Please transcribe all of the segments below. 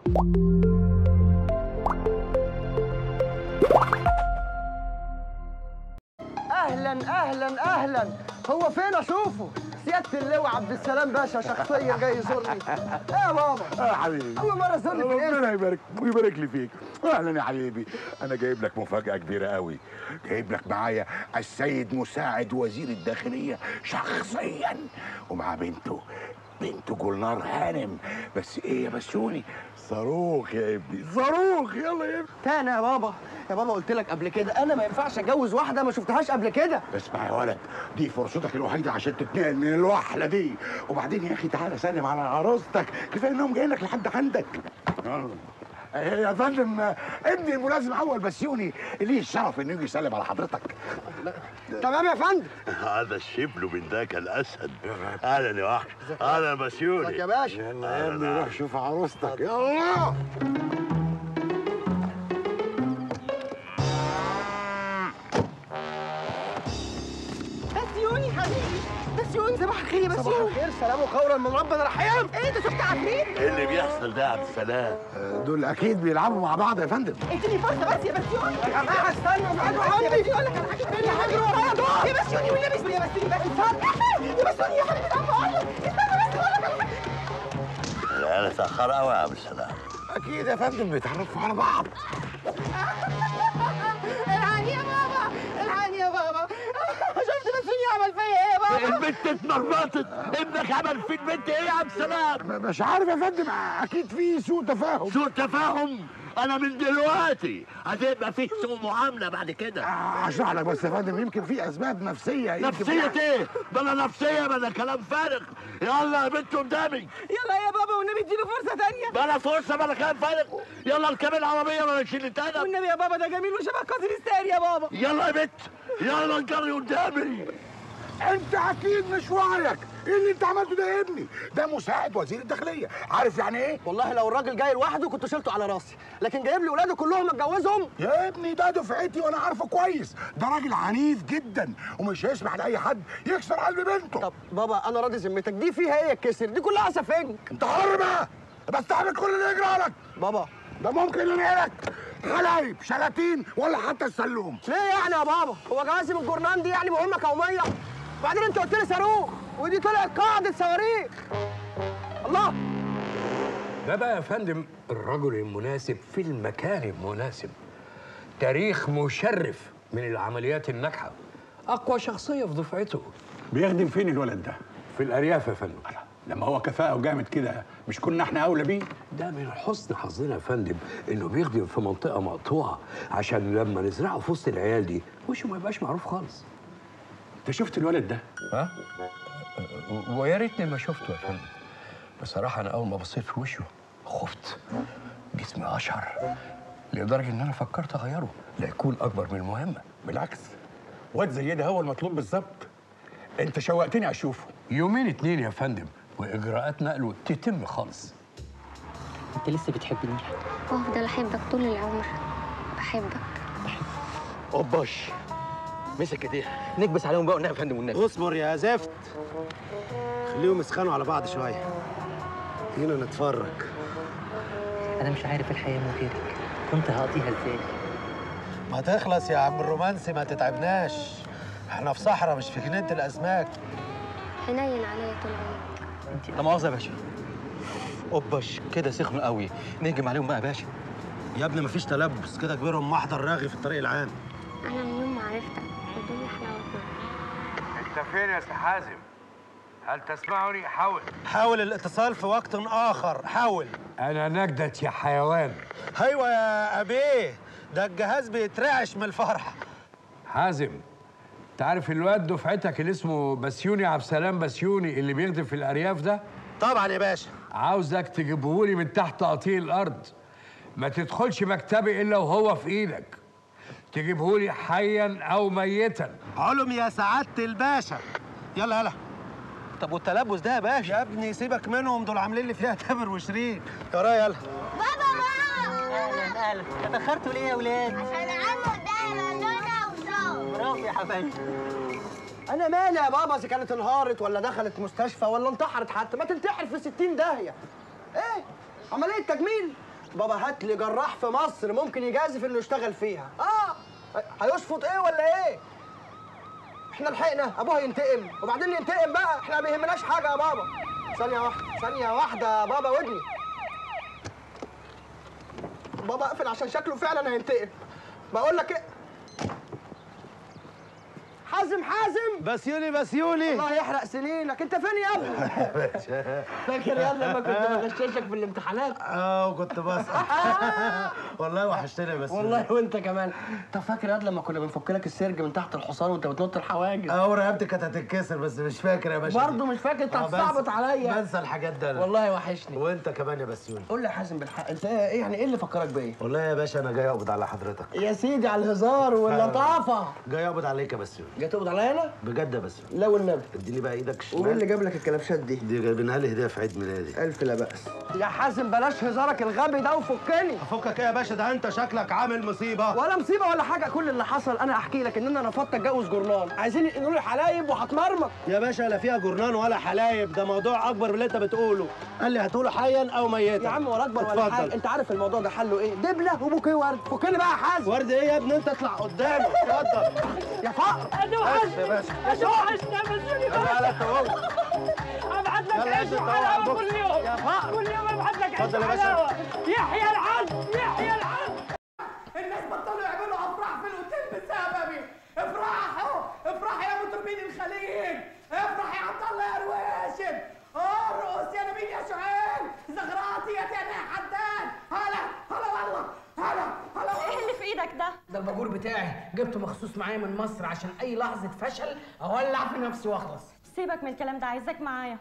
اهلا اهلا اهلا هو فين اشوفه سياده اللواء عبد السلام باشا شخصيا جاي يزورني ايه يا بابا يا حبيبي اول مره تزورني في الاسم ربنا يبارك ويبارك لي فيك اهلا يا حبيبي انا جايب لك مفاجاه كبيره قوي جايب لك معايا السيد مساعد وزير الداخليه شخصيا ومع بنته بنته جولنار هانم بس ايه يا بسوني صاروخ يا ابني صاروخ يلا يا ابني تاني يا بابا يا بابا قلت لك قبل كده انا ما ينفعش اتجوز واحده ما شفتهاش قبل كده اسمع يا ولد دي فرصتك الوحيده عشان تتنقل من الوحله دي وبعدين يا اخي تعالى سلم على عروستك كفايه انهم جايين لك لحد عندك يلا. يا فندم ابني الملازم اول بسيوني ليه الشرف انه يجي يسلم على حضرتك تمام يا فندم هذا الشبل من ذاك الاسد اهلا يا وحش اهلا بسيوني ازيك يا باشا يلا يا ابني روح شوف عروستك يلا بسيوني حبيبي بسيوني صباح الخير يا صباح بسيوني الخير سلام وقولا من ربنا رحيم ايه انت شفت عفريت ايه اللي بيحصل ده يا عبد السلام دول اكيد بيلعبوا مع بعض يا فندم اديني فرصه بس يا بسيوني يا جماعه استنوا ابعدوا يا عني بسيوني اقول لك على حاجه تانية هاجروا ورايا دول يا بسيوني والنبي اسمي يا بسيوني بس يا بسيوني يا حبيبي تعال اقول لك استنى بس اقول لك على حاجه العيال اتاخر قوي يا عبد السلام اكيد يا فندم بيتعرفوا على بعض الحقني يا بابا الحقني يا بابا شفت بسيوني عمل فيا ايه يا بابا البنت اتمرمطت ابنك عمل في البنت ايه يا عبد السلام م- مش عارف يا فندم اكيد في سوء تفاهم سوء تفاهم انا من دلوقتي هتبقى في سوء معامله بعد كده آه، اشرح لك بس يا فندم يمكن في اسباب نفسيه يمكن نفسية ايه؟ بلا نفسية بلا كلام فارغ يلا يا بنت قدامي يلا يا بابا والنبي اديله فرصه تانية بلا فرصة بلا كلام فارغ يلا اركب العربية ولا نشيل التاني والنبي يا بابا ده جميل وشبه قاسم الساري يا بابا يلا يا بنت يلا انجري قدامي انت اكيد مش وعيك ايه اللي انت عملته ده يا ابني ده مساعد وزير الداخليه عارف يعني ايه والله لو الراجل جاي لوحده كنت شلته على راسي لكن جايب لي ولاده كلهم اتجوزهم يا ابني ده دفعتي وانا عارفه كويس ده راجل عنيف جدا ومش هيسمح لاي حد يكسر قلب بنته طب بابا انا راضي ذمتك دي فيها ايه الكسر دي كلها سفنج انت حر بقى بس تعمل كل اللي يجرى لك بابا ده ممكن ينقلك حلايب شلاتين ولا حتى السلوم ليه يعني يا بابا هو جوازي من الجورنان دي يعني مهمه قوميه وبعدين انت قلت لي صاروخ ودي طلعت قاعده صواريخ الله ده بقى يا فندم الرجل المناسب في المكان المناسب تاريخ مشرف من العمليات الناجحة أقوى شخصية في دفعته بيخدم فين الولد ده؟ في الأرياف يا فندم لما هو كفاءة وجامد كده مش كنا احنا أولى بيه؟ ده من حسن حظنا يا فندم إنه بيخدم في منطقة مقطوعة عشان لما نزرعه في وسط العيال دي وشه ما يبقاش معروف خالص أنت شفت الولد ده؟ ها؟ ويا ريتني ما شفته يا فندم بصراحة أنا أول ما بصيت في وشه خفت جسمي أشعر لدرجة إن أنا فكرت أغيره ليكون أكبر من المهمة بالعكس واد زي ده هو المطلوب بالظبط أنت شوقتني أشوفه يومين اتنين يا فندم وإجراءات نقله تتم خالص انت لسه بتحبني وافضل احبك طول العمر بحبك اوباش مسك ايديها نكبس عليهم بقى والنبي يا فندم والنبي اصبر يا زفت خليهم يسخنوا على بعض شويه هنا نتفرج انا مش عارف الحياه من غيرك كنت هقضيها ازاي ما تخلص يا عم الرومانسي ما تتعبناش احنا في صحراء مش في جنينه الاسماك حنين عليا طول عمرك انت لا مؤاخذه يا باشا اوباش كده سخنوا قوي نهجم عليهم بقى يا باشا يا ابني مفيش تلبس كده كبيرهم محضر راغي في الطريق العام انا من يوم ما عرفتك الدنيا حلاوتنا أنت فين يا سي حازم؟ هل تسمعني؟ حاول حاول الاتصال في وقت اخر حاول أنا نجدت يا حيوان ايوه يا ابيه ده الجهاز بيترعش من الفرح حازم تعرف الواد دفعتك اللي اسمه بسيوني عبد السلام بسيوني اللي بيخدم في الأرياف ده؟ طبعا يا باشا عاوزك تجيبهولي من تحت قطيع الأرض ما تدخلش مكتبي إلا وهو في إيدك تجيبهولي حيا أو ميتا علم يا سعاده الباشا يلا يلا طب والتلبس ده يا باشا يا ابني سيبك منهم دول عاملين لي فيها تامر وشيرين ورايا يلا اهلا اهلا اتاخرتوا ليه يا ولاد عشان عمو ده لونا وصوت برافو يا حبايبي انا مالي يا بابا اذا كانت انهارت ولا دخلت مستشفى ولا انتحرت حتى ما تنتحر في 60 داهيه ايه عمليه تجميل بابا هات لي جراح في مصر ممكن يجازف انه يشتغل فيها اه هيشفط ايه ولا ايه احنا لحقنا ابوه هينتقم وبعدين ينتقم بقى احنا ما بيهمناش حاجه يا بابا ثانيه واحده ثانيه واحده يا بابا ودني بابا اقفل عشان شكله فعلا هينتقم بقول لك ايه حازم حازم بسيوني بسيوني الله يحرق سنينك انت فين يا ابني فاكر يا لما كنت بغششك في الامتحانات اه كنت بسأل والله وحشتني بس والله وانت كمان طب فاكر يا لما كنا بنفك لك السرج من تحت الحصان وانت بتنط الحواجز اه ورقبتي كانت هتتكسر بس مش فاكر يا باشا برضه مش فاكر انت آه، بنسى- هتصعبط عليا بنسى الحاجات ده أنا. والله وحشني وانت كمان يا بسيوني قول لي يا حازم بالحق انت ايه يعني ايه اللي فكرك بيا والله يا باشا انا جاي اقبض على حضرتك يا سيدي على الهزار واللطافه جاي اقبض عليك يا بسيوني جاي تقبض عليا انا بجد يا بسيوني لا والنبي اديني بقى ايدك الشمال ومين اللي جاب لك الكلبشات دي دي جايبينها لي هديه في عيد ميلادي الف لا باس يا حازم بلاش هزارك الغبي ده وفكني فكك ايه يا باشا ده انت شكلك عامل مصيبه ولا مصيبه ولا حاجه كل اللي حصل انا احكي لك ان انا رفضت اتجوز جورنان عايزين ينقلوا لي حلايب وهتمرمط يا باشا لا فيها جرنان ولا حلايب ده موضوع اكبر من اللي انت بتقوله قال لي هتقوله حيا او ميتا يا عم ولا اكبر ولا اتفضل. حاجه انت عارف الموضوع ده حله ايه دبله وبوكيه ورد فكني بقى يا حازم ورد ايه يا ابني انت اطلع قدامي اتفضل يا فقر انا بس يا باشا انا وحشني يا بسوني تعالى انت اهو ابعت لك يلا عيش انت وحلاوه طبعا كل يوم يا فقر. كل يوم ابعت لك عيش اتفضل يا باشا. وحلاوه يحيى العز يحيى العز الناس بطلوا يعملوا افراح في الاوتيل بسببي افرحوا افرح يا مطربين الخليج افرح يا عبد الله يا رواشد ارقص يا نبيل يا شعيب زغراتي يا تاني يا حداد هلا هلا والله هلا هلا ايه اللي في ايدك ده؟ ده الباجور بتاعي جبته مخصوص معايا من مصر عشان اي لحظه فشل اولع في نفسي واخلص سيبك من الكلام ده عايزاك معايا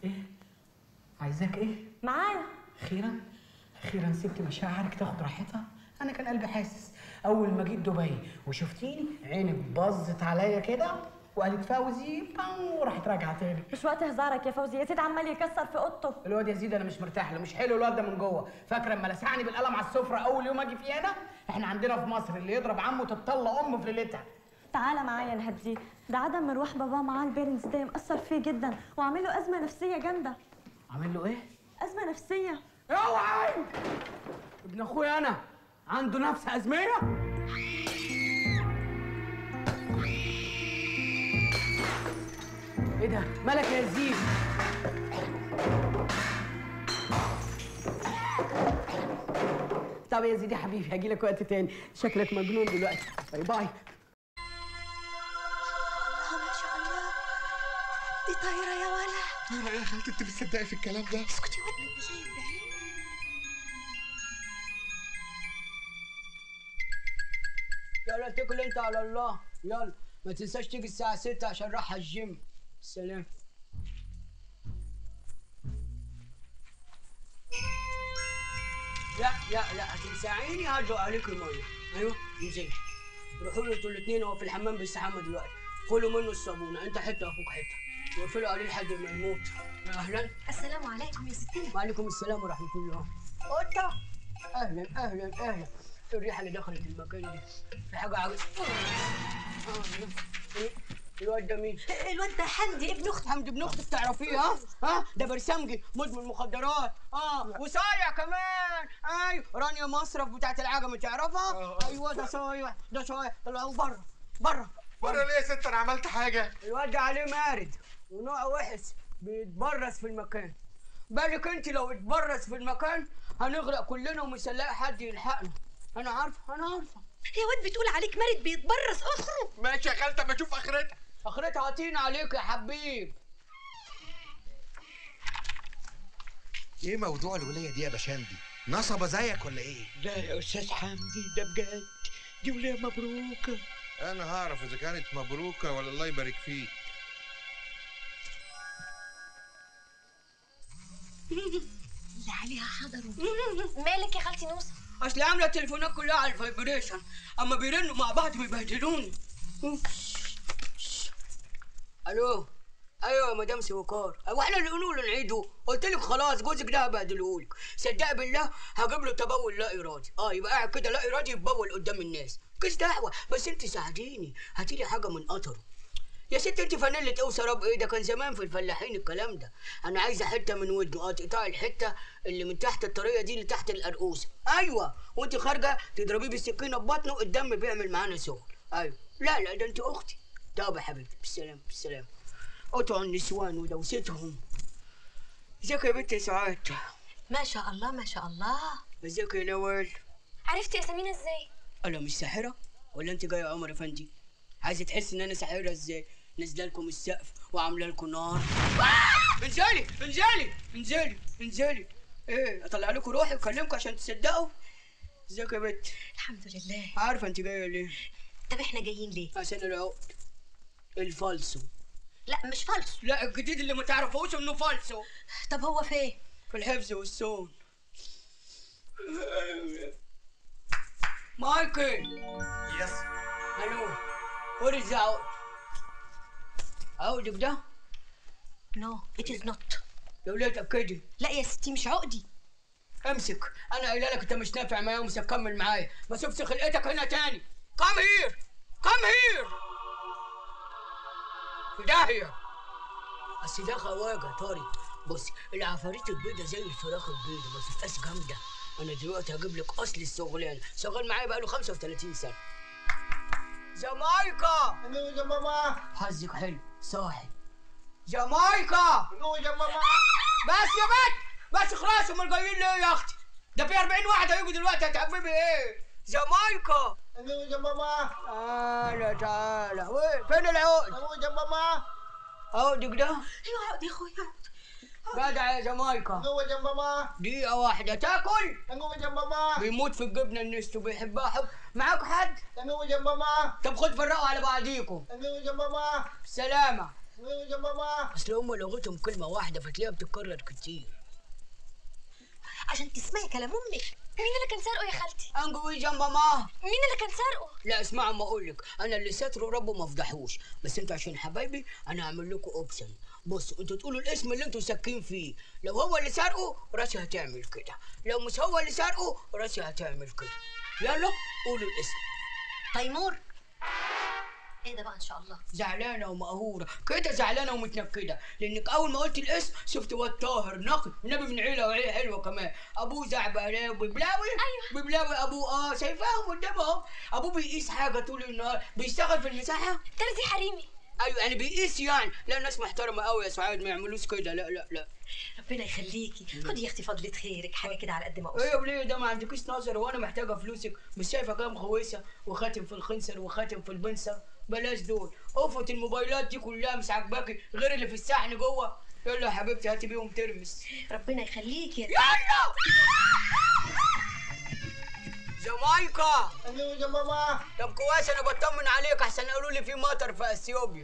عايزاك ايه معايا اخيرا اخيرا سبت مشاعرك تاخد راحتها انا كان قلبي حاسس اول ما جيت دبي وشفتيني عينك باظت عليا كده وقالت فوزي بام وراحت راجعه تاني مش وقت هزارك يا فوزي يزيد عمال يكسر في اوضته الواد يزيد انا مش مرتاح له مش حلو الواد ده من جوه فاكره اما لسعني بالقلم على السفره اول يوم اجي فيه انا احنا عندنا في مصر اللي يضرب عمه تتطلق امه في ليلتها تعالى معايا نهديه ده عدم مروح باباه معاه البيرنز ده مأثر فيه جدا وعامل له ازمه نفسيه جامده عامل له ايه ازمه نفسيه اوعى ابن اخويا انا عنده نفس ازميه ايه ده مالك يا يزيد طب يا زيد يا حبيبي هجي لك وقت تاني شكلك مجنون دلوقتي باي باي ما شاء الله دي طايره يا ولا طايره ايه يا خالتي انت بتصدقي في الكلام ده اسكتي ودنك مش شايف بعيني يلا اتكل انت على الله يلا ما تنساش تيجي الساعة 6 عشان رايح الجيم سلام لا لا لا هتنساعيني هرجع عليك المية ايوه انزلي روحوا له انتوا الاثنين هو في الحمام بيستحمى دلوقتي خلوا منه الصابونة انت حتة اخوك حتة واقفلوا عليه لحد ما يموت يا اهلا السلام عليكم يا ستي وعليكم السلام ورحمة الله قطة اهلا اهلا اهلا إيه الريحة اللي دخلت المكان دي في حاجة عجب الواد ده مين؟ الواد ده حمدي ابن اختي حمدي ابن اختك تعرفيه ها؟ ها؟ ده برسمجي مدمن مخدرات اه وصايع كمان ايوه رانيا مصرف بتاعت العجمة تعرفها؟ ايوه ده صايع ده صايع طلعوا بره بره بره ليه يا ست انا عملت حاجه الواد ده عليه مارد ونوع وحش بيتبرز في المكان بالك انت لو اتبرز في المكان هنغرق كلنا ومش هنلاقي حد يلحقنا انا عارفه انا عارفه يا واد بتقول عليك مرض بيتبرز اخره ماشي يا خالتي اما اشوف اخرتها اخرتها هتين عليك يا حبيب ايه موضوع الوليه دي يا باشندي نصبه زيك ولا ايه لا يا استاذ حمدي ده بجد دي وليه مبروكه انا هعرف اذا كانت مبروكه ولا الله يبارك فيك اللي عليها حضروا مالك يا خالتي نوسه اصل عامله التليفونات كلها على الفايبريشن اما بيرنوا مع بعض بيبهدلوني الو ايوه يا مدام سوكار هو احنا اللي نقول نعيده قلت لك خلاص جوزك ده هبهدلهولك صدق بالله هجيب له تبول لا ارادي اه يبقى قاعد كده لا ارادي يتبول قدام الناس كيس دعوه بس انت ساعديني هاتي لي حاجه من قطره يا ست انت فانيلة ايه وسراب ايه ده كان زمان في الفلاحين الكلام ده انا عايزه حته من ودنه اه تقطعي الحته اللي من تحت الطريقه دي اللي تحت القرقوسه ايوه وانت خارجه تضربيه بالسكينه ببطنه الدم بيعمل معانا سخن ايوه لا لا ده انت اختي طب يا حبيبتي بالسلامه بالسلامه قطعوا النسوان ودوستهم ازيك يا بنت يا سعاد ما شاء الله ما شاء الله ازيك يا نوال عرفتي اسامينا ازاي؟ انا مش ساحره ولا انت جايه يا عمر افندي عايزه تحس ان انا ساحره ازاي نازله لكم السقف وعامله لكم نار آه! انزلي انزلي انزلي انزلي ايه اطلع لكم روحي واكلمكم عشان تصدقوا ازيك يا بنت الحمد لله عارفه انت جايه ليه طب احنا جايين ليه؟ عشان العقد الفالسو لا مش فالص لا الجديد اللي ما تعرفوش انه فالسو طب هو فين؟ في الحفظ والصون مايكل يس الو وات از عقد عقدك ده نو ات از نوت يا وليه تاكدي لا يا ستي مش عقدي امسك انا قايله لك انت مش نافع معايا ومش هتكمل معايا ما اشوفش خلقتك هنا تاني كم هير كم هير في داهيه اصل ده خواجه طاري بصي العفاريت البيضه زي الفراخ البيضه ما تبقاش جامده انا دلوقتي هجيب لك اصل الشغلانه شغال معايا بقاله 35 سنه جامايكا يا ماما حظك حلو صاحي جامايكا يا ماما بس يا بنت بس خلاص امال جايين ليه يا اختي ده في 40 واحد هيجوا دلوقتي هتحببي ايه جامايكا يا ماما تعالى تعالى وين فين العقد يا ماما عقدك ده ايوه عقدي يا اخويا جدع يا جامايكا يا ماما دقيقة واحدة تاكل يا ماما بيموت في الجبنة النستو بيحبها حب معاك حد؟ يا ماما طب خد فرقوا على بعضيكم يا ماما سلامة يا ماما اصل هم لغتهم كلمة واحدة فتلاقيها بتتكرر كتير عشان تسمعي كلام امك مين اللي كان سارقه يا خالتي؟ انجوي جنب ماما مين اللي كان سارقه؟ لا اسمعوا ما اقول لك انا اللي ساتره ربه ما فضحوش بس انتوا عشان حبايبي انا هعمل لكم اوبشن بصوا انتوا تقولوا الاسم اللي انتوا ساكين فيه لو هو اللي سارقه راسي هتعمل كده لو مش هو اللي سارقه راسي هتعمل كده يلا قولوا الاسم تيمور ايه ده بقى ان شاء الله زعلانه ومقهوره كده زعلانه ومتنكده لانك اول ما قلت الاسم شفت واد طاهر نقي النبي من عيله وعيله حلوه كمان ابوه زعبلاوي ببلاوي ايوه ببلاوي ابوه اه شايفاهم قدامهم ابوه بيقيس حاجه طول النهار بيشتغل في المساحه ترزي حريمي ايوه يعني بيقيس يعني لا ناس محترمه قوي يا سعاد ما يعملوش كده لا لا لا ربنا يخليكي خدي يا اختي فضلة خيرك حاجه كده على قد ما ايه يا اوصل وليه ده ما عندكيش نظر وانا محتاجه فلوسك مش شايفه كام خويسه وخاتم في الخنصر وخاتم في البنصه بلاش دول قفة الموبايلات دي كلها مش عاجباكي غير اللي في السحن جوه يلا يا حبيبتي هاتي بيهم ترمس ربنا يخليكي يلا جامايكا يا ماما طب كويس انا بطمن عليك احسن قالوا لي في مطر في اثيوبيا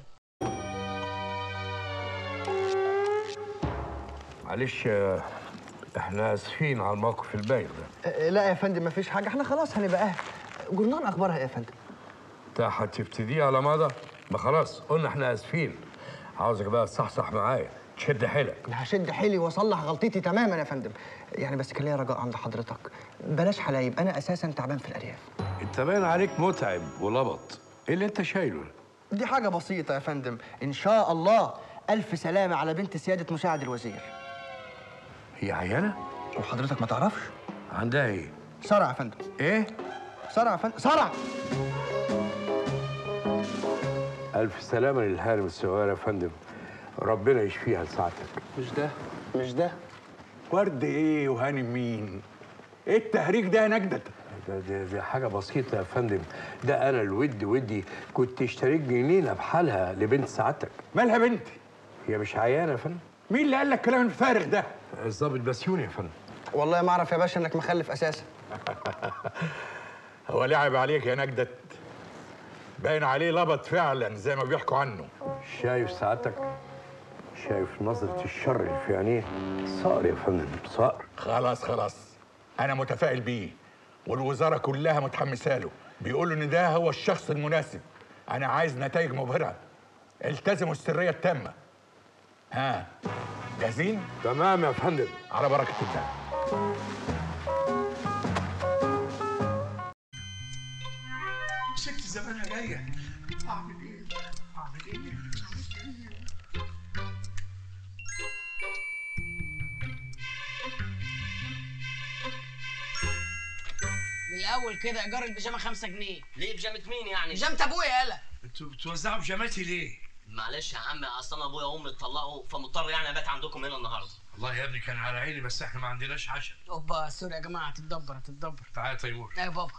معلش آه، احنا اسفين على الموقف البايخ ده أه، لا يا فندم مفيش حاجه احنا خلاص هنبقى اهل جورنال اخبارها ايه يا فندم انت هتبتديه على مدى ما خلاص قلنا احنا اسفين عاوزك بقى تصحصح معايا تشد حيلك انا هشد حيلي واصلح غلطتي تماما يا فندم يعني بس كان ليا رجاء عند حضرتك بلاش حلايب انا اساسا تعبان في الارياف انت باين عليك متعب ولبط ايه اللي انت شايله دي حاجه بسيطه يا فندم ان شاء الله الف سلامه على بنت سياده مساعد الوزير هي عيانه وحضرتك ما تعرفش عندها ايه صرع يا فندم ايه صرع يا فندم صرع الف سلامه للهارم الصغير يا فندم ربنا يشفيها لساعتك مش ده مش ده ورد ايه وهانم مين ايه التهريج ده يا نجدة ده, ده, ده حاجة بسيطة يا فندم ده أنا الود ودي كنت اشتريت جنينة بحالها لبنت سعادتك مالها بنتي هي مش عيانة يا فندم مين اللي قال لك الكلام الفارغ ده الظابط بسيوني يا فندم والله ما اعرف يا باشا انك مخلف اساسا هو لعب عليك يا نجدة باين عليه لبط فعلا زي ما بيحكوا عنه شايف سعادتك شايف نظرة الشر اللي في عينيه صقر يا فندم صقر خلاص خلاص انا متفائل بيه والوزاره كلها متحمسه له بيقولوا ان ده هو الشخص المناسب انا عايز نتائج مبهره التزموا السريه التامه ها جاهزين تمام يا فندم على بركه الله ست زمانها جايه اعمل ايه؟ من الاول كده ايجار البيجامه 5 جنيه ليه بيجامة مين يعني؟ بيجامه ابويا يالا انتوا بتوزعوا بيجاماتي ليه؟ معلش يا عم اصل انا ابويا وامي اتطلقوا فمضطر يعني ابات عندكم هنا النهارده والله يا ابني كان على عيني بس احنا ما عندناش عشاء اوبا سوري يا جماعه هتتدبر هتتدبر تعالى يا تيمور ايوه بابا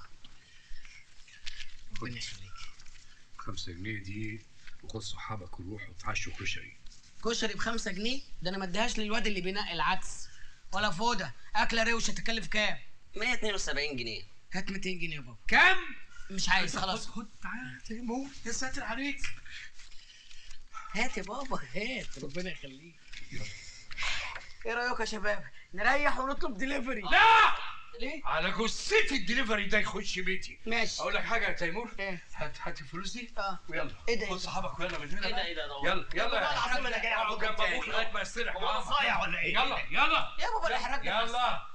خد خمسة جنيه دي وخد صحابك وروحوا اتعشوا كشري كشري ب 5 جنيه ده انا ما اديهاش للواد اللي بينقي العدس ولا فوده اكله روشه تكلف كام 172 جنيه هات 200 جنيه يا بابا كام مش عايز خلاص خد خد تعالى يا تيمور يا ساتر عليك هات يا بابا هات ربنا يخليك ايه رايك يا شباب نريح ونطلب دليفري لا ليه على جثتي الدليفري ده يخش بيتي ماشي اقول لك حاجه يا تيمور هات هات الفلوس دي اه ويلا ايه ده خد صحابك ويلا من هنا ايه ده بقى. ايه ده ده يلا يلا والله العظيم انا جاي اقعد عندكم جنب تاني ابوك لغايه ما يستريح هو انا معاك. صايع ولا ايه؟ يلا يلا يا بابا الحراج يلا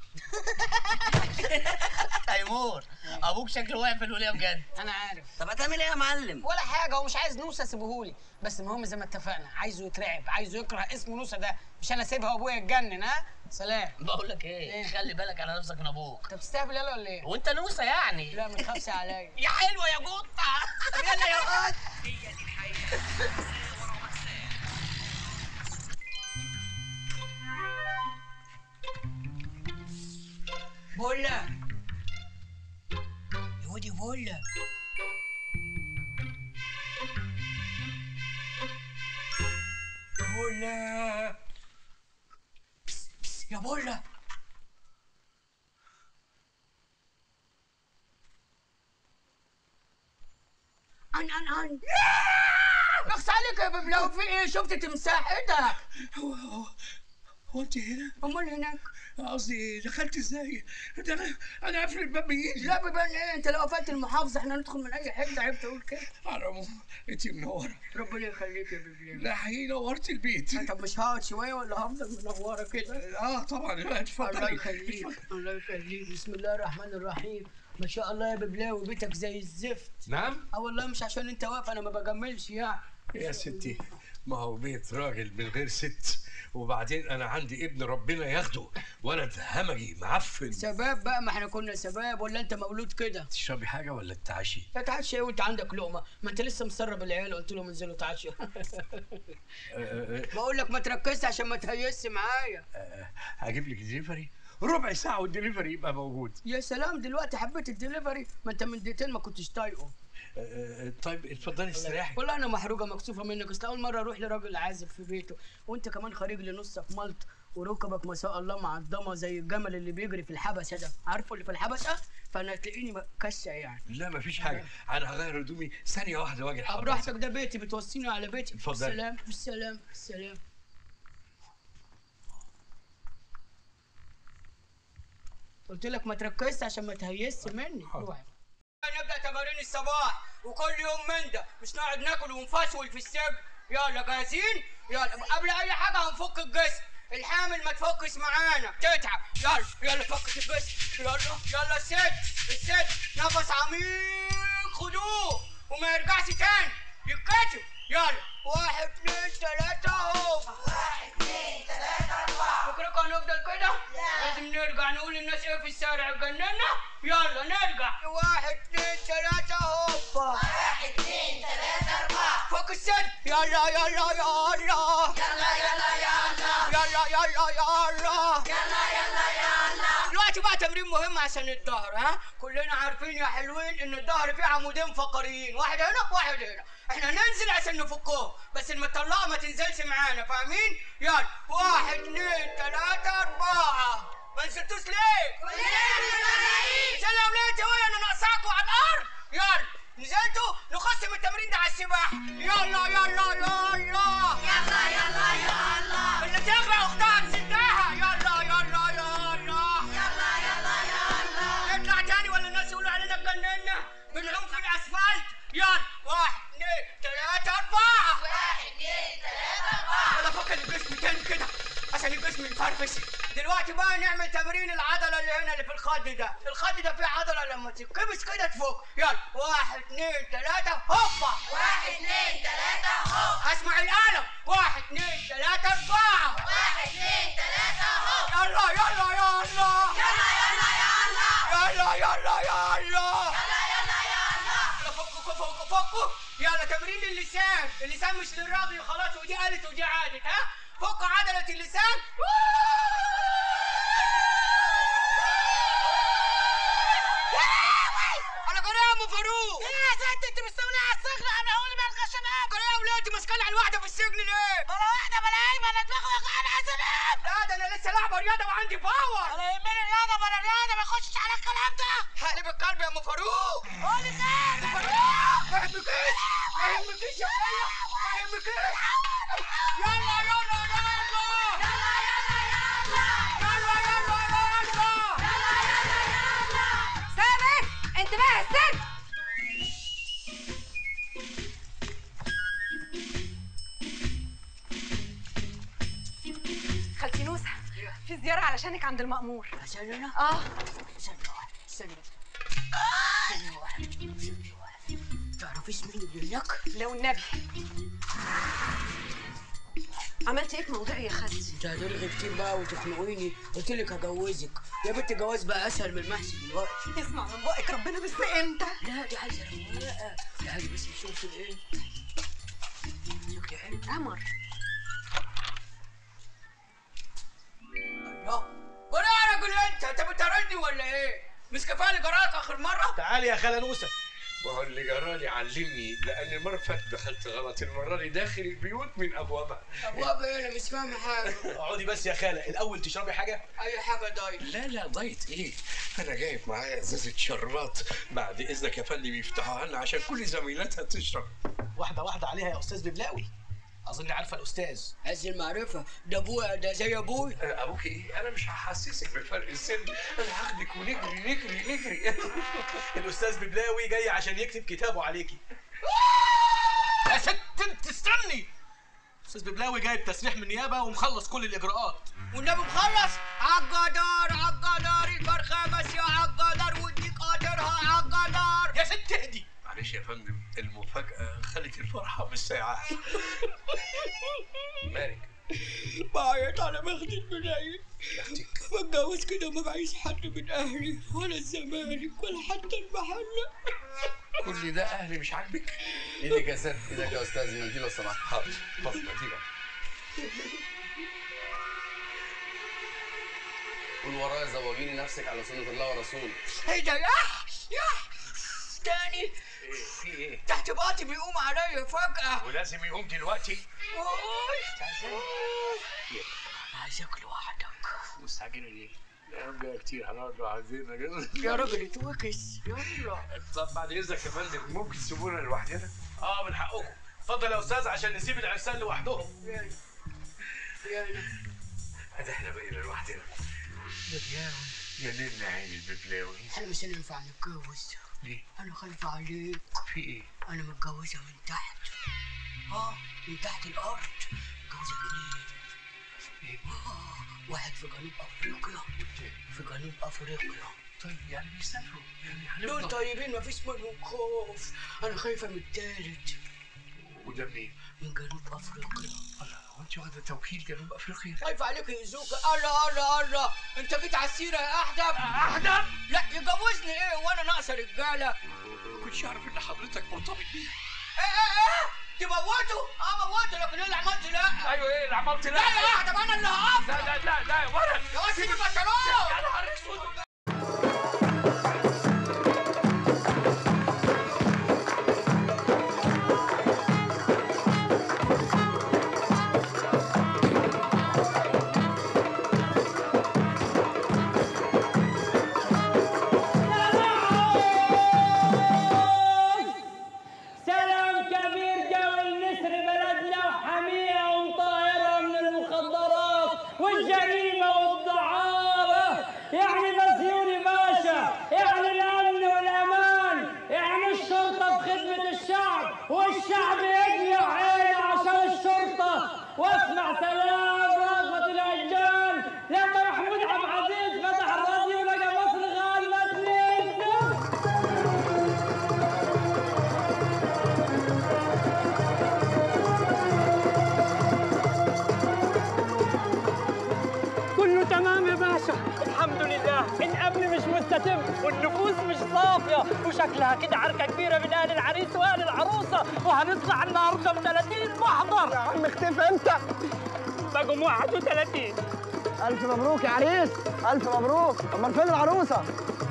تيمور ابوك شكله واقف في الوليه بجد انا عارف طب هتعمل ايه يا معلم؟ ولا حاجه هو مش عايز نوسه سيبهولي بس المهم زي ما اتفقنا عايزه يترعب عايزه يكره اسمه نوسه ده مش انا سيبها وابويا يتجنن ها سلام بقول لك ايه خلي بالك على نفسك من ابوك انت بتستهبل يلا ولا ايه وانت نوسه يعني لا ما تخافش عليا يا حلوه يا قطه يلا يا قط بولا يا ودي بولا بولا بس بس يا بولا ان ان ان اخس عليك يا ببلاو في ايه شفت تمساح ايه ده هو هو هو انت هنا؟ امال هناك قصدي دخلت ازاي؟ ده انا انا قافل الباب بايدي لا بيبان ايه انت لو قفلت المحافظه احنا ندخل من اي حته عيب تقول كده على العموم انت منوره ربنا يخليك يا ببلاو لا حقيقي نورت البيت طب مش هقعد شويه ولا هفضل منوره كده اه طبعا لا الله اتفضلي يخليك الله يخليك بسم الله الرحمن الرحيم ما شاء الله يا ببلاوي بيتك زي الزفت نعم اه والله مش عشان انت واقف انا ما بجملش يعني يا ستي ما هو بيت راجل من غير ست وبعدين انا عندي ابن ربنا ياخده ولد همجي معفن شباب بقى ما احنا كنا شباب ولا انت مولود كده تشربي حاجه ولا تتعشي تتعشى ايه وانت عندك لقمه ما انت لسه مسرب العيال قلت لهم انزلوا تعشوا بقول لك ما تركزش عشان ما تهيسش معايا هجيب لك دليفري ربع ساعه والدليفري يبقى موجود يا سلام دلوقتي حبيت الدليفري ما انت من دقيقتين ما كنتش طايقه آه، آه، طيب اتفضلي استريحي والله انا محروقه مكسوفه منك اصل اول مره اروح لراجل عازب في بيته وانت كمان خارج لي نصك ملط وركبك ما شاء الله معضمه زي الجمل اللي بيجري في الحبشه ده عارفه اللي في الحبشه فانا تلاقيني كشه يعني لا مفيش حاجه انا هغير هدومي ثانيه واحده واجي طب لحضرتك. براحتك ده بيتي بتوصيني على بيتي اتفضلي. بالسلام بالسلام بالسلام قلت لك ما تركزش عشان ما تهيسش مني روح نبدا تمارين الصباح وكل يوم من ده مش نقعد ناكل ونفسول في السجن يلا جاهزين يلا قبل اي حاجه هنفك الجسم الحامل ما تفكش معانا تتعب يلا يلا فكش الجسم يلا يلا الست الست نفس عميق خدوه وما يرجعش تاني يتكتب يلا واحد اتنين تلاتة اهو واحد اتنين تلاتة أربعة فكركم هنفضل كده؟ لازم نرجع نقول للناس ايه في الشارع اتجننا؟ يلا نرجع واحد اتنين تلاتة هوبا واحد اتنين تلاتة أربعة فوق السد يلا يلا يلا يلا يلا يلا يلا يلا يلا يلا يلا يلا يلا دلوقتي بقى تمرين مهم عشان الظهر ها كلنا عارفين يا حلوين ان الظهر فيه عمودين فقريين واحد هنا وواحد هنا احنا ننزل عشان نفكهم بس المطلقه ما تنزلش معانا فاهمين يلا واحد اتنين تلاتة أربعة ما نزلتوش ليه؟ كلنا يا ولاد هو انا ناقصاكوا على الارض يلا نزلتوا نخصم التمرين ده على السباحه يلا يلا يلا يلا يلا يلا اللي تغرق اختها نسدها يلا يلا يلا يلا يلا يلا نطلع تاني ولا الناس يقولوا علينا اتجننا بنعوم في الاسفلت يلا واحد اثنين ثلاثة أربعة واحد اثنين ثلاثة أربعة يلا فك الجسم تاني كده عشان الجسم يفرفش دلوقتي بقى نعمل تمرين العضلة اللي هنا الخد ده الخد ده فيه عضله لما تتكبس كده تفك يلا واحد اتنين تلاته هوبا واحد اتنين تلاتة هوب اسمع القلم واحد اتنين تلاته اربعه واحد اتنين تلاتة هوب يلا يلا يلا يلا يلا يلا يلا يلا يلا يلا يلا يلا فكوا فكوا فكوا يلا تمرين اللسان اللسان مش للراجل خلاص ودي قالت ودي عادت ها فكوا عضلة اللسان انا جرى يا ام فاروق ايه يا ست انت مستوليه على السجن انا اقول ما الغى شباب جرى يا ولادي ماسكاني على الواحده في السجن ليه؟ ولا واحده بلا قايمه انا دماغي وجعاني يا سلام لا ده انا لسه لاعبه رياضه وعندي باور انا يهمني الرياضه ولا الرياضه ما يخشش على الكلام ده حقلب القلب يا ام فاروق قولي خير يا فاروق ما يهمكيش ما يهمكيش يا فيا ما يهمكيش يلا يلا يلا يلا يلا سامح انتباه السد خالتي نوسة في زيارة علشانك عند المأمور عشان انا؟ اه استنى واحد استنى استنى واحد استنى واحد تعرفيش مين اللي هناك؟ لو النبي عملتي ايه في موضوعي يا خالتي؟ انت هتلغي كتير بقى وتخنقيني قلت لك هجوزك يا بنت الجواز بقى اسهل من المحسن دلوقتي اسمع من بقك ربنا بس امتى؟ لا دي عايزه رواقه دي عايزه بس نشوف الايه شكلي حلو قمر الله ولا يا راجل انت انت بتطردني ولا ايه؟ مش كفايه اللي جراك اخر مره؟ تعالي يا خاله نوسه ما هو اللي جرالي علمني لان المره اللي فاتت دخلت غلط المره دي داخل البيوت من ابوابها ابواب ايه انا مش فاهمه حاجه اقعدي بس يا خاله الاول تشربي حاجه اي حاجه دايت لا لا دايت ايه انا جايب معايا ازازه شربات بعد اذنك يا فندم يفتحوها لنا عشان كل زميلاتها تشرب واحده واحده عليها يا استاذ ببلاوي اظن عارفه الاستاذ عز المعرفه ده ابويا ده زي ابوي ابوك ايه انا مش هحسسك بفرق السن انا هاخدك ونجري نجري نجري الاستاذ ببلاوي جاي عشان يكتب كتابه عليكي يا ست انت استني استاذ ببلاوي جايب تسريح من النيابه ومخلص كل الاجراءات والنبي مخلص عالجدار عالجدار الفرخه بس يا عالجدار وديك قادرها عالجدار يا ست اهدي معلش يا فندم المفاجأة خلت الفرحة بالساعة مالك بعيط على مخدة بنايت بتجوز كده ما بعيش حد من اهلي ولا الزمالك ولا حتى المحله كل ده أهلي مش عاجبك؟ ايدك يا ست ايدك يا استاذ منديل لو سمحت حاضر اتفضل مدينة قول ورايا زوجيني نفسك على سنة الله ورسوله ايه ده يا يا تاني في ايه؟ تحت باطي بيقوم عليا فجأة ولازم يقوم دلوقتي أوي. انا عايزك لوحدك مستعجلة ليه؟ لا بقى كتير هنقعد لوحدنا كده يا راجل اتوكس يلا طب بعد إذنك يا فندم ممكن تسيبونا لوحدنا؟ اه من حقكم اتفضل يا استاذ عشان نسيب العرسان لوحدهم يلا يلا هذا احنا بقينا لوحدنا يا نينا عيني الببلاوي احنا مش هينفع نتجوز ليه؟ انا خايفة عليك في ايه؟ انا متجوزة من تحت اه من تحت الارض متجوزة اتنين آه، واحد في جنوب افريقيا في جنوب افريقيا طيب يعني بيسافروا يعني دول هنفضل طيبين مفيش منهم خوف انا خايفة من التالت وده منين؟ من جنوب افريقيا الله هو انت واخدة توكيل جنوب افريقيا؟ خايف عليك يأذوك الله الله الله انت جيت على السيرة يا احدب احدب لا يجوزني ايه وانا ناقصة رجالة ما كنتش اعرف ان حضرتك مرتبط بيها ايه ايه ايه تموته اه موته لكن ايه اللي عملت لا ايوه ايه اللي عملت لا يا احدب انا اللي هقف لا لا لا لا ولد يا واد سيب البنطلون يا نهار اسود سلام كبير جو النسر بلدنا وحمية ومطهرة من المخدرات والجريمة والدعارة يعني بس والنفوس مش صافيه وشكلها كده عركه كبيره من اهل العريس واهل العروسه وهنطلع النهارده ب 30 محضر يا عم اختفى امتى؟ بقوا 31 الف مبروك يا عريس الف مبروك امال فين العروسه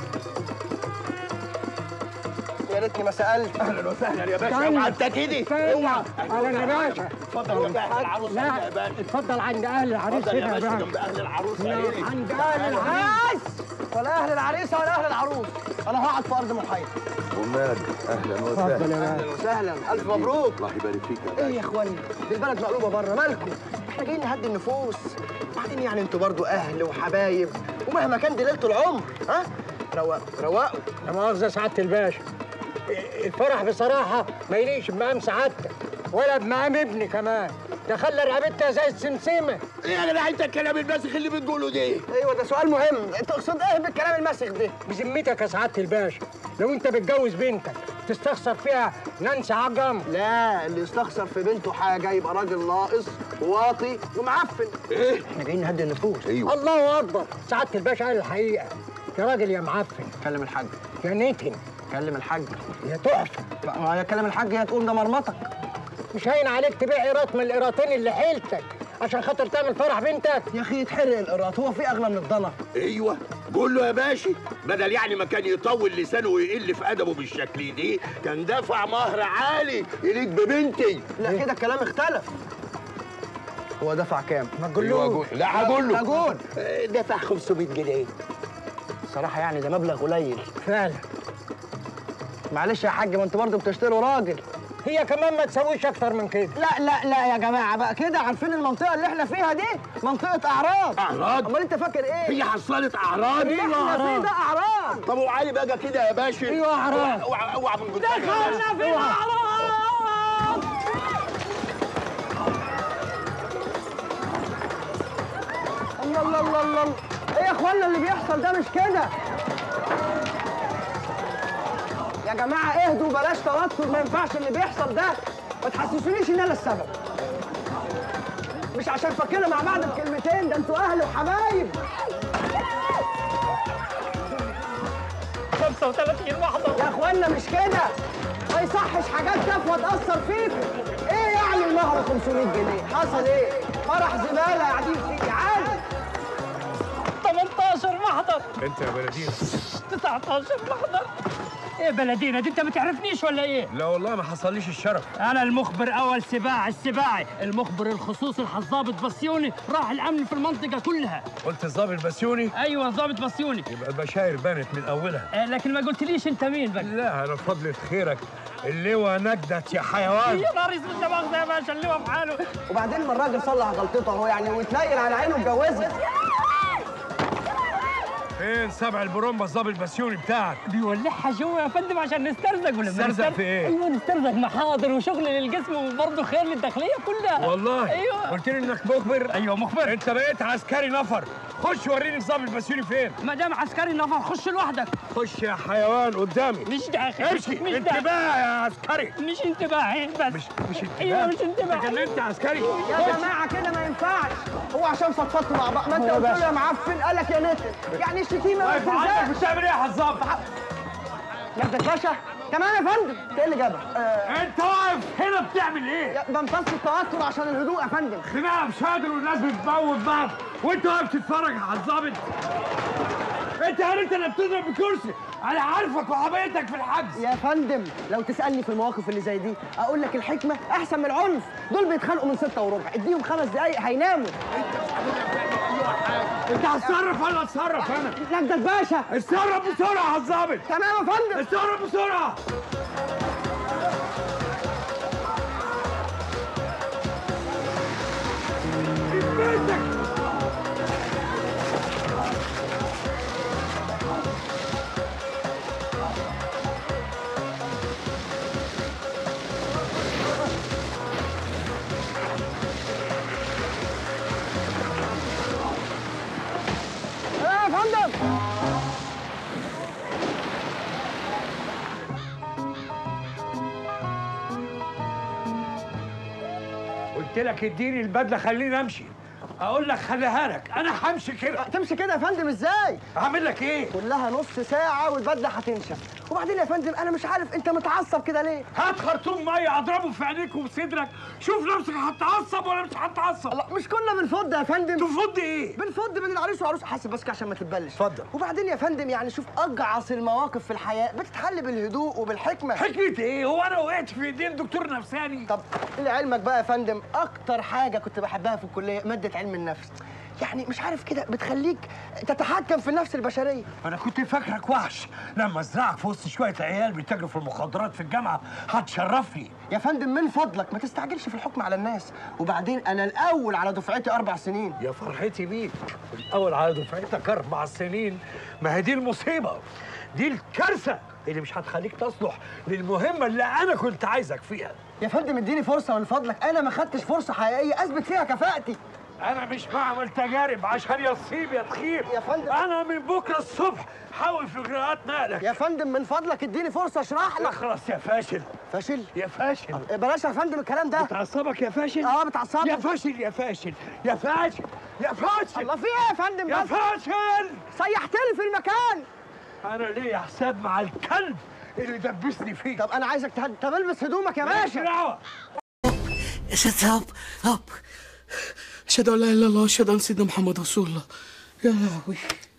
يا ريتني ما سالت اهلا وسهلا يا باشا استنى. اوعى انت كده استنى. اوعى أهلاً يا باشا. اتفضل جنب اهل العروسه لا، هنا يا باشا اتفضل عند اهل العريس اتفضل يا هنا يا باشا باشا. جنب اهل العروسه لا، هنا. عند اهل العريس ولا اهل العريسه ولا اهل العروس انا هقعد في ارض محايده ومال اهلا اتفضل يا باشا اهلا وسهلا الف مبروك الله يبارك فيك يا ايه يا اخواني دي البلد مقلوبه بره مالكم احنا جايين نهدي النفوس بعدين يعني انتوا برضو اهل وحبايب ومهما كان دي ليله العمر ها روقوا روقوا لا مؤاخذة سعادة الباشا الفرح بصراحة ما يليش بمقام سعادتك ولا بمقام ابني كمان ده خلى رقبتها زي السمسمة ايه يا جدع انت الكلام الماسخ اللي بتقوله ده ايوه ده سؤال مهم انت تقصد ايه بالكلام الماسخ ده بذمتك يا سعادة الباشا لو انت بتجوز بنتك تستخسر فيها نانسي عجم لا اللي يستخسر في بنته حاجه يبقى راجل ناقص واطي ومعفن ايه احنا جايين نهدي النفوس ايوه الله اكبر سعادة الباشا قال الحقيقة يا راجل يا معفن كلم الحاج يا نتن كلم الحاج يا تحفة ما هي كلم الحاج هي تقول ده مرمطك مش هين عليك تبيع قيراط من القيراطين اللي حيلتك عشان خاطر تعمل فرح بنتك يا اخي يتحرق القراط هو في اغلى من الضنا ايوه قول له يا باشا بدل يعني ما كان يطول لسانه ويقل في ادبه بالشكل دي كان دفع مهر عالي يليق ببنتي لا كده الكلام اختلف هو دفع كام؟ ما تقولوش. لا هقول له هقول آه، دفع 500 جنيه الصراحه يعني ده مبلغ قليل فعلا معلش يا حاج ما انتوا برضه بتشتروا راجل هي كمان ما تسويش اكتر من كده لا لا لا يا جماعه بقى كده عارفين المنطقه اللي احنا فيها دي منطقه اعراض اعراض امال انت فاكر ايه هي حصلت اعراض اللي احنا فيه ده اعراض طب وعلي بقى كده يا باشا ايوه اعراض اوعى اوعى من قدام دخلنا في الاعراض الله الله الله الله ايه يا اخوانا اللي بيحصل ده مش كده يا جماعه اهدوا بلاش توتر ما ينفعش اللي بيحصل ده ما تحسسونيش ان انا السبب مش عشان فكنا مع بعض بكلمتين ده انتوا اهل وحبايب 35 محضر يا اخوانا مش كده ما يصحش حاجات تافهه تاثر فيكم ايه يعني المهر 500 جنيه حصل ايه فرح زباله قاعدين فيه عادي 18 محضر انت يا بلدين 19 محضر ايه بلدينا دي انت ما تعرفنيش ولا ايه؟ لا والله ما حصليش الشرف انا المخبر اول سباع السباعي المخبر الخصوصي الحظابط بسيوني راح الامن في المنطقه كلها قلت الظابط بسيوني ايوه الضابط بسيوني يبقى البشاير بانت من اولها آه لكن ما قلتليش انت مين بقى لا انا بفضل خيرك اللواء نجدت يا حيوان يا نهار اسود ده مؤاخذه يا باشا اللواء في حاله وبعدين ما الراجل صلح غلطته اهو يعني واتنيل على عينه اتجوزها فين سبع البرومبا الظابط بسيوني بتاعك بيولعها جوه يا فندم عشان نسترزق ولا نسترزق في ايه؟ ايوه نسترزق محاضر وشغل للجسم وبرضه خير للداخليه كلها والله ايوه قلت لي انك مخبر ايوه مخبر انت بقيت عسكري نفر خش وريني الظابط بسيوني فين ما دام عسكري نفر خش لوحدك خش يا حيوان قدامي مش داخل امشي مش انتباه داخل. يا عسكري مش انتباهي بس مش مش انتباه ايوه مش انتباه انت كلمت عسكري يا جماعه كده ما ينفعش هو عشان فضفضتوا مع بعض ما انت قلت له يا معفن قال لك يا نتن يعني الشتيمه ما واقف عندك تنزلش بتعمل ايه يا حظاب مجدك باشا كمان يا فندم انت ايه اللي جابك؟ آه انت واقف هنا بتعمل ايه؟ يا- بمتص التوتر عشان الهدوء يا فندم خناقه بشادر والناس بتموت بعض وانت واقف تتفرج على الظابط انت هل انت اللي بتضرب بكرسي انا عارفك وحبيتك في الحجز يا فندم لو تسالني في المواقف اللي زي دي اقول لك الحكمه احسن من العنف دول بيتخانقوا من ستة وربع اديهم خمس دقايق هيناموا انت هتصرف ولا اتصرف انا؟ مجدك باشا اتصرف بسرعه يا الظابط تمام يا فندم اتصرف بسرعه بيتك يا فندم قلت لك اديني البدله خليني امشي اقول لك خليها لك انا همشي كده تمشي كده يا فندم ازاي هعمل لك ايه كلها نص ساعه والبدله هتنشف وبعدين يا فندم انا مش عارف انت متعصب كده ليه هات خرطوم ميه اضربه في عينيك وفي صدرك شوف نفسك هتعصب ولا مش هتعصب لا مش كنا بنفض يا فندم تفض ايه بنفض بين العريس والعروس حاسب بس كده عشان ما تتبلش اتفضل وبعدين يا فندم يعني شوف اجعص المواقف في الحياه بتتحل بالهدوء وبالحكمه حكمة ايه هو انا وقعت في ايدين دكتور نفساني طب لعلمك بقى يا فندم اكتر حاجه كنت بحبها في الكليه ماده علم النفس يعني مش عارف كده بتخليك تتحكم في النفس البشريه انا كنت فاكرك وحش لما ازرعك في وسط شويه عيال بيتاجروا في المخدرات في الجامعه هتشرفني يا فندم من فضلك ما تستعجلش في الحكم على الناس وبعدين انا الاول على دفعتي اربع سنين يا فرحتي بيك الاول على دفعتك اربع سنين ما هي دي المصيبه دي الكارثه اللي مش هتخليك تصلح للمهمه اللي انا كنت عايزك فيها يا فندم اديني فرصه من فضلك انا ما خدتش فرصه حقيقيه اثبت فيها كفاءتي انا مش بعمل تجارب عشان يصيب يا تخيب يا فندم انا من بكره الصبح حاول في اجراءات نقلك يا فندم من فضلك اديني فرصه اشرح لك اخلص يا فاشل فاشل يا فاشل بلاش يا فندم الكلام ده بتعصبك يا فاشل اه بتعصبك يا فاشل يا فاشل يا فاشل يا فاشل الله في ايه يا فندم يا بس؟ فاشل سيحتني في المكان انا ليا حساب مع الكلب اللي دبسني فيه طب انا عايزك تهد... طب البس هدومك يا مالكش باشا دعوه اشهد هاب هاب اشهد ان لا اله الا الله اشهد ان سيدنا محمد رسول الله يا لهوي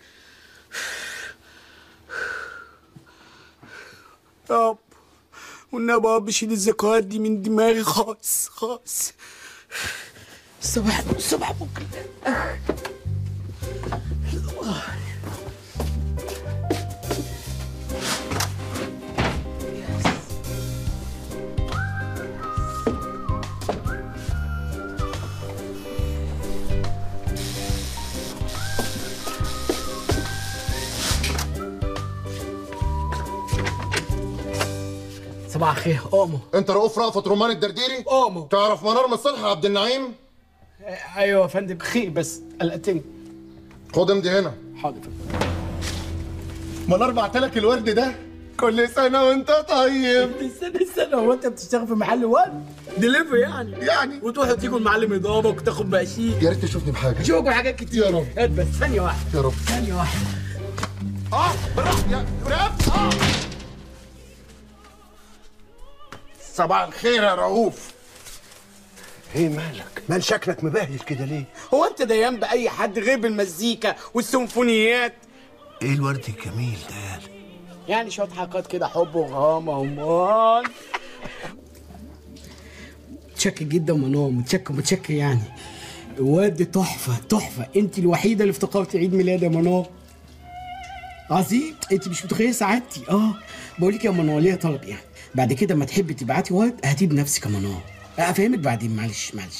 ياب والنبي يا رب شيل الذكريات دي من دماغي خالص خالص الصباح الصبح ممكن صباح الخير قوموا انت رؤوف رأفت رومان الدرديري قوموا تعرف منار من صلح عبد النعيم ايوه يا فندم خير بس قلقتني خد امضي هنا حاضر منار بعتلك الورد ده كل سنه وانت طيب استنى استنى هو انت بتشتغل في محل ورد دليفري يعني يعني وتروح تيجي المعلم يضربك وتاخد بقشيش يا ريت تشوفني بحاجه شوفوا حاجات كتير يا رب هات بس ثانية واحدة يا رب ثانية واحدة اه بالراحه يا راب اه صباح الخير يا رؤوف ايه مالك مال شكلك مبهدل كده ليه هو انت ديان بأي حد غير بالمزيكا والسيمفونيات ايه الورد الجميل ده يعني يعني شوية حركات كده حب وغرامة أمال متشكر جدا منار متشكر متشكر يعني الواد تحفة تحفة انت الوحيدة اللي افتكرتي عيد ميلاد يا منار عظيم انت مش متخيلة سعادتي اه بقول لك يا منار ليا طلب يعني بعد كده ما تحبي تبعتي ورد هاتيه بنفسك يا منار افهمك بعدين معلش معلش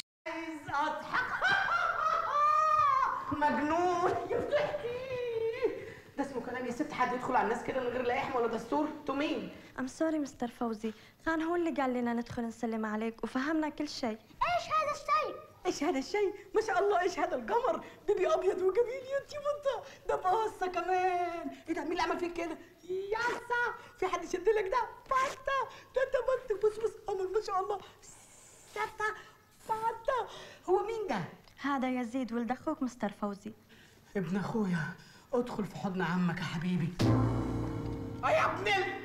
مجنون يا فتحتي ده اسمه كلام يا ست حد يدخل على الناس كده من غير لا احم ولا دستور انتوا مين؟ ام سوري مستر فوزي كان هو اللي قال لنا ندخل نسلم عليك وفهمنا كل شيء ايش هذا الشيء؟ ايش هذا الشيء؟ ما شاء الله ايش هذا القمر؟ بيبي ابيض وجميل يا انتي بطه ده باصه كمان ايه ده مين اللي عمل فيك كده؟ ياسا في حد يشد لك ده؟ باتا ده انت بنت بص بص قمر ما شاء الله ستا باتا هو مين ده؟ هذا يزيد ولد اخوك مستر فوزي ابن اخويا ادخل في حضن عمك يا حبيبي اه يا ابن ال...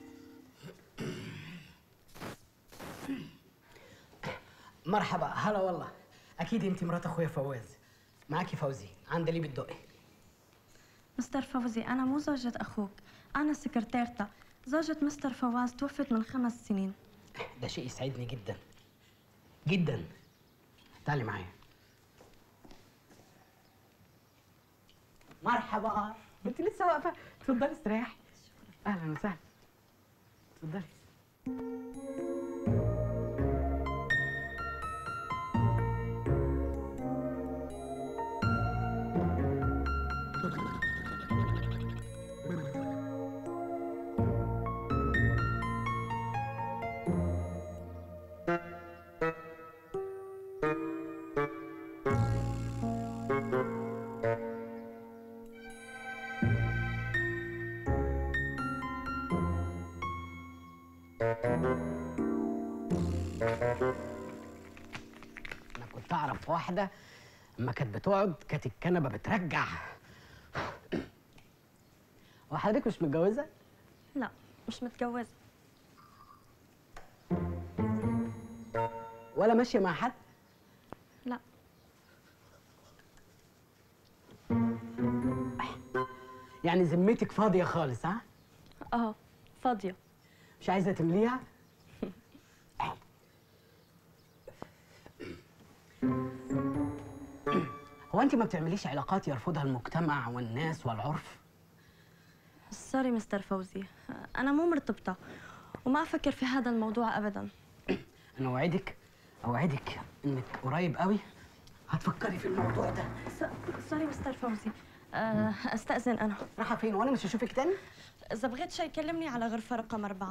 مرحبا هلا والله اكيد انت مرات اخويا فواز معاكي فوزي عند لي بالدقي مستر فوزي انا مو زوجة اخوك انا سكرتيرته زوجة مستر فواز توفت من خمس سنين ده شيء يسعدني جدا جدا تعالي معايا مرحبا انت لسه واقفه اتفضلي استريحي اهلا وسهلا اتفضلي انا كنت اعرف واحده اما كانت بتقعد كانت الكنبه بترجع وحضرتك مش متجوزه لا مش متجوزة ولا ماشيه مع حد لا يعني ذمتك فاضيه خالص ها اه فاضية مش عايزه تمليها هو انت ما بتعمليش علاقات يرفضها المجتمع والناس والعرف سوري مستر فوزي أنا مو مرتبطة وما أفكر في هذا الموضوع أبدا انا اوعدك اوعدك انك قريب قوي هتفكري في الموضوع ده س- سوري مستر فوزي أه، أستأذن أنا رايحه فين وانا مش هشوفك تاني إذا بغيت شيء كلمني على غرفة رقم أربعة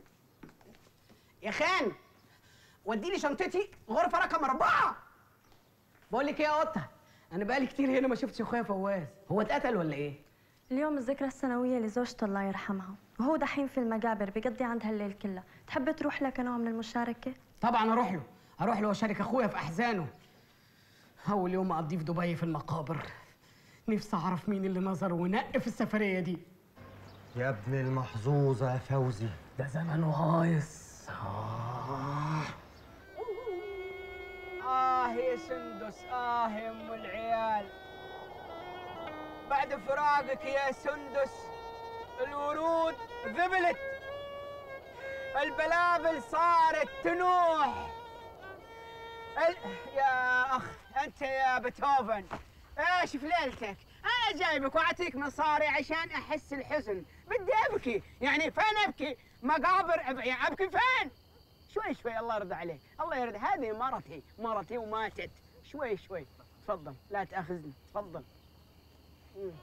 يا خان وديني شنطتي غرفه رقم اربعه بقول لك ايه يا قطه انا بقالي كتير هنا ما شفتش اخويا فواز هو اتقتل ولا ايه اليوم الذكرى السنوية لزوجته الله يرحمها وهو دحين في المقابر بقضي عندها الليل كله تحب تروح لك نوع من المشاركة؟ طبعا اروح له اروح له واشارك اخويا في احزانه اول يوم اقضيه في دبي في المقابر نفسي اعرف مين اللي نظر ونق في السفريه دي يا ابن المحظوظة يا فوزي ده زمن وهايص آه. آه يا سندس آه يا أم العيال بعد فراقك يا سندس الورود ذبلت البلابل صارت تنوح ال... يا أخ أنت يا بيتهوفن ايش في ليلتك؟ أنا جايبك وأعطيك مصاري عشان أحس الحزن بدي أبكي يعني فين أبكي؟ مقابر أب... يعني أبكي فين؟ شوي شوي الله يرضى عليك الله يرضى هذه مرتي مرتي وماتت شوي شوي تفضل لا تأخذني تفضل مم.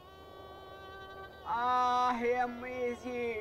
آه يا أمي يزيد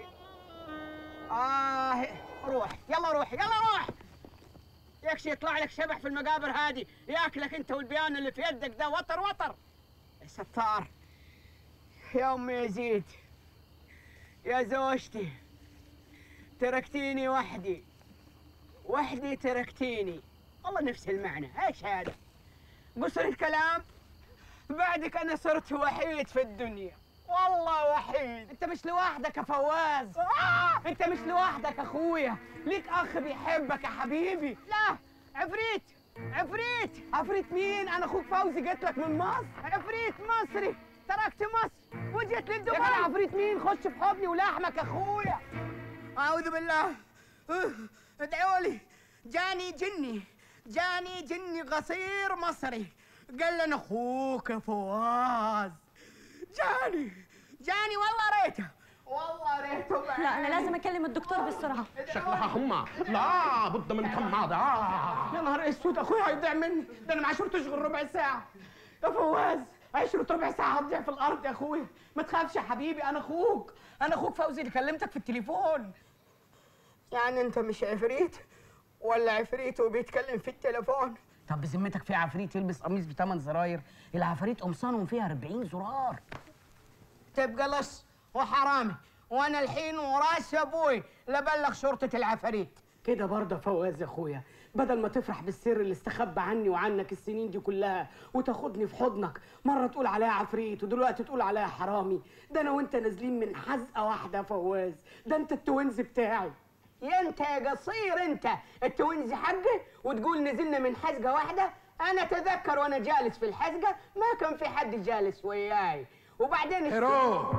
آه روح يلا روح يلا روح يكشي يطلع لك شبح في المقابر هذه ياكلك انت والبيان اللي في يدك ده وطر وطر يا ستار يا ام يزيد يا زوجتي تركتيني وحدي وحدي تركتيني والله نفس المعنى ايش هذا قصر الكلام بعدك انا صرت وحيد في الدنيا والله وحيد انت مش لوحدك يا فواز آه! انت مش لوحدك اخويا ليك اخ بيحبك يا حبيبي لا عفريت عفريت عفريت مين انا اخوك فوزي جيت لك من مصر عفريت مصري تركت مصر وجيت للدبي يا عفريت مين خش في حضني ولحمك اخويا اعوذ بالله أه، ادعوا لي جاني جني جاني جني قصير مصري قال لنا اخوك يا فواز جاني جاني والله ريته والله ريته لا أنا لازم أكلم الدكتور بسرعة شكلها حمى لا بد من كماضة آه. يا نهار اسود اخويا هيضيع مني ده انا ما عشرتش غير ربع ساعه يا فواز عشرة ربع ساعه هتضيع في الارض يا اخويا ما تخافش يا حبيبي انا اخوك انا اخوك فوزي اللي كلمتك في التليفون يعني انت مش عفريت ولا عفريت وبيتكلم في التليفون طب بذمتك في عفريت يلبس قميص بثمان زراير العفاريت قمصانهم فيها 40 زرار تبقى لص وحرامي وانا الحين وراس ابوي لبلغ شرطه العفاريت كده برضه يا فواز يا اخويا بدل ما تفرح بالسر اللي استخبى عني وعنك السنين دي كلها وتاخدني في حضنك مره تقول عليا عفريت ودلوقتي تقول عليا حرامي ده انا وانت نازلين من حزقه واحده يا فواز ده انت التوينز بتاعي يا انت يا قصير انت التوينز حقه وتقول نزلنا من حزقه واحده انا اتذكر وانا جالس في الحزقه ما كان في حد جالس وياي وبعدين هيرو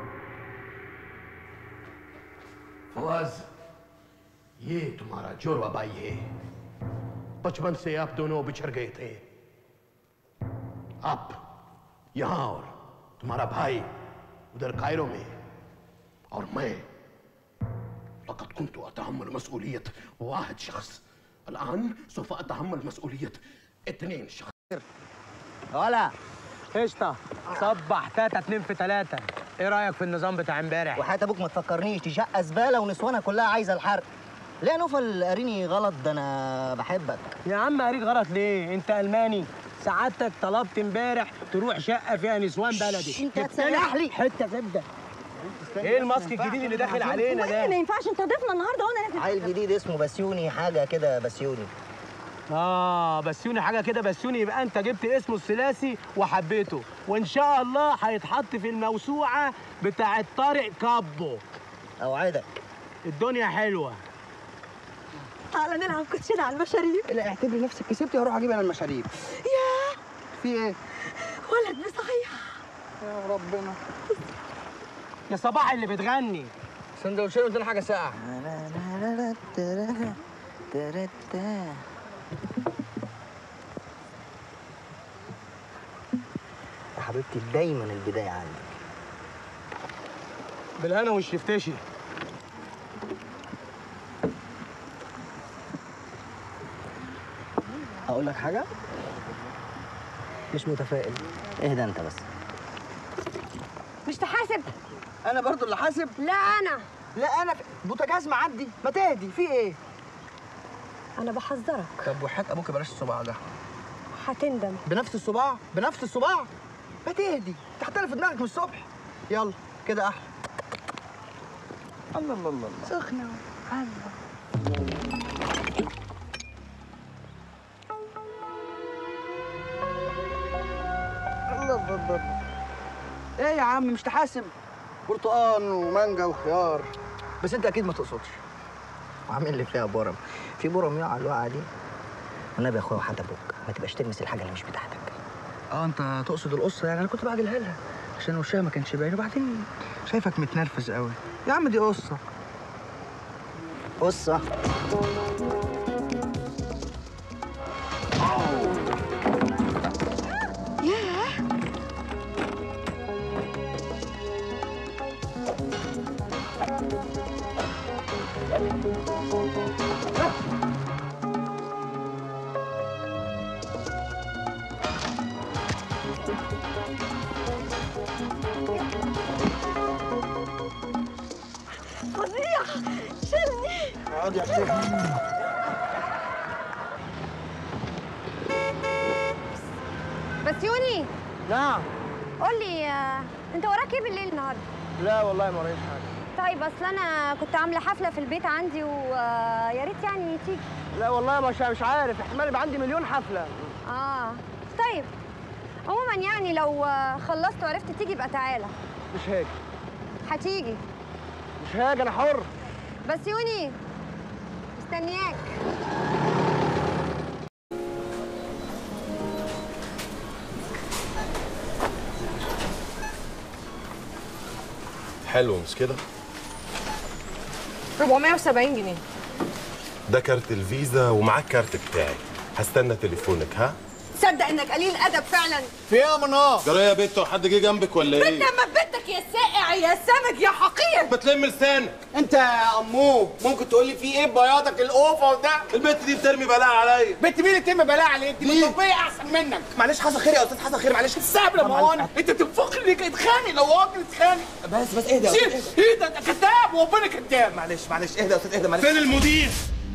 फवाज ये तुम्हारा जोरवा भाई है बचपन से आप दोनों बिछड़ गए थे आप यहाँ और तुम्हारा भाई उधर कायरो में और मैं لقد كنت أتحمل مسؤولية واحد شخص الآن سوف أتحمل مسؤولية اثنين شخص ولا قشطة صبح تاتا اتنين في تلاتة ايه رأيك في النظام بتاع امبارح؟ وحياة ابوك ما تفكرنيش دي شقه زباله ونسوانها كلها عايزه الحرق ليه يا نوفل قاريني غلط ده انا بحبك يا عم قريت غلط ليه؟ انت ألماني سعادتك طلبت امبارح تروح شقة فيها نسوان بلدي انت جبت هتسيح لي. حتة زبدة ايه الماسك الجديد اللي داخل علينا وإيه ده؟ ما ينفعش انت ضيفنا النهارده وانا لازم عيل جديد اسمه بسيوني حاجه كده بسيوني اه بسيوني حاجه كده بسيوني يبقى انت جبت اسمه الثلاثي وحبيته وان شاء الله هيتحط في الموسوعه بتاعه طارق كابو اوعدك الدنيا حلوه تعالى نلعب كوتشينه على المشاريب لا اعتبري نفسك كسبتي هروح اجيب انا المشاريب ياه في ايه ولد صحيح يا ربنا يا صباح اللي بتغني سندوتشين قدام حاجه ساقعه يا حبيبتي دايما البدايه عندك بالهنا والشفتشي اقول لك حاجه مش متفائل اهدى انت بس مش تحاسب انا برضو اللي حاسب لا انا لا انا في... بوتاجاز معدي ما تهدي في ايه انا بحذرك طب وحياة ابوك بلاش الصباع ده هتندم بنفس الصباع بنفس الصباع ما تهدي انت حاطط في دماغك من الصبح يلا كده احلى الله الله الله الله سخنه الله الله الله الله ايه يا عم مش تحاسب برتقان ومانجا وخيار بس انت اكيد ما تقصدش وعامل لي فيها برم في برم يقع الوقعه دي والنبي يا اخويا وحد ابوك ما تبقاش تلمس الحاجه اللي مش بتاعتك اه انت تقصد القصه يعني انا كنت بعجلها لها عشان وشها ما كانش باين وبعدين شايفك متنرفز قوي يا عم دي قصه قصه ياه فظيع شلني اقعد يا شيخ بس يوني نعم قول لي آه، انت وراك ايه بالليل النهارده لا والله ما ورايش حاجه طيب اصل انا كنت عامله حفله في البيت عندي ويا ريت يعني تيجي لا والله مش مش عارف احتمال يبقى عندي مليون حفله اه طيب عموما يعني لو آه، خلصت وعرفت تيجي يبقى تعالى مش هاجي هتيجي مش هاجي انا حر بس يوني مستنياك حلو مش كده 470 جنيه ده كارت الفيزا ومعاك كارت بتاعي هستنى تليفونك ها تصدق انك قليل ادب فعلا في ايه يا منار جرى يا بت حد جه جنبك ولا ايه ما في بيتك يا سائع يا سمك يا حقير بتلم لسانك انت يا امو ممكن تقول لي في ايه بياضك الاوفه وده البت دي بترمي بلاء عليا بنت مين اللي تم بلاء عليك دي مطبيه احسن منك معلش حصل خير يا استاذ حصل خير معلش السحب لما هو انت تنفخني ليك اتخانق لو هو اتخانق بس بس اهدى يا شيل أستاذ، ايه ده انت كذاب وربنا كذاب معلش معلش اهدى يا استاذ اهدى معلش فين المدير؟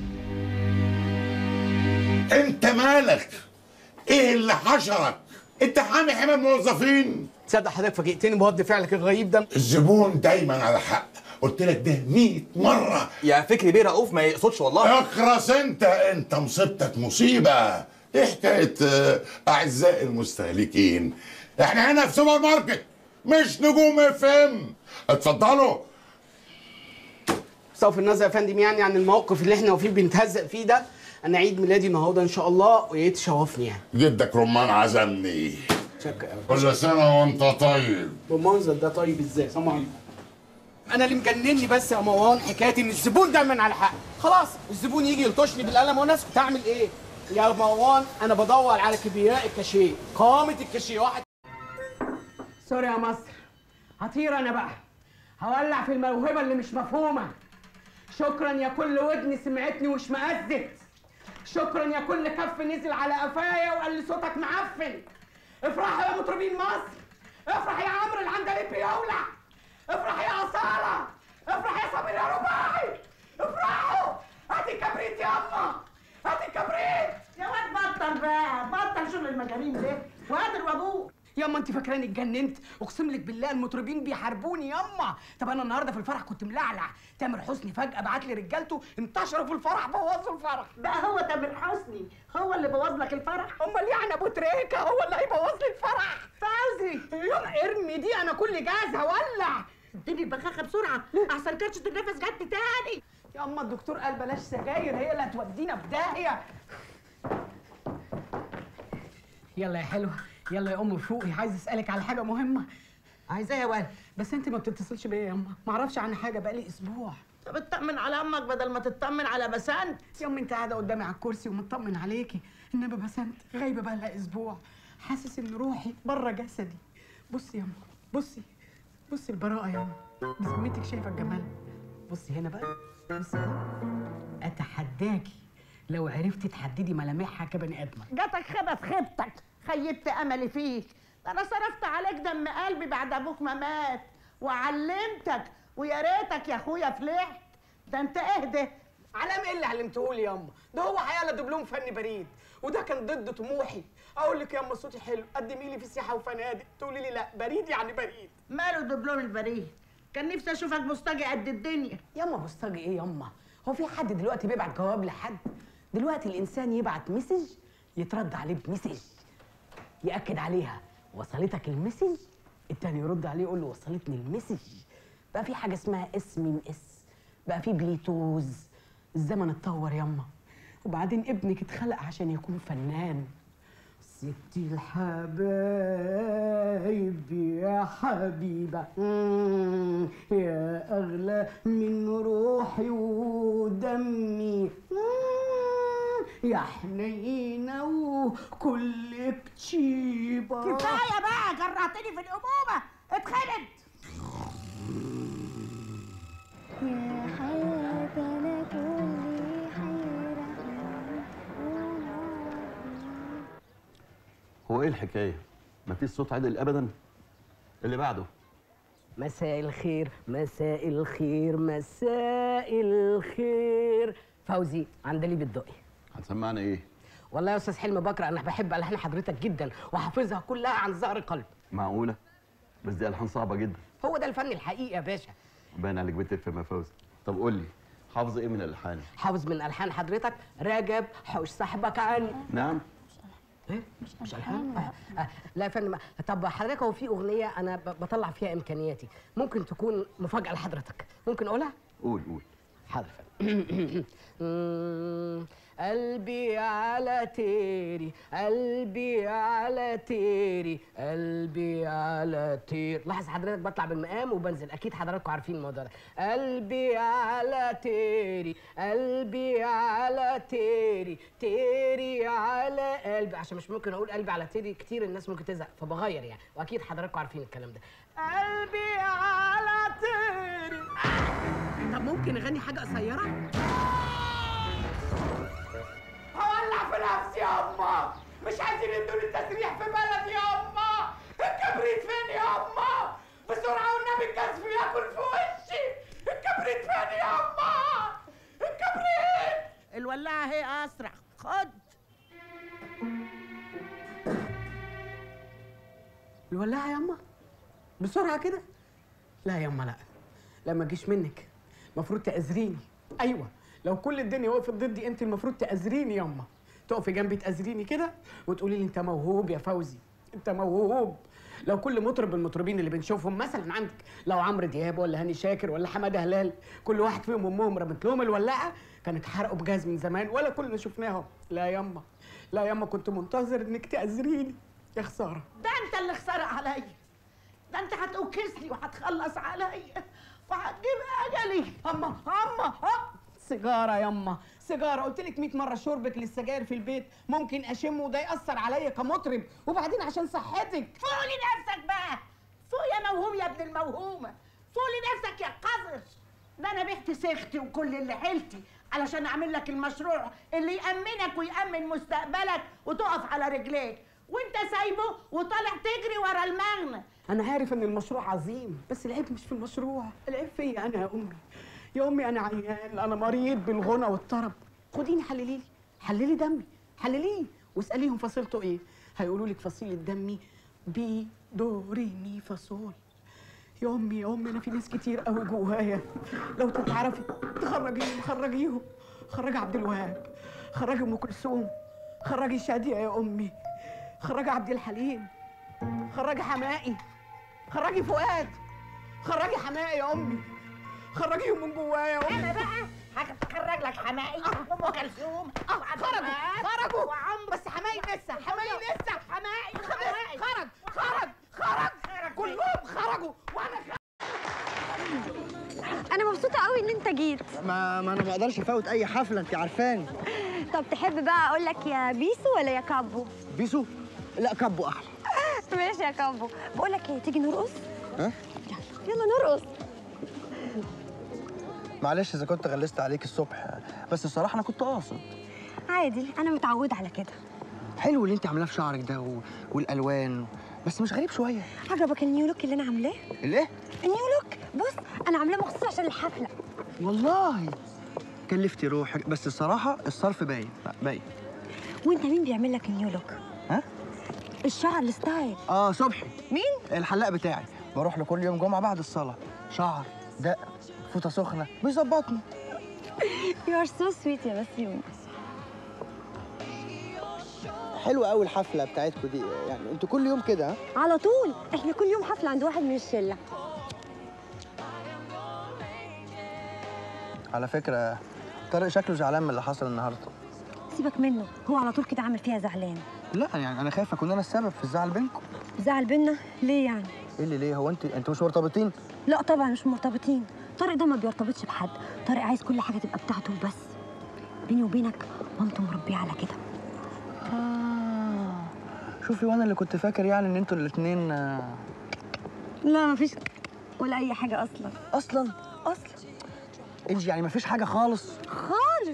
انت مالك؟ ايه اللي حشرك؟ انت حامي حمى الموظفين تصدق حضرتك فاجئتني برد فعلك الغريب ده الزبون دايما على حق قلت لك ده 100 مره يا فكري بيه رؤوف ما يقصدش والله اخرس انت انت مصيبتك مصيبه ايه حكايه آه، اعزائي المستهلكين احنا هنا في سوبر ماركت مش نجوم اف ام اتفضلوا صوف النظر يا فندم يعني عن الموقف اللي احنا واقفين بنتهزق فيه ده انا عيد ميلادي النهارده ان شاء الله ويا ريت تشرفني يعني جدك رمان عزمني شكرا كل سنه وانت طيب بالمنظر ده طيب ازاي سلام عليكم انا اللي مجنني بس يا مروان حكايه ان الزبون دايما على حق خلاص الزبون يجي يلطشني بالقلم وانا اسكت اعمل ايه يا مروان انا بدور على كبرياء الكاشيه قامه الكاشيه واحد سوري يا مصر هطير انا بقى هولع في الموهبه اللي مش مفهومه شكرا يا كل ودن سمعتني واشمئزت شكرا يا كل كف نزل على قفايا وقال لي صوتك معفن افرحوا يا مطربين مصر افرح يا عمرو العندليب بيولع افرح يا أصالة افرح يا صابر يا رباعي افرحوا هاتي كبريت يا أما هاتي كبريت يا واد بطل بقى بطل شغل المجانين ده وقادر وابوه يا ياما انت فاكراني اتجننت اقسم لك بالله المطربين بيحاربوني ياما طب انا النهارده في الفرح كنت ملعلع تامر حسني فجاه بعت لي رجالته انتشروا في الفرح بوظوا الفرح بقى هو تامر حسني هو اللي بوظ لك الفرح امال يعني ابو تريكه هو اللي هيبوظ لي الفرح فوزي يوم ارمي دي انا كل جاهز هولع اديني البخاخه بسرعه احسن كرشه النفس جت تاني يا اما الدكتور قال بلاش سجاير هي اللي هتودينا في داهيه يلا يا حلوه يلا يا ام فوقي عايز اسالك على حاجه مهمه عايزاه يا ولد بس انت ما بتتصلش بيا يا اما ما اعرفش عن حاجه بقالي اسبوع طب اطمن على امك بدل ما تطمن على بسنت يا امي انت قاعده قدامي على الكرسي ومطمن عليكي انما بسنت غايبه بقى لها اسبوع حاسس ان روحي بره جسدي بصي يا اما بصي بصي البراءه يا اما بذمتك شايفه الجمال بصي هنا بقى بصي هنا اتحداكي لو عرفتي تحددي ملامحها كبني ادمه جاتك خيبه في خيبتك خيبت املي فيك ده انا صرفت عليك دم قلبي بعد ابوك ما مات وعلمتك ويا ريتك يا اخويا فلحت ده انت اهدى علام ايه اللي علمتهولي ياما ده هو حياله دبلوم فني بريد وده كان ضد طموحي اقول لك ياما صوتي حلو قدمي لي في سياحه وفنادق تقولي لي لا بريد يعني بريد ماله دبلوم البريد كان نفسي اشوفك بوسطجي قد الدنيا ياما بوسطجي ايه ياما هو في حد دلوقتي بيبعت جواب لحد دلوقتي الانسان يبعت مسج يترد عليه بمسج ياكد عليها وصلتك المسج التاني يرد عليه يقول له وصلتني المسج بقى في حاجه اسمها اس من اس بقى في بليتوز الزمن اتطور ياما وبعدين ابنك اتخلق عشان يكون فنان ستي الحبايب يا حبيبة مم، يا أغلى من روحي ودمي مم، يا حنينة وكل كتيبة كفايه بقى جرعتني في الامومه اتخلد يا حياتنا كل حيرة هو ايه الحكايه مفيش صوت عدل ابدا اللي بعده مساء الخير مساء الخير مساء الخير فوزي عندلي بالدقي هتسمعنا ايه والله يا استاذ حلمي بكر انا بحب الحان حضرتك جدا وحافظها كلها عن ظهر قلب معقوله بس دي الحان صعبه جدا هو ده الفن الحقيقي يا باشا باين عليك بتفهم يا فوزي طب قول لي حافظ ايه من الالحان حافظ من الحان حضرتك راجب حوش صاحبك عني نعم ايه مش الحان آه. آه. لا يا فندم طب حضرتك هو في اغنيه انا ب- بطلع فيها امكانياتي ممكن تكون مفاجاه لحضرتك ممكن اقولها قول قول حاضر يا فندم مم، قلبي على تيري قلبي على تيري قلبي على تير لاحظ حضرتك بطلع بالمقام وبنزل اكيد حضراتكم عارفين الموضوع ده قلبي على تيري قلبي على تيري تيري على قلبي عشان مش ممكن اقول قلبي على تيري كتير الناس ممكن تزهق فبغير يعني واكيد حضراتكم عارفين الكلام ده قلبي على تيري طب ممكن اغني حاجه قصيره هولع في نفسي ياما مش عايزين يدوني التسريح في بلدي ياما الكبريت فين ياما بسرعة والنبي الجاز بياكل في وشي الكبريت فين ياما الكبريت الولاعه هي اسرع خد الولاعه ياما بسرعه كده لا ياما لا لا ما تجيش منك المفروض تأذريني ايوه لو كل الدنيا وقفت ضدي انت المفروض تأذريني ياما تقفي جنبي تأذريني كده وتقولي لي انت موهوب يا فوزي انت موهوب لو كل مطرب من المطربين اللي بنشوفهم مثلا عندك لو عمرو دياب ولا هاني شاكر ولا حماده هلال كل واحد فيهم امهم رمت لهم الولاعه كانوا اتحرقوا بجاز من زمان ولا كلنا شفناهم لا ياما لا ياما كنت منتظر انك تأذريني يا خساره ده انت اللي خسارة عليا ده انت هتوكسني وهتخلص عليا وهتجيب اجلي اما اما أه. سيجاره ياما سيجاره قلت لك 100 مره شربك للسجاير في البيت ممكن اشمه وده ياثر عليا كمطرب وبعدين عشان صحتك فوق لنفسك بقى فوق يا موهوم يا ابن الموهومه فوق لنفسك يا قذر ده انا بعت سيختي وكل اللي حيلتي علشان اعمل لك المشروع اللي يامنك ويامن مستقبلك وتقف على رجليك وانت سايبه وطالع تجري ورا المغنى انا عارف ان المشروع عظيم بس العيب مش في المشروع العيب فيا انا يا امي يا امي انا عيان انا مريض بالغنى والطرب خديني حللي لي حللي لي دمي حلليه واساليهم فصيلته ايه هيقولوا لك فصيله دمي بي دو ري مي فا صول يا امي يا امي انا في ناس كتير قوي جوايا لو تعرفي تخرجيهم خرجيهم خرجي عبد الوهاب خرجي ام كلثوم خرجي شاديه يا امي خرجي عبد الحليم خرجي حمائي خرجي فؤاد خرجي حمائي يا امي خرجيهم من جوايا يا امي انا بقى هخرج لك حمائي ام كلثوم خرجوا خرجوا بس حمائي لسه حمائي لسه حمائي خرج خرج خرج كلهم خرجوا وانا انا مبسوطه قوي ان انت جيت ما ما انا ما اقدرش افوت اي حفله انت عارفاني طب تحب بقى اقول لك يا بيسو ولا يا كابو بيسو لا كابو احلى ماشي يا كابو بقول لك ايه تيجي نرقص ها يلا نرقص معلش اذا كنت غلست عليك الصبح بس الصراحه انا كنت قاصد عادي انا متعوده على كده حلو اللي انت عاملاه في شعرك ده و... والالوان بس مش غريب شويه عجبك النيو لوك اللي انا عاملاه الايه النيو لوك بص انا عاملاه مخصوص عشان الحفله والله كلفتي روحك بس الصراحه الصرف باين لا باين وانت مين بيعمل لك النيو لوك ها الشعر الستايل اه صبحي مين الحلاق بتاعي بروح له كل يوم جمعه بعد الصلاه شعر دق فوطه سخنه بيظبطني يو ار سو سويت يا بسيون حلوه قوي الحفله بتاعتكم دي يعني انتوا كل يوم كده ها على طول احنا كل يوم حفله عند واحد من الشله على فكره طارق شكله زعلان من اللي حصل النهارده سيبك منه هو على طول كده عامل فيها زعلان لا يعني انا خايف اكون انا السبب في الزعل بينكم زعل بينا ليه يعني ايه اللي ليه هو انت انتوا مش مرتبطين لا طبعا مش مرتبطين طارق ده ما بيرتبطش بحد طارق عايز كل حاجه تبقى بتاعته وبس بيني وبينك مامته مربيه على كده آه. شوفي وانا اللي كنت فاكر يعني ان انتوا الاثنين لا مفيش ولا اي حاجه اصلا اصلا اصلا انجي يعني مفيش حاجه خالص خالص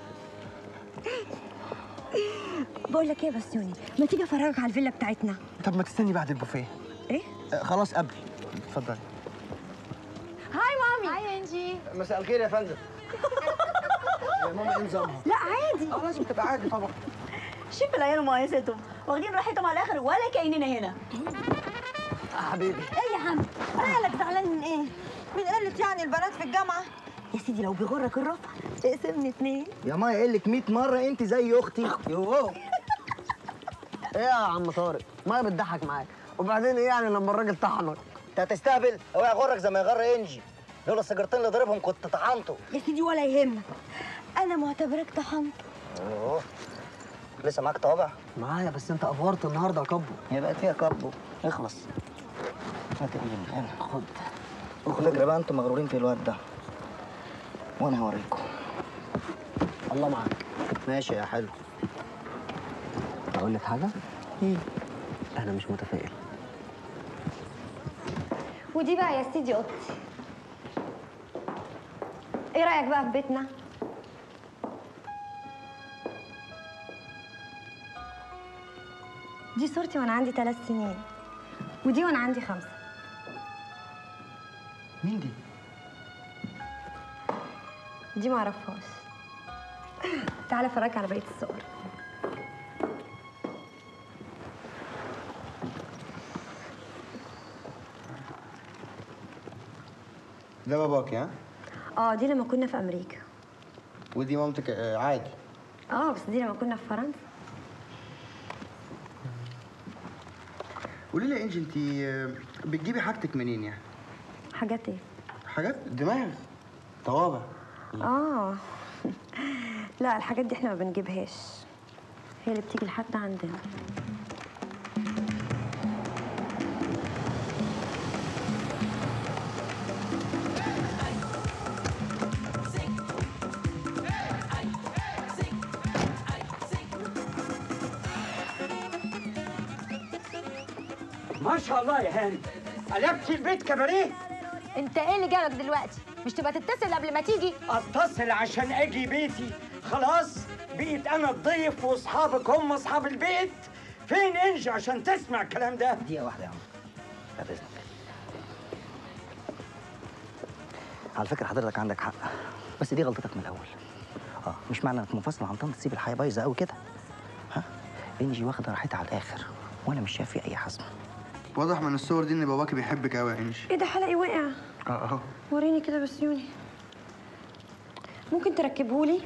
بقول لك ايه يا بسيوني ما تيجي افرجك على الفيلا بتاعتنا طب ما تستني بعد البوفيه ايه آه خلاص قبل اتفضلي هاي مامي هاي انجي مساء الخير يا فندم يا ماما ايه نظامها لا عادي اه لازم تبقى عادي طبعا شوف العيال ومقايستهم واخدين راحتهم على الاخر ولا كاننا هنا حبيبي ايه يا عم مالك زعلان من ايه من قله يعني البنات في الجامعه يا سيدي لو بيغرك الرفع اقسمني اتنين يا مايا قايل لك 100 مره انت زي اختي يوه ايه يا عم طارق مايا بتضحك معاك وبعدين ايه يعني لما الراجل طحنك انت هتستهبل هو يغرك زي ما يغر انجي لولا السيجارتين اللي ضربهم كنت طحنته يا سيدي ولا يهمك انا معتبرك طحنت اوه لسه معاك طابع معايا بس انت افورت النهارده يا كبو هي بقت فيها كبو اخلص فاتق يلا خد خد اجري بقى انتوا مغرورين في الواد ده وانا هوريكم الله معاك ماشي يا حلو اقول لك حاجه انا مش متفائل ودي بقى يا سيدي اوضتي ايه رايك بقى في بيتنا دي صورتي وانا عندي ثلاث سنين ودي وانا عندي خمسه مين دي دي ما اعرفهاش تعالى افرجك على بقيه الصور ده باباك ها اه دي لما كنا في امريكا ودي مامتك آه، عادي اه بس دي لما كنا في فرنسا قولي لي يا انجي انت آه، بتجيبي حاجتك منين يعني حاجات ايه حاجات دماغ طوابع اه لا الحاجات دي احنا ما بنجيبهاش هي اللي بتيجي لحد عندنا ما شاء الله يا هاني قلبتي البيت كباريه انت ايه اللي جابك دلوقتي مش تبقى تتصل قبل ما تيجي اتصل عشان اجي بيتي خلاص بقيت انا الضيف واصحابك هم اصحاب البيت فين انجي عشان تسمع الكلام ده دقيقة واحدة يا عم بعد إذنك على فكرة حضرتك عندك حق بس دي غلطتك من الأول اه مش معنى انك منفصل عن طنط تسيب الحياة بايظة قوي كده ها انجي واخدة راحتها على الآخر وأنا مش شايف فيه أي حزم واضح من الصور دي ان باباكي بيحبك قوي يا انجي ايه ده حلقي وقع اه اهو وريني كده بس يوني ممكن تركبهولي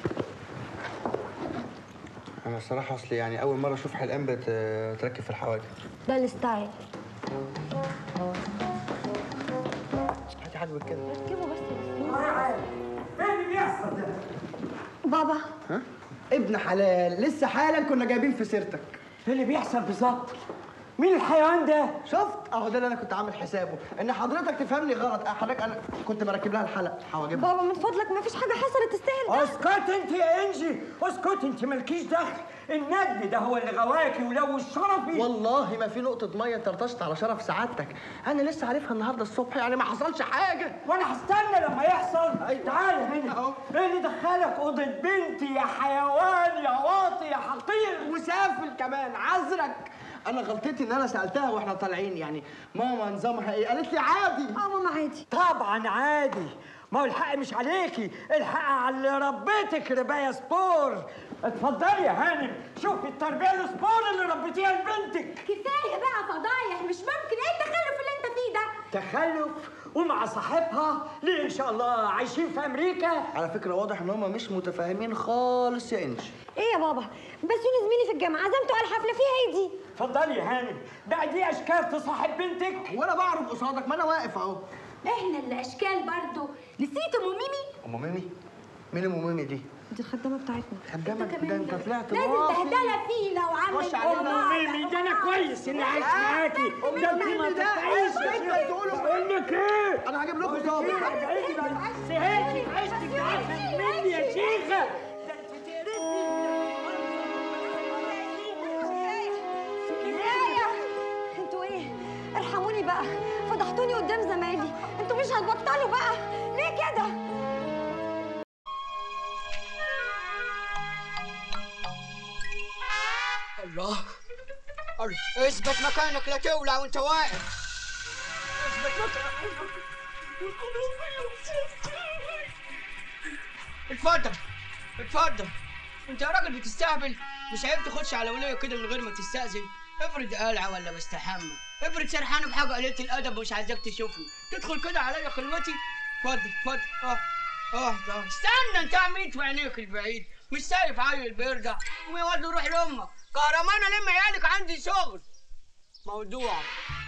انا الصراحه اصلي يعني اول مره اشوف حلقان بتركب في الحواجب ده الستايل هاتي حاجبك كده ركبه بس ايه اللي بيحصل ده؟ بابا ها ابن حلال لسه حالا كنا جايبين في سيرتك ايه اللي بيحصل بالظبط؟ مين الحيوان ده؟ شفت اهو ده اللي انا كنت عامل حسابه ان حضرتك تفهمني غلط أه، حضرتك انا كنت مركب لها الحلق حواجبها بابا من فضلك ما فيش حاجه حصلت تستاهل ده اسكت انت يا انجي اسكت انت مالكيش دخل الندل ده هو اللي غواكي ولوش شرفي والله ما في نقطة مية طرطشت على شرف سعادتك، أنا لسه عارفها النهاردة الصبح يعني ما حصلش حاجة. وانا هستنى لما يحصل تعال هنا اهو ايه اللي دخلك اوضه بنتي يا حيوان يا واطي يا حقير وسافل كمان عذرك. أنا غلطتي إن أنا سألتها وإحنا طالعين يعني ماما نظامها إيه؟ قالت لي عادي. اه ماما عادي طبعا عادي ما هو الحق مش عليكي الحق على اللي ربيتك رباية سبور اتفضلي يا هانم شوفي التربية السبور اللي ربيتيها لبنتك كفايه بقى فضايح مش ممكن ايه التخلف اللي انت فيه ده تخلف ومع صاحبها ليه ان شاء الله عايشين في امريكا على فكرة واضح إن هما مش متفاهمين خالص يا إنجي. ايه يا بابا بس يوني زميلي في الجامعه عزمته على الحفله فيها ايه دي اتفضلي يا هانم بقى دي اشكال تصاحب بنتك وأنا بعرف قصادك ما أنا واقف أهو. احنا اللي اشكال برضه نسيت ام ميمي أم ميمي؟ مين أم ميمي دي؟ دي الخدامه بتاعتنا خدامة ده أنت طلعت لازم واطي. بهدله فينا وعامل خش علينا ام ميمي ده انا كويس اني عايش معاكي ده انت ما تفتحيش انت تقولوا بقول لك ايه أنا هجيب لكم ظابط. ابعدي بقى سهيتي في عشتك عشان مني يا شيخه ده انت انتوا ايه ارحموني بقى فضحتوني قدام زمايلي انتوا مش هتبطلوا بقى ليه كده الله الله. اثبت مكانك لا تولع وانت واقف اثبت مكانك اتفضل اتفضل انت يا راجل بتستهبل مش عيب تخش على وليه كده من غير ما تستأذن افرض قلعة ولا بستحمى افرض سرحان بحاجة قليلة الأدب ومش عايزاك تشوفني تدخل كده عليا خلوتي اتفضل اتفضل اه اه طب استنى انت عميت في عينيك البعيد مش شايف عيل بيرضع قوم يا ولد روح لامك كهرمانة لم عيالك عندي شغل موضوع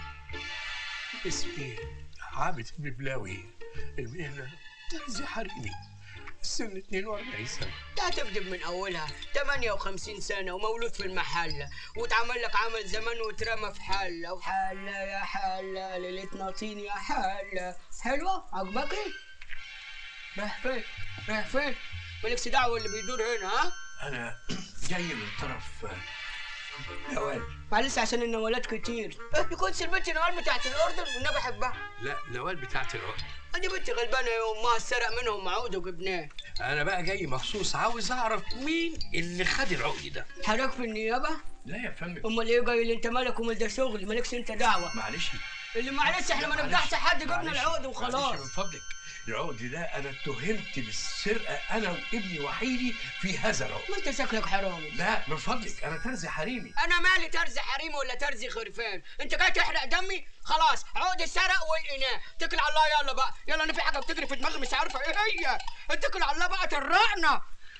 اسمي عابد الببلاوي المهنة ترزي حريمي السن 42 سنة لا تكذب من اولها 58 سنة ومولود في المحلة واتعمل لك عمل زمان واترمى في حلة وحلة يا حلة ليلتنا طين يا حلة حلوة عجبك ايه؟ رايح فين؟ رايح فين؟ مالكش دعوة اللي بيدور هنا ها؟ أنا جاي من طرف آه، نوال معلش عشان النوالات كتير ايه يكونش البنت نوال بتاعت الاردن والنبي بحبها لا نوال بتاعت العقد دي بنت غلبانة يا امها سرق منهم عقد وجبناه أنا بقى جاي مخصوص عاوز أعرف مين اللي خد العقد ده حضرتك في النيابة؟ لا يا فندم امال ايه جاي اللي انت مالك ومال ده شغل مالكش انت دعوة معلش اللي معلش احنا ما معلش. نفضحش حد جبنا معلش. العقد معلش وخلاص من فضلك العقد ده أنا اتهمت بالسرقة أنا وابني وحيدي في هذا العقد ما انت شكلك حرامي لا من فضلك أنا ترزي حريمي انا مالي ترزي حريمي ولا ترزي خرفان انت جاي تحرق دمي خلاص عقد السرق والاناء اتكل على الله يلا بقى يلا انا في حاجه بتجري في دماغي مش عارفه ايه هي اتكل على الله بقى ترقنا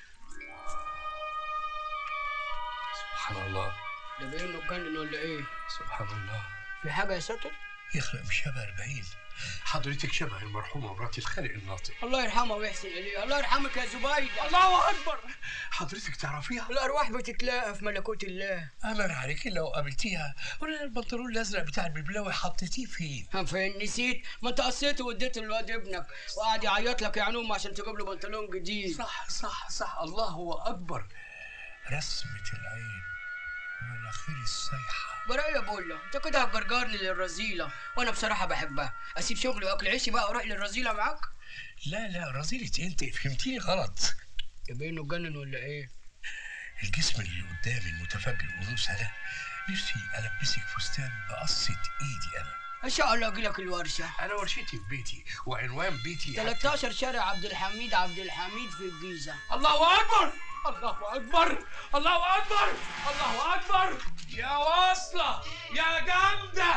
سبحان الله ده باين اتجنن ولا ايه سبحان الله في حاجه يا ساتر يخلق مش شبه 40 حضرتك شبه المرحومة مرات الخالق الناطق الله يرحمها ويحسن اليها الله يرحمك يا زبيدة الله أكبر حضرتك تعرفيها الارواح بتتلاقى في ملكوت الله أمر عليك لو قابلتيها ولا البنطلون الأزرق بتاع الببلاوي حطيتيه فين؟ هم فين نسيت ما انت قصيت واديت الواد ابنك وقعد يعيط لك يا عنوم عشان تجيب له بنطلون جديد صح صح صح الله هو أكبر رسمة العين مناخير الصيحة برايه بولا انت كده هتجرجرني للرذيله وانا بصراحه بحبها اسيب شغلي واكل عيشي بقى واروح للرذيله معاك لا لا رذيلة انت فهمتيني غلط يبين انه اتجنن ولا ايه الجسم اللي قدامي المتفجر الأنوثة ده نفسي ألبسك فستان بقصة إيدي أنا ان شاء الله اجي لك الورشه أنا ورشتي في بيتي وعنوان بيتي 13 شارع عبد الحميد عبد الحميد في الجيزه الله أكبر الله اكبر الله اكبر الله اكبر يا واصله يا جامده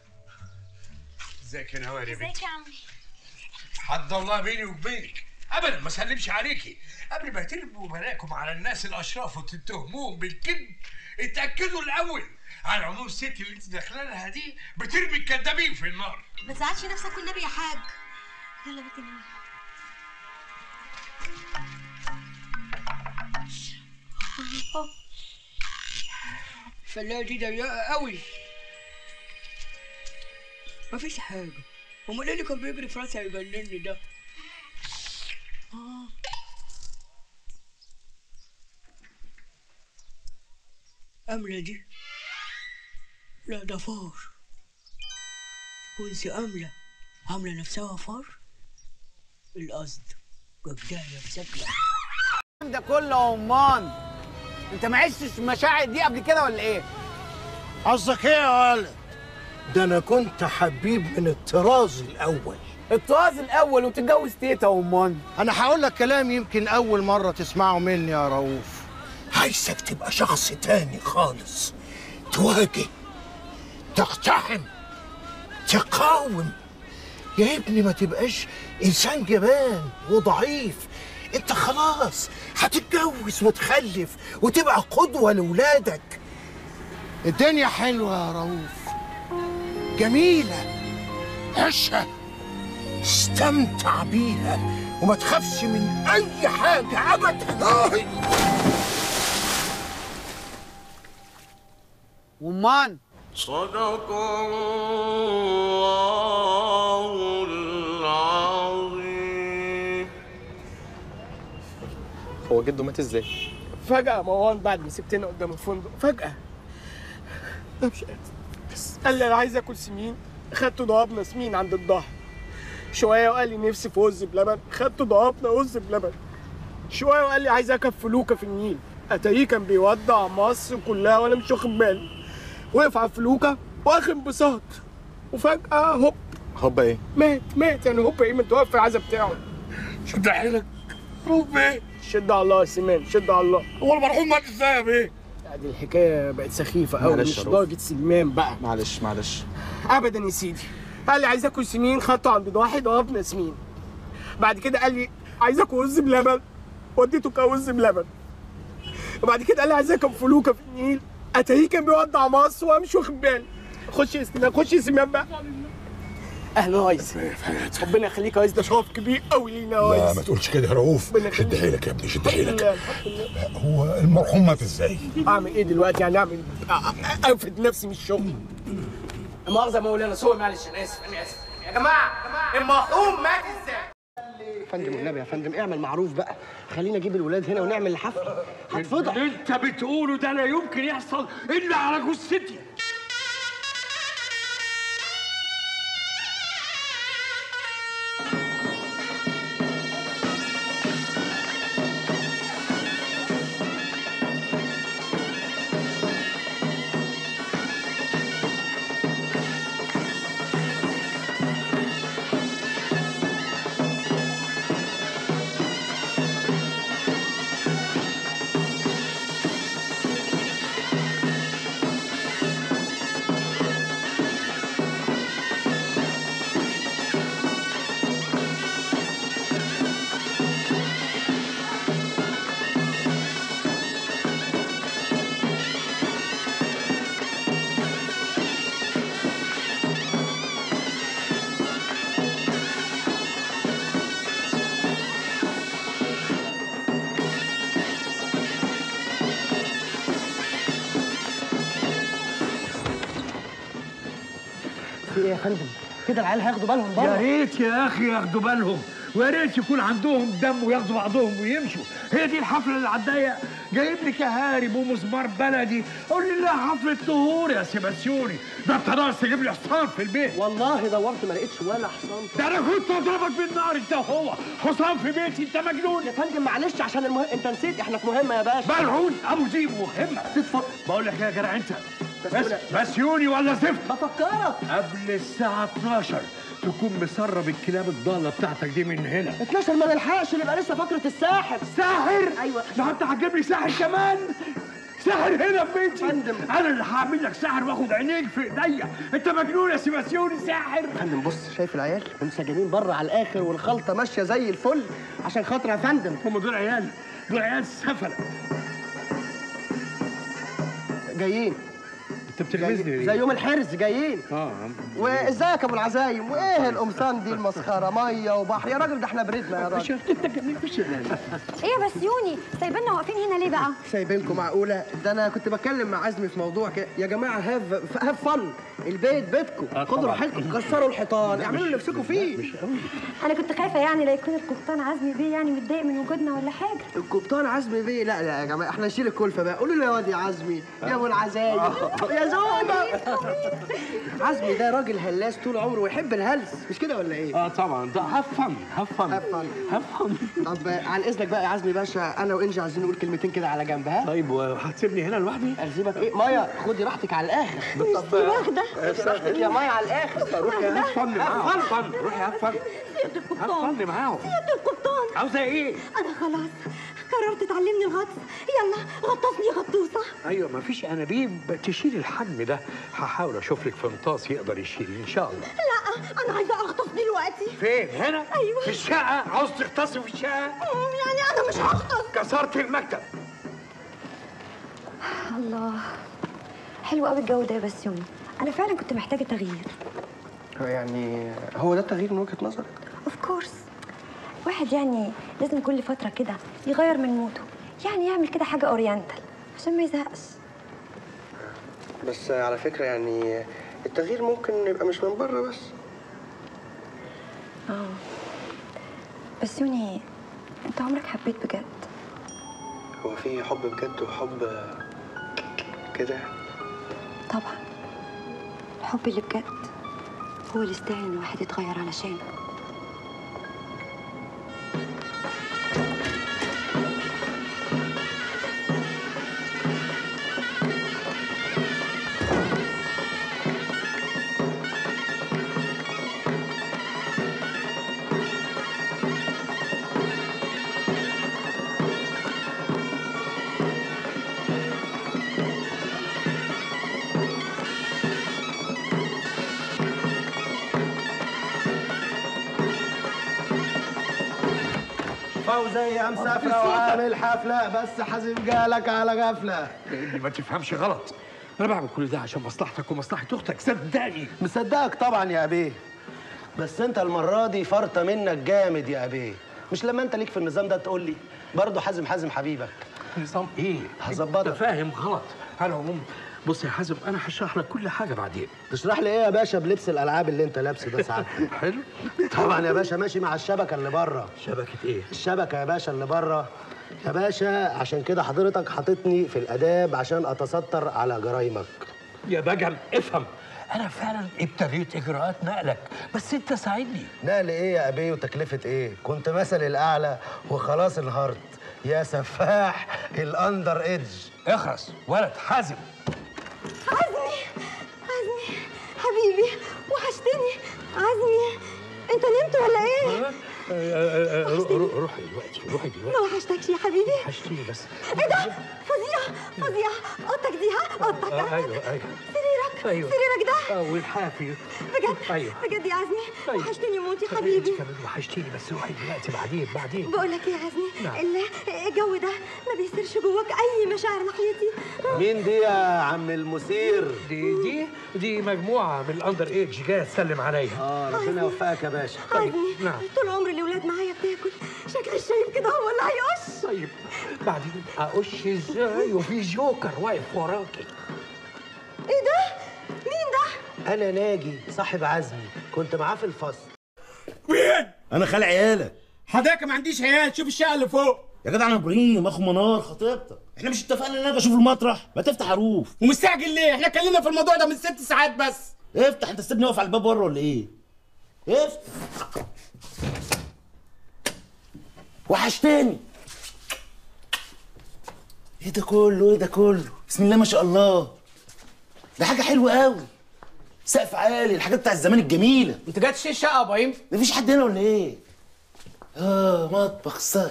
ازيك يا نوال يا بنتي ازيك يا عمي حد الله بيني وبينك ابدا ما سلمش عليكي قبل ما ترموا بلاكم على الناس الاشراف وتتهموهم بالكذب اتاكدوا الاول على العموم الست اللي انت داخله لها دي بترمي الكذابين في النار ما تزعلش نفسك والنبي يا حاج يلا بيت نام الفلاية دي ضيقة قوي مفيش حاجة امال ايه اللي كان بيجري في راسي هيجنني ده آه. أملة دي لا ده فار وانسي أملة عاملة نفسها فار القصد جداية بشكل ده كله أمان أنت ما عشتش المشاعر دي قبل كده ولا إيه؟ قصدك ايه يا ولد؟ ده انا كنت حبيب من الطراز الاول الطراز الاول وتتجوز تيتا ومان انا هقول لك كلام يمكن اول مره تسمعه مني يا رؤوف عايزك تبقى شخص تاني خالص تواجه تقتحم تقاوم يا ابني ما تبقاش انسان جبان وضعيف انت خلاص هتتجوز وتخلف وتبقى قدوه لاولادك الدنيا حلوه يا رؤوف جميله عيشها استمتع بيها وما تخافش من اي حاجه ابدا ومان صدق الله العظيم هو جده مات ازاي؟ فجأة يا مروان بعد ما سبتنا قدام الفندق فجأة أنا مش قادر بس قال لي أنا عايز آكل سمين خدته ضربنا سمين عند الظهر شوية وقال لي نفسي في رز بلبن خدته ضربنا رز بلبن شوية وقال لي عايز أركب فلوكة في النيل أتاريه كان بيودع مصر كلها وأنا مش واخد بالي وقف على الفلوكة واخد انبساط وفجأة هوب هوبا ايه؟ مات مات يعني هوب ايه متوفى العزا بتاعه شد حيلك هوب ايه شد على الله يا سيمان شد على الله هو المرحوم مات ازاي يا بيه؟ دي الحكايه بقت سخيفه قوي معلش مش يا رؤوف. درجه سليمان بقى معلش معلش ابدا يا سيدي قال لي عايز اكل سمين خدته عند واحد ضربنا سمين بعد كده قال لي عايز اكل رز بلبن وديته كرز بلبن وبعد كده قال لي عايز اكل فلوكه في النيل اتاريه كان بيودع مصر وانا مش واخد بالي خش يا سليمان خش يا سليمان بقى اهلا يا ريس ربنا يخليك يا ريس ده شرف كبير قوي لينا يا لا ريس ما تقولش كده يا رؤوف ربنا شد يخليك. حيلك يا ابني شد الحمد حيلك لله الحمد لله هو المرحوم مات ازاي؟ اعمل ايه دلوقتي يعني اعمل أ- أ- انفد نفسي من الشغل لا مؤاخذه يا مولانا سوري معلش انا اسف انا اسف يا جماعه يا جماعه المرحوم مات ازاي يا فندم والنبي يا فندم اعمل معروف بقى خلينا اجيب الولاد هنا ونعمل الحفله هتفضح اللي انت بتقوله ده لا يمكن يحصل الا على جثتي في ايه يا فندم كده العيال هياخدوا بالهم بره يا ريت يا اخي ياخدوا بالهم ويا ريت يكون عندهم دم وياخدوا بعضهم ويمشوا هي دي الحفله اللي على الضيق جايب لي كهارب ومزمار بلدي قول لي لا حفله طهور يا سيباسيوني ده انت ناقص تجيب لي حصان في البيت والله دورت ما لقيتش ولا حصان ده انا كنت اضربك بالنار انت وهو حصان في بيتي انت مجنون يا فندم معلش عشان المهم انت نسيت احنا في مهمه يا باشا ملعون ابو جيب مهمه تدفع بقول لك إيه يا جدع انت بس بس يوني ولا زفت بفكرك قبل الساعة 12 تكون مسرب الكلاب الضالة بتاعتك دي من هنا 12 ما نلحقش نبقى لسه فقره الساحر ساحر ايوه ده انت هتجيب لي ساحر كمان ساحر هنا في بيتي انا اللي هعمل لك ساحر واخد عينيك في ايديا انت مجنون يا سيباسيوني ساحر يا فندم بص شايف العيال منسجمين بره على الاخر والخلطه ماشيه زي الفل عشان خاطر يا فندم هم دول عيال دول عيال سفله جايين انت بتلمسني ليه؟ زي يوم الحرز جايين اه وازيك يا ابو العزايم وايه القمصان دي المسخره ميه وبحر يا راجل ده احنا بردنا يا راجل انت جميل مش ايه يا بسيوني سايبيننا واقفين هنا ليه بقى سايبينكم معقوله ده انا كنت بتكلم مع عزمي في موضوع كده يا جماعه هاف هاف فن البيت بيتكم آه خدوا طبعاً. راحتكم كسروا الحيطان اعملوا اللي نفسكم فيه مش قوي انا كنت خايفه يعني لا يكون القبطان عزمي بيه يعني متضايق من وجودنا ولا حاجه القبطان عزمي بيه لا لا يا جماعه احنا نشيل الكلفه بقى قولوا له يا واد يا عزمي يا ابو العزايم يا زوبه عزمي ده راجل هلاس طول عمره ويحب الهلس مش كده ولا ايه؟ اه طبعا ده هاف فن هاف فن هاف فن هاف فن طب عن اذنك بقى يا عزمي باشا انا وانجي عايزين نقول كلمتين كده على جنب ها؟ طيب وهتسيبني هنا لوحدي؟ اسيبك ايه؟ مايا خدي راحتك على الاخر طب واخده خدي راحتك يا مايا على الاخر روحي هاف فن معاهم هاف فن روحي هاف فن سيادة هاف القبطان فن معاهم سيادة القبطان عاوزه ايه؟ انا خلاص قررت تعلمني الغطس يلا غطسني غطوسه ايوه مفيش انابيب تشيل الحجم ده هحاول اشوف لك فنطاس يقدر يشيل ان شاء الله لا انا عايزه اغطس دلوقتي فين هنا ايوه في الشقه عاوز تغطسي في الشقه أمم، يعني انا مش هغطس كسرت المكتب الله حلو قوي الجو ده يا بسيوني انا فعلا كنت محتاجه تغيير يعني هو ده التغيير من وجهه نظرك؟ اوف كورس واحد يعني لازم كل فتره كده يغير من موده يعني يعمل كده حاجه اورينتال عشان ما يزهقش بس على فكره يعني التغيير ممكن يبقى مش من بره بس اه بسيوني انت عمرك حبيت بجد هو في حب بجد وحب كده طبعا الحب اللي بجد هو اللي يستاهل ان الواحد يتغير علشانه فوزية مسافرة وعامل حفلة بس حازم جالك على غفلة ابني ما تفهمش غلط انا بعمل كل ده عشان مصلحتك ومصلحه اختك صدقني مصدقك طبعا يا أبيه بس أنت المرة دي فرطة منك جامد يا أبيه مش لما أنت ليك في النظام ده تقول لي برضه حازم حازم حبيبك نظام ايه؟ هظبطك. انت فاهم غلط على العموم بص يا حازم انا هشرح لك كل حاجه بعدين تشرح لي ايه يا باشا بلبس الالعاب اللي انت لابسه ده ساعات حلو طبعا يا باشا ماشي مع الشبكه اللي بره شبكه ايه الشبكه يا باشا اللي بره يا باشا عشان كده حضرتك حاططني في الاداب عشان اتستر على جرايمك يا بجم افهم انا فعلا ابتديت اجراءات نقلك بس انت ساعدني نقل ايه يا ابي وتكلفه ايه كنت مثل الاعلى وخلاص انهارت يا سفاح الاندر ايدج اخرس ولد حازم عزمي عزمي حبيبي وحشتني عزمي انت نمت ولا ايه؟ روحي دلوقتي روحي ما دلوقتي وحشتكش يا حبيبي وحشتيني بس ايه ده؟ فظيع فظيع اوضتك دي ها اوضتك آه، ها؟ ايوه ايوه سريرك ايوه سريرك ده اه والحافي بجد ايوه بجد يا عزمي أيوة. وحشتني موت يا انت حبيبي كمان وحشتيني بس روحي دلوقتي بعدين بعدين بقول لك ايه يا عزمي نعم. ال- الجو ده ما بيصيرش جواك اي مشاعر ناحيتي مين دي يا عم المثير دي دي دي مجموعه من الاندر ايدج جايه تسلم عليا اه ربنا يوفقك يا باشا عزمي نعم. طول عمري الاولاد معايا بتاكل شكل الشايب كده هو اللي هيقش طيب بعدين اقش ازاي وفي جوكر واقف وراكي ايه ده؟ مين ده؟ انا ناجي صاحب عزمي كنت معاه في الفصل وين؟ انا خال عيالك حضرتك ما عنديش عيال شوف الشقه اللي فوق يا جدع انا ابراهيم اخو منار خطيبتك احنا مش اتفقنا ان انا اجي اشوف المطرح ما تفتح حروف ومستعجل ليه؟ احنا اتكلمنا في الموضوع ده من ست ساعات بس افتح انت سيبني واقف على الباب بره ولا ايه افتح وحشتني ايه ده كله ايه ده كله بسم الله ما شاء الله ده حاجه حلوه قوي سقف عالي الحاجات بتاع الزمان الجميله انت جاي تشيل الشقه يا ابراهيم مفيش حد هنا ولا ايه اه مطبخ صاي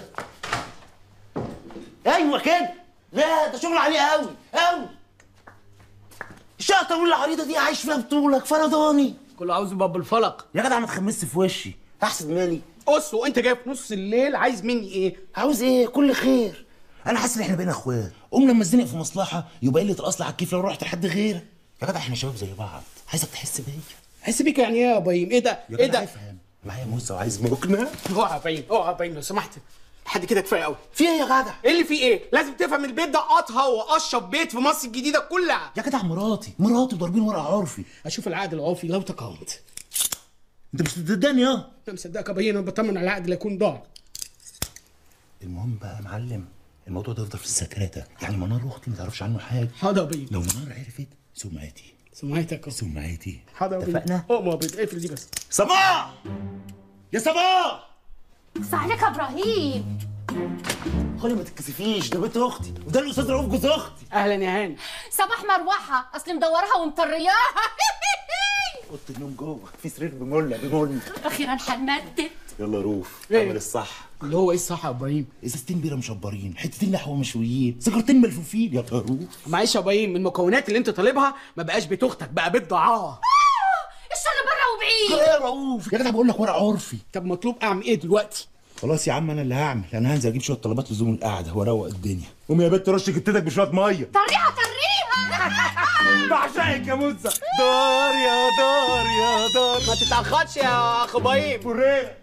ايوه كده لا ده شغل عليه قوي قوي الشقه الطويله العريضه دي عايش فيها بطولك فرداني كله عاوز يبقى بالفلق يا جدع ما تخمس في وشي احسن مالي قص وانت جاي في نص الليل عايز مني ايه عاوز ايه كل خير انا حاسس ان احنا بقينا اخوات قوم لما اتزنق في مصلحه يبقى قله الاصل على الكيف لو رحت لحد غيرك يا جدع احنا شباب زي بعض عايزك تحس بيا حس بيك يعني ايه يا ابراهيم ايه ده يا ايه جدع ده افهم معايا موزه وعايز مكنه اوعى يا ابراهيم اوعى يا ابراهيم لو سمحت لحد كده كفايه قوي في ايه يا جدع ايه اللي فيه ايه لازم تفهم البيت ده اطهى واشرب بيت في مصر الجديده كلها يا جدع مراتي مراتي ضاربين ورق عرفي اشوف العقد العرفي لو تقاومت انت مش بتصدقني اه انا مصدقك يا ابراهيم انا بطمن على العقد اللي يكون ضاع المهم بقى يا معلم الموضوع ده يفضل في السكرته يعني منار اختي ما تعرفش عنه حاجه حاضر يا ابراهيم لو منار عرفت سمعتي سمعتك سمعتي حاضر يا ابراهيم اتفقنا اؤمر يا ابراهيم اقفل دي بس صباح يا صباح صح عليك يا ابراهيم خلي ما تتكسفيش ده بنت اختي وده الاستاذ رؤوف جوز اختي اهلا يا هاني صباح مروحه اصل مدورها ومطرياها اوضه النوم جوه في سرير بمله بمله اخيرا حنمدت يلا روف إيه؟ اعمل الصح اللي هو ايه الصح يا ابراهيم ازازتين بيره مشبرين حتتين لحوه مشويين سيجارتين ملفوفين يا طروف معلش يا ابراهيم المكونات اللي انت طالبها ما بقاش بيت اختك بقى بيت ضعاها الشر بره وبعيد يا رؤوف يا جدع بقول لك ورق عرفي طب مطلوب اعمل ايه دلوقتي خلاص يا عم انا اللي هعمل انا هنزل اجيب شويه طلبات لزوم القعده واروق الدنيا قوم يا بنت رش كتتك بشويه ميه طريقه طريقه بعشقك يا موزه دار يا دار يا دار ما تتاخرش يا اخ ابراهيم فريق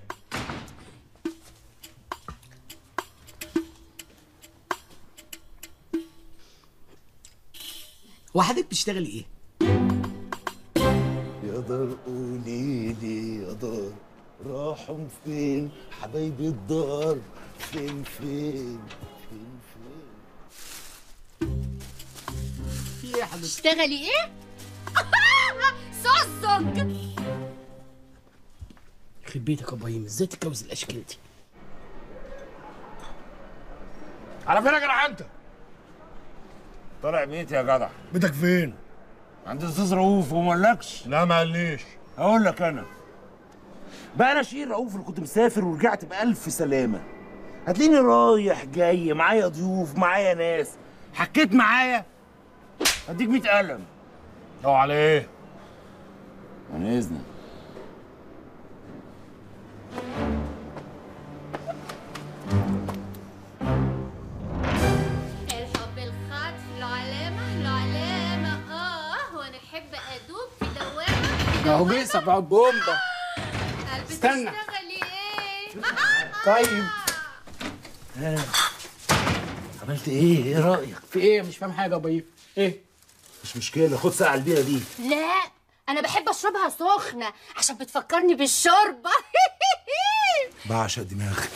هو حضرتك بتشتغلي ايه يا دار قولي لي يا دار راحوا فين حبايبي الدار فين فين فين فين في ايه يا حضرتك تشتغلي ايه سوزك يخرب بيتك يا ابراهيم ازاي تتجوز الاشكال دي على فين يا جدع انت؟ طالع بيتي يا جدع بيتك فين؟ عند الاستاذ رؤوف وما قالكش لا ما قاليش اقول لك انا بقى انا شير رؤوف اللي كنت مسافر ورجعت بألف سلامة هتلاقيني رايح جاي معايا ضيوف معايا ناس حكيت معايا هديك 100 قلم او على ايه؟ عن اذنك الحب الخاطف له علامه له علامه اه وانا احب ادوب في دوامه ما هو جيسة بقى بومبا قلبي استنى. تشتغلي ايه طيب عملت ايه؟ ايه رأيك؟ في ايه مش فاهم حاجه يا ابراهيم ايه مش مشكلة خد ساعة البيئة دي لا انا بحب اشربها سخنه عشان بتفكرني بالشوربه بعشق دماغك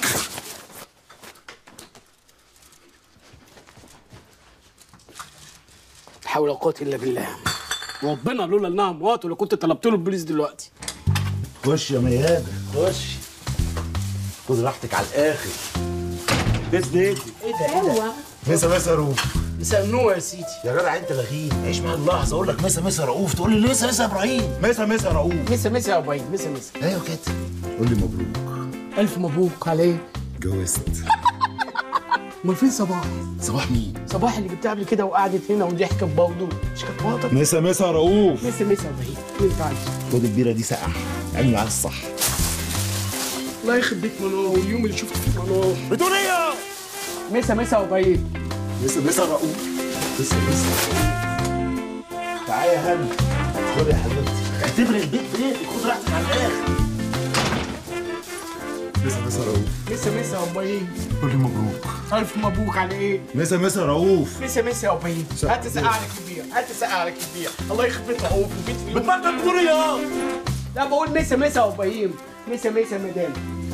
لا حول ولا قوه الا بالله ربنا لولا انها موات ولا كنت طلبت له البوليس دلوقتي خش يا ميادة خش خد راحتك على الآخر بس بيتي ايه ده ايه ده؟ مسا مسا رؤوف مساء النور يا سيدي يا جدع انت لغيب عيش معايا اللحظة اقول لك مسا مسا رؤوف تقول لي مسا مسا ابراهيم مسا مسا رؤوف مسا مسا يا ابراهيم مسا مسا ايوه كده قول لي مبروك الف مبروك عليه جوزت امال فين صباح صباح مين؟ صباح اللي جبتها قبل كده وقعدت هنا وضحكت برضه مش كانت واطه مسا مسا رؤوف مسا مسا يا ابراهيم اللي انت عايزه خد البيرة دي ساقعة اعمل معاها الصح الله يخرب بيت منار واليوم اللي شفت فيه منار بتقول ايه؟ مسا مسا يا ابراهيم مسا مسا رؤوف مسا مسا تعالى يا هاني خد يا حبيبتي اعتبر البيت بيتك خد راحتك على الاخر مسا مسا رؤوف مسا مسا يا ابراهيم قول لي مبروك الف مبروك على ايه مسا مسا رؤوف مسا مسا يا ابراهيم هات سقع لك البيع هات سقع لك البيع الله يخرب بيت رؤوف وبيت في بتبطل تقول يا لا بقول مسا مسا يا ابراهيم مسا مسا يا مدام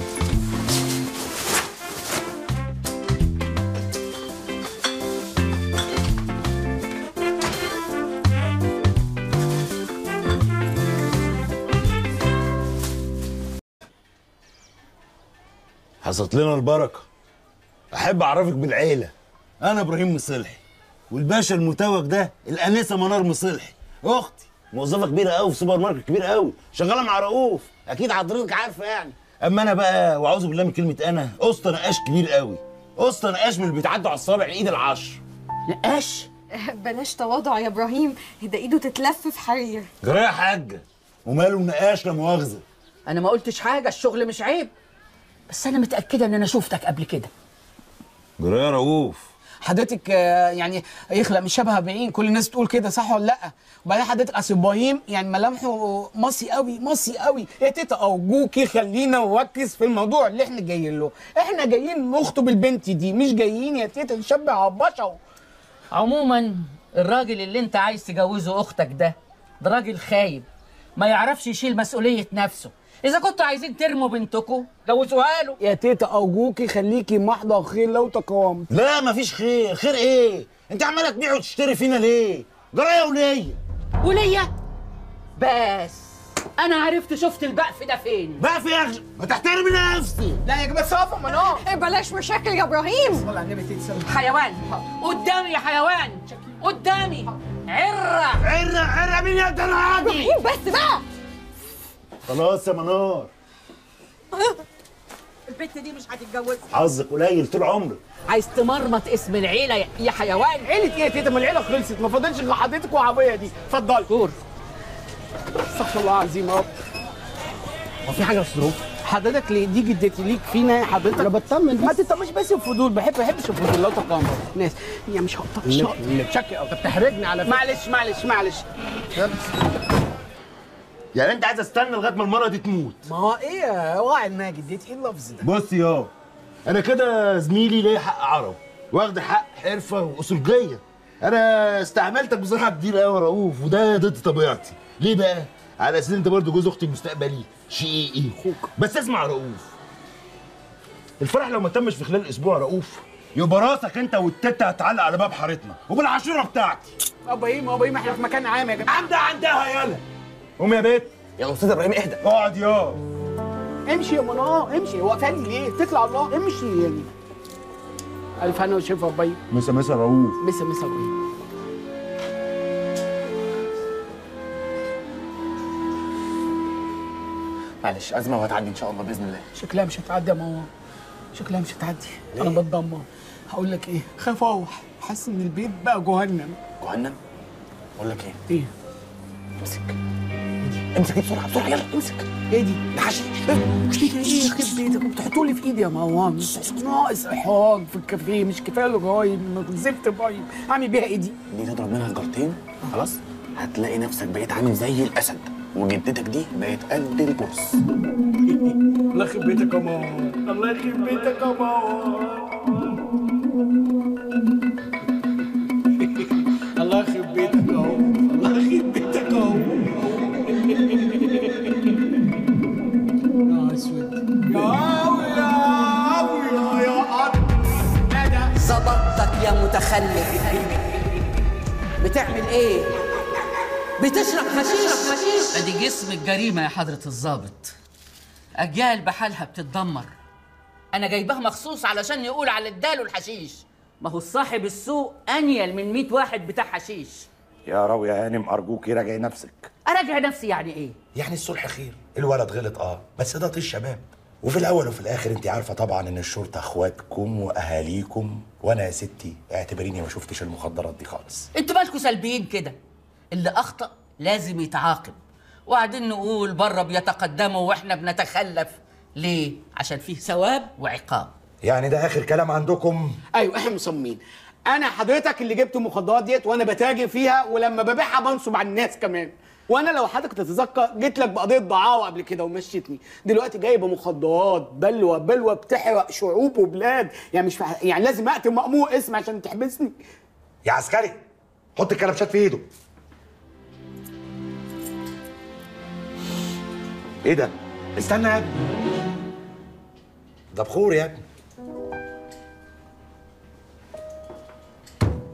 حصلت لنا البركة أحب أعرفك بالعيلة أنا إبراهيم مصلحي والباشا المتوج ده الأنسة منار مصلحي اختي موظفه كبيره قوي في سوبر ماركت كبير قوي شغاله مع رؤوف اكيد حضرتك عارفه يعني اما انا بقى واعوذ بالله من كلمه انا قسط نقاش كبير قوي قسط نقاش من اللي بيتعدوا على الصابع الايد العشر نقاش بلاش تواضع يا ابراهيم ده ايده تتلف في حرير جرى يا حاجه وماله النقاش لا مؤاخذه انا ما قلتش حاجه الشغل مش عيب بس انا متاكده ان انا شفتك قبل كده جرى يا رؤوف حضرتك آه، يعني يخلق مش شبه بعين كل الناس بتقول كده صح ولا لا وبعدين حضرتك اصل ابراهيم يعني ملامحه مصي قوي مصي قوي يا تيتا ارجوكي خلينا نركز في الموضوع اللي احنا جايين له احنا جايين نخطب البنت دي مش جايين يا تيتا نشبع على البشر عموما الراجل اللي انت عايز تجوزه اختك ده ده راجل خايب ما يعرفش يشيل مسؤوليه نفسه اذا كنتوا عايزين ترموا بنتكم جوزوها له يا تيتا ارجوكي خليكي محضر خير لو تقاومت لا مفيش خير خير ايه انت عماله تبيع وتشتري فينا ليه جرى يا وليه وليا بس انا عرفت شفت البقف ده فين بقف يا اخي ما تحترمي نفسي لا يا جماعه صافا منار بلاش مشاكل يا ابراهيم والله النبي تتسلم حيوان قدامي يا حيوان قدامي عرة عرة عرة مين يا ده انا عادي ابراهيم بس بقى خلاص يا منار البت دي مش هتتجوز حظك قليل طول عمرك عايز تمرمط اسم العيله يا- يا حيوان عيلة ايه يا تيتا ما العيله خلصت ما فاضلش غير حضرتك وعبيه دي اتفضل دور استغفر الله العظيم يا رب هو في حاجه في ظروف حضرتك ليه دي جدتي ليك فينا يا حضرتك انا بطمن ما تطمنش بس الفضول بحب بحبش الفضول لو تقامر ناس يا مش هقطع مش اللي- هقطع اللي- شكي قوي انت بتحرجني على فكرة. معلش معلش معلش يعني انت عايز استنى لغايه ما المره دي تموت ما هو ايه يا راعي انها جدتي ايه اللفظ ده بص يا انا كده زميلي ليه حق عرب واخد حق حرفه واصولجيه انا استعملتك بصراحه كتير قوي يا رؤوف وده ضد طبيعتي ليه بقى على اساس انت برضه جوز اختي المستقبلي شقيقي اخوك بس اسمع يا رؤوف الفرح لو ما تمش في خلال اسبوع يا رؤوف يبقى راسك انت والتته هتعلق على باب حارتنا وبالعاشوره بتاعتي ابا ايه ما ابا ايه ما احنا في مكان عام يا جماعه عندها عندها يالا قوم يا بيت يا استاذ ابراهيم اهدى اقعد يا امشي يا منار امشي هو فاني ليه تطلع الله امشي يعني الف انا وشوف ابي مسا مسا رؤوف مسا مسا ابي معلش ازمه وهتعدي ان شاء الله باذن الله شكلها مش هتعدي يا ماما شكلها مش هتعدي انا بتدمر هقول لك ايه خايف اروح حاسس ان البيت بقى جهنم جهنم اقول لك ايه ايه امسك امسك بسرعه بسرعه يلا امسك ايه دي؟ ده حشيش مش كده ايه يخرب بيتك بتحطوا لي في ايدي يا مروان مش ناقص احراج في الكافيه مش كفايه الغايب زفت بايب اعمل بيها ايه دي؟ دي تضرب منها سجارتين خلاص هتلاقي نفسك بقيت عامل زي الاسد وجدتك دي بقت قد البورس الله يخرب بيتك يا مروان الله يخرب بيتك يا مروان الله يخرب بيتك اهو الله يخرب بيتك اهو يا اسود يا أوي يا أوي يا قط لا ده ظبطتك يا متخلف بتعمل ايه؟ بتشرب حشيش حشيش ادي جسم الجريمه يا حضره الضابط اجيال بحالها بتتدمر انا جايباه مخصوص علشان يقول على اداله الحشيش ما هو صاحب السوق انيل من 100 واحد بتاع حشيش يا راوي يا هانم ارجوكي راجعي نفسك اراجع نفسي يعني ايه يعني الصلح خير الولد غلط اه بس ده طيش شباب وفي الاول وفي الاخر انت عارفه طبعا ان الشرطه اخواتكم واهاليكم وانا يا ستي اعتبريني ما شفتش المخدرات دي خالص انتوا مالكوا سلبيين كده اللي اخطا لازم يتعاقب وقاعدين نقول بره بيتقدموا واحنا بنتخلف ليه عشان فيه ثواب وعقاب يعني ده اخر كلام عندكم ايوه احنا مصممين انا حضرتك اللي جبت المخدرات ديت وانا بتاجر فيها ولما ببيعها بنصب على الناس كمان وانا لو حضرتك تتذكر جيت لك بقضيه ضعاوه قبل كده ومشيتني دلوقتي جايبه مخدرات بلوه بلوه بتحرق شعوب وبلاد يعني مش فح... يعني لازم اقتل مأمور اسم عشان تحبسني يا عسكري حط الكلبشات في ايده ايه ده استنى يا ابني ده بخور يا ابني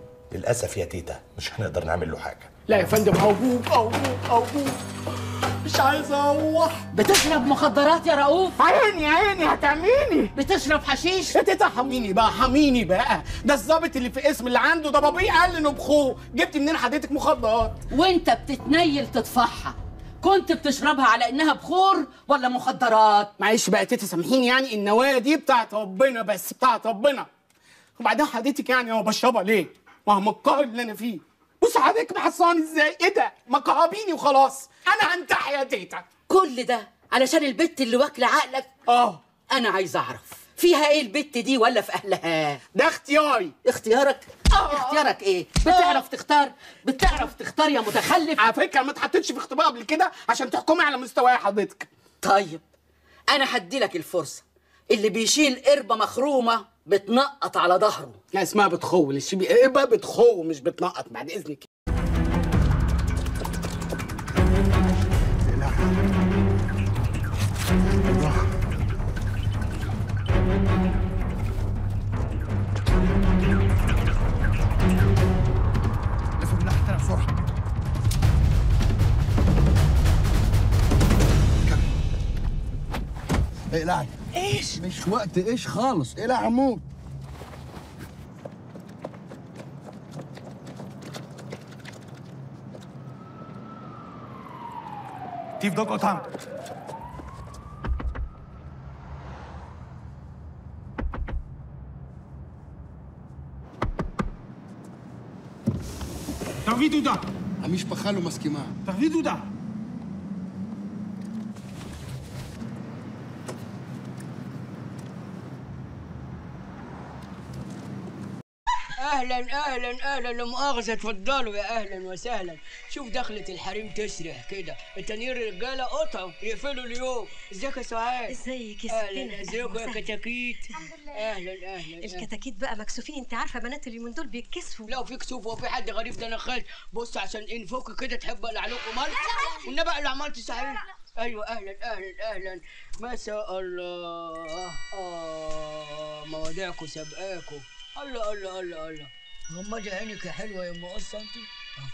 للاسف يا تيتا مش هنقدر نعمل له حاجه لا يا فندم ارجوك ارجوك ارجوك مش عايز اروح بتشرب مخدرات يا رؤوف عيني عيني هتعميني بتشرب حشيش يا تيتا حميني بقى حميني بقى ده الظابط اللي في اسم اللي عنده ده بابيه قال انه بخوه جبت منين حضرتك مخدرات وانت بتتنيل تطفحها كنت بتشربها على انها بخور ولا مخدرات معلش بقى يا تيتا سامحيني يعني النوايا دي بتاعت ربنا بس بتاعت ربنا وبعدين حضرتك يعني هو بشربها ليه؟ ما هو مقهر اللي انا فيه بص حضرتك محصاني ازاي؟ ايه ده؟ ما كهربيني وخلاص انا هنتحي يا تيتا كل ده علشان البت اللي واكله عقلك اه انا عايز اعرف فيها ايه البت دي ولا في اهلها ده اختياري اختيارك اختيارك ايه بتعرف تختار بتعرف تختار يا متخلف على فكره ما اتحطيتش في اختبار قبل كده عشان تحكمي على مستواي حضرتك طيب انا هدي لك الفرصه اللي بيشيل قربه مخرومه بتنقط على ظهره لا اسمها بتخو اللي شبي ايه بقى بتخو مش بتنقط بعد اذنك لف من ناحية تانية بسرعة اقلعي ايش؟ مش وقت ايش خالص اقلع عمود Tief dok otam. תביא תעודה. המשפחה לא מסכימה. תביא תעודה. اهلا اهلا اهلا لا مؤاخذه اتفضلوا يا اهلا وسهلا شوف دخلة الحريم تسرح كده التانيين الرجاله قطعوا يقفلوا اليوم ازيك يا سعاد ازيك يا اهلا ستنا ازيكم يا كتاكيت اهلا اهلا الكتاكيت بقى مكسوفين انت عارفه بنات اليومين دول بيتكسفوا لا في كسوف وفي حد غريب ده انا خالد بص عشان انفك كده تحب اقلع لكم مال والنبي اللي عملت صحيح ايوه اهلا اهلا اهلا ما شاء الله اه مواضيعكم سابقاكم الله الله الله الله غمضي عينك يا حلوه يا ام قصه انت آه.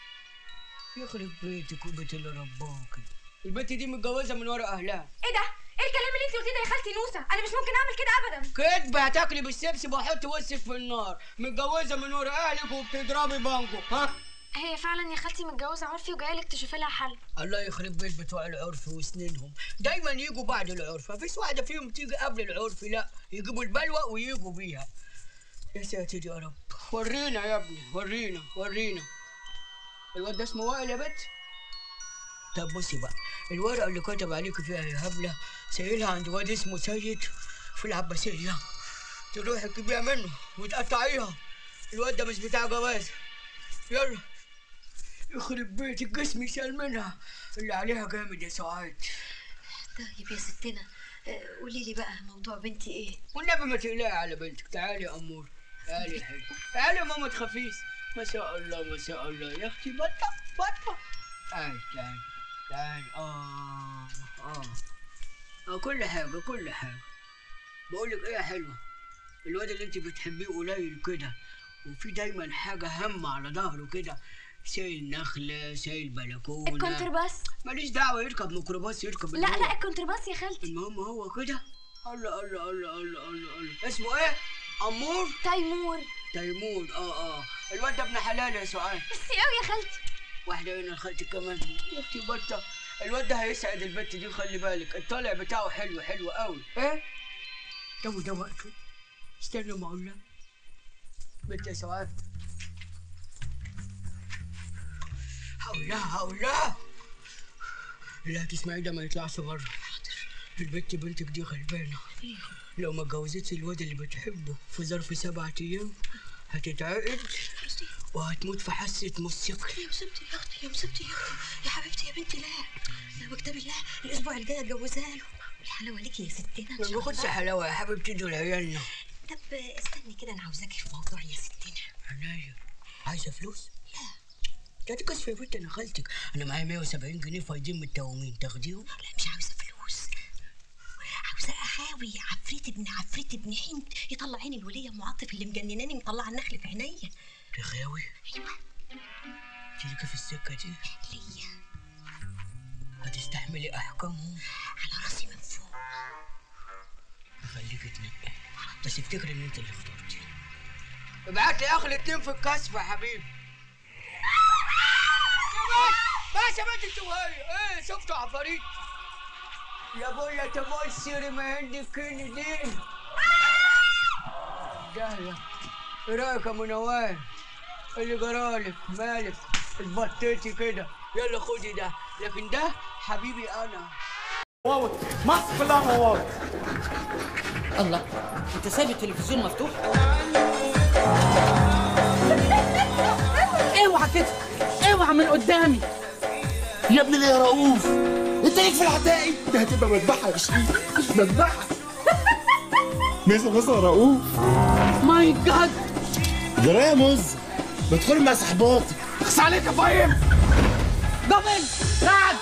يخرب بيتك وبيت اللي رباكي البنت دي متجوزه من ورا اهلها ايه ده؟ ايه الكلام اللي انت قلتيه ده يا خالتي نوسه؟ انا مش ممكن اعمل كده ابدا كدب هتاكلي بالسبسب وهحط وشك في النار متجوزه من ورا اهلك وبتضربي بانجو ها هي فعلا يا خالتي متجوزه عرفي وجايه لك تشوفي لها حل الله يخرب بيت بتوع العرف وسنينهم دايما يجوا بعد العرف مفيش واحده فيهم تيجي قبل العرف لا يجيبوا البلوى ويجوا بيها يا ساتر يا رب ورينا يا ابني ورينا ورينا الواد ده اسمه وائل يا بت طب بصي بقى الورقه اللي كتب عليك فيها يا هبله سايلها عند واد اسمه سيد في العباسيه تروحي تجيبيها منه وتقطعيها الواد ده مش بتاع جواز يلا يخرب بيت الجسم يشال منها اللي عليها جامد يا سعاد طيب يا ستنا آه، قولي لي بقى موضوع بنتي ايه والنبي ما تقلقي على بنتك تعالي يا امور تعالي يا حلو تعالي يا ماما تخافيش ما شاء الله ما شاء الله يا اختي بطه بطه تعالي تعالي تعالي اه اه اه كل حاجه كل حاجه بقول لك ايه يا حلوه الواد اللي انت بتحبيه قليل كده وفي دايما حاجه هم على ظهره كده شايل نخله شايل بلكونه الكونترباس ماليش دعوه يركب ميكروباص يركب لا اللي هو. لا الكونترباس يا خالتي المهم هو كده الله الله الله الله الله الله اسمه ايه؟ امور تيمور تيمور اه اه الواد ده ابن حلال يا سعاد ميرسي قوي يا خالتي واحده هنا لخالتي كمان يا اختي بطه الواد ده هيسعد البت دي خلي بالك الطالع بتاعه حلو حلو قوي ايه؟ ده ده وقته استنى ما اقول لك بنت يا سعاد هقول لها هقول لها اللي هتسمعيه ده ما يطلعش بره البت بنتك دي غلبانه لو ما اتجوزتش الواد اللي بتحبه في ظرف سبعة ايام هتتعقد وهتموت في حاسة موسيقى يا مصيبتي يا اختي يا مصيبتي يا اختي يا حبيبتي يا بنتي لا لا بكتب الله الاسبوع الجاي اتجوزها له الحلاوه ليكي يا ستنا إن ما شاء باخدش الله. حلاوة يا حبيبتي دول عيالنا طب استني كده انا عاوزاكي في موضوع يا ستنا عناية عايزة فلوس؟ لا لا تكسف يا بنت انا خالتك انا معايا 170 جنيه فايضين من التوامين تاخديهم؟ لا مش عاوزه فلوس عاوزه اخاوي عفريت ابن عفريت ابن حنت يطلع عين الوليه ام عاطف اللي مجنناني مطلعه النخل في عينيا رخاوي ايوه تيجي في السكة دي ليا هتستحملي احكامهم على راسي من فوق خليك تنقي بس افتكر ان انت اللي اخترتي ابعت لي اخر الاتنين في الكشف يا حبيبي بس يا بنت انتوا هي ايه شفتوا عفاريت يا ابويا تبصري ما عندك كندين جاية ايه رايك يا منوال اللي جرالك مالك اتبطيتي كده يلا خدي ده لكن ده حبيبي انا واو مصر كلها مواد الله انت سايب التلفزيون مفتوح اوعى كده اوعى من قدامي يا ابني ليه يا رؤوف انت ليك في العتاقي ده هتبقى مذبحه يا شريف مذبحه ميزه ميزه يا رؤوف ماي جاد جرايه يا مز بدخل مع صحباتي اخس عليك يا فايم قبل رعد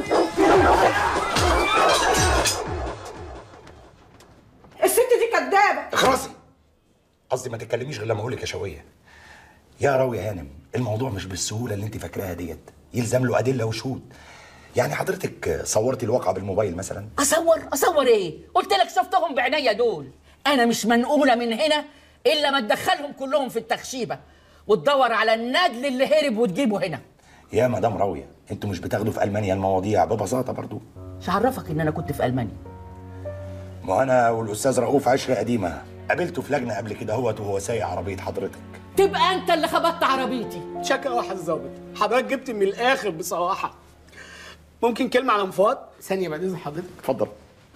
الست دي كدابه اخرسي قصدي ما تتكلميش غير لما اقول لك يا شويه يا راوي يا هانم الموضوع مش بالسهوله اللي انت فاكراها ديت يلزم له ادله وشهود يعني حضرتك صورتي الواقعه بالموبايل مثلا اصور اصور ايه قلت لك شفتهم بعينيا دول انا مش منقوله من هنا الا ما تدخلهم كلهم في التخشيبه وتدور على النجل اللي هرب وتجيبه هنا يا مدام راويه انتوا مش بتاخدوا في المانيا المواضيع ببساطه برضو مش عرفك ان انا كنت في المانيا ما انا والاستاذ رؤوف عشره قديمه قابلته في لجنه قبل كده هوت وهو سايق عربيه حضرتك تبقى انت اللي خبطت عربيتي شكا واحد ظابط حضرتك جبت من الاخر بصراحه ممكن كلمه على مفاض ثانيه بعد اذن حضرتك اتفضل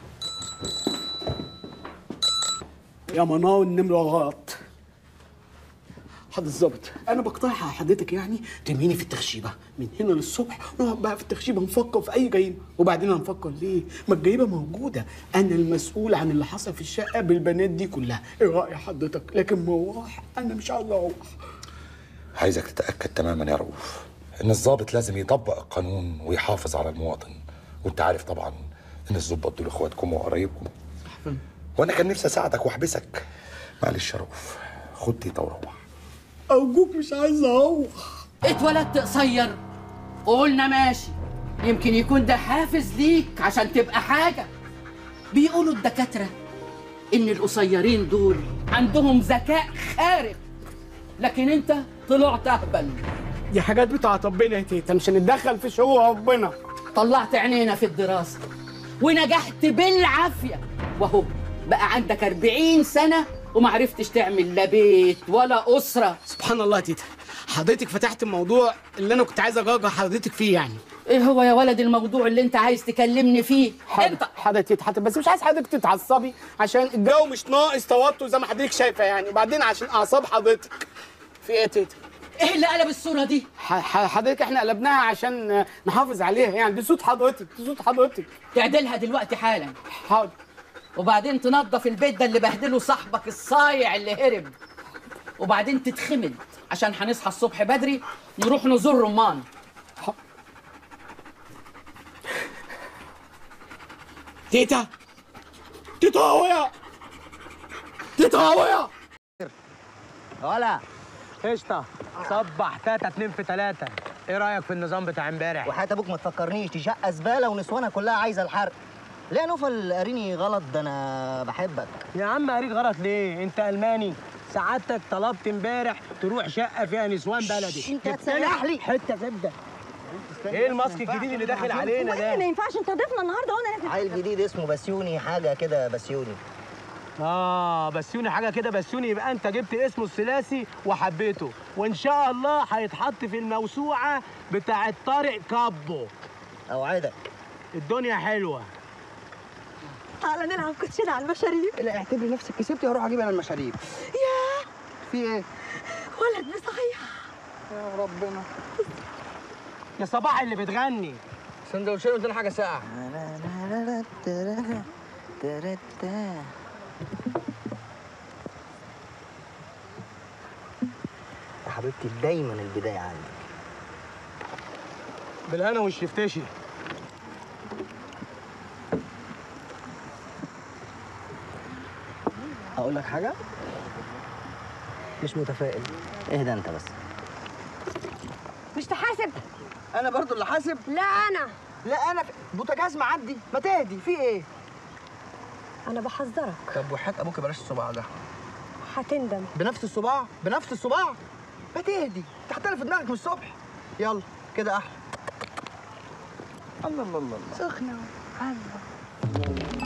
يا مناو النمره غلط حضرتك الظابط انا بقترح على حضرتك يعني ترميني في التخشيبه من هنا للصبح نقعد بقى في التخشيبه نفكر في اي جريمه وبعدين هنفكر ليه ما الجريمه موجوده انا المسؤول عن اللي حصل في الشقه بالبنات دي كلها ايه راي حضرتك لكن مروح انا مش عايز اروح عايزك تتاكد تماما يا رؤوف ان الضابط لازم يطبق القانون ويحافظ على المواطن وانت عارف طبعا ان الضباط دول اخواتكم وقرايبكم وانا كان نفسي اساعدك واحبسك معلش يا رؤوف خد تيتا وروح ارجوك مش عايز اروح اتولدت قصير وقلنا ماشي يمكن يكون ده حافز ليك عشان تبقى حاجة بيقولوا الدكاترة إن القصيرين دول عندهم ذكاء خارق لكن أنت طلعت أهبل دي حاجات بتاعت ربنا يا تيتا مش هنتدخل في شؤون ربنا طلعت عينينا في الدراسة ونجحت بالعافية وهو بقى عندك 40 سنة ومعرفتش تعمل لا بيت ولا أسرة سبحان الله يا تيتا حضرتك فتحت الموضوع اللي انا كنت عايز اجرجر حضرتك فيه يعني ايه هو يا ولد الموضوع اللي انت عايز تكلمني فيه انت حضرتك تيتا حضرتك بس مش عايز حضرتك تتعصبي عشان الجو مش ناقص توتر زي ما حضرتك شايفه يعني وبعدين عشان اعصاب حضرتك في ايه يا تيتا ايه اللي قلب الصورة دي ح- ح- حضرتك احنا قلبناها عشان نحافظ عليها يعني دي صوت حضرتك دي صوت حضرتك تعدلها دلوقتي حالا حاضر وبعدين تنظف البيت ده اللي بهدله صاحبك الصايع اللي هرب وبعدين تتخمد عشان هنصحى الصبح بدري نروح نزور رمان تيتا تيتا هويا تيتا هويا ولا قشطة صبح تاتا اتنين في تلاتة ايه رأيك في النظام بتاع امبارح؟ وحياة ابوك ما تفكرنيش دي شقه زباله ونسوانها كلها عايزه الحرق ليه يا نوفل قاريني غلط ده انا بحبك يا عم قريت غلط ليه؟ انت الماني سعادتك طلبت امبارح تروح شقة فيها نسوان بلدي انت جبت هتسيح لي حتة زبدة ايه الماسك الجديد اللي داخل علينا وإيه ده؟ ينفعش انت ضيفنا النهارده وانا عيل جديد اسمه بسيوني حاجه كده بسيوني اه بسيوني حاجه كده بسيوني يبقى انت جبت اسمه الثلاثي وحبيته وان شاء الله هيتحط في الموسوعه بتاعه طارق كابو اوعدك الدنيا حلوه تعالى نلعب كوتشينه على المشاريب لا اعتبري نفسك كسبتي هروح اجيب انا المشاريب ياه في ايه ولد بصحيح يا ربنا يا صباح اللي بتغني سندوتشين قلت حاجه ساقعه يا حبيبتي دايما البدايه عندك بالهنا والشفتشي اقول لك حاجه مش متفائل اهدى انت بس مش تحاسب انا برضو اللي حاسب لا انا لا انا في بوتاجاز معدي ما تهدي في ايه انا بحذرك طب وحياة ابوك بلاش الصباع ده هتندم بنفس الصباع بنفس الصباع ما تهدي تحترف في دماغك من الصبح يلا كده احلى الله الله الله الله. سخنة الله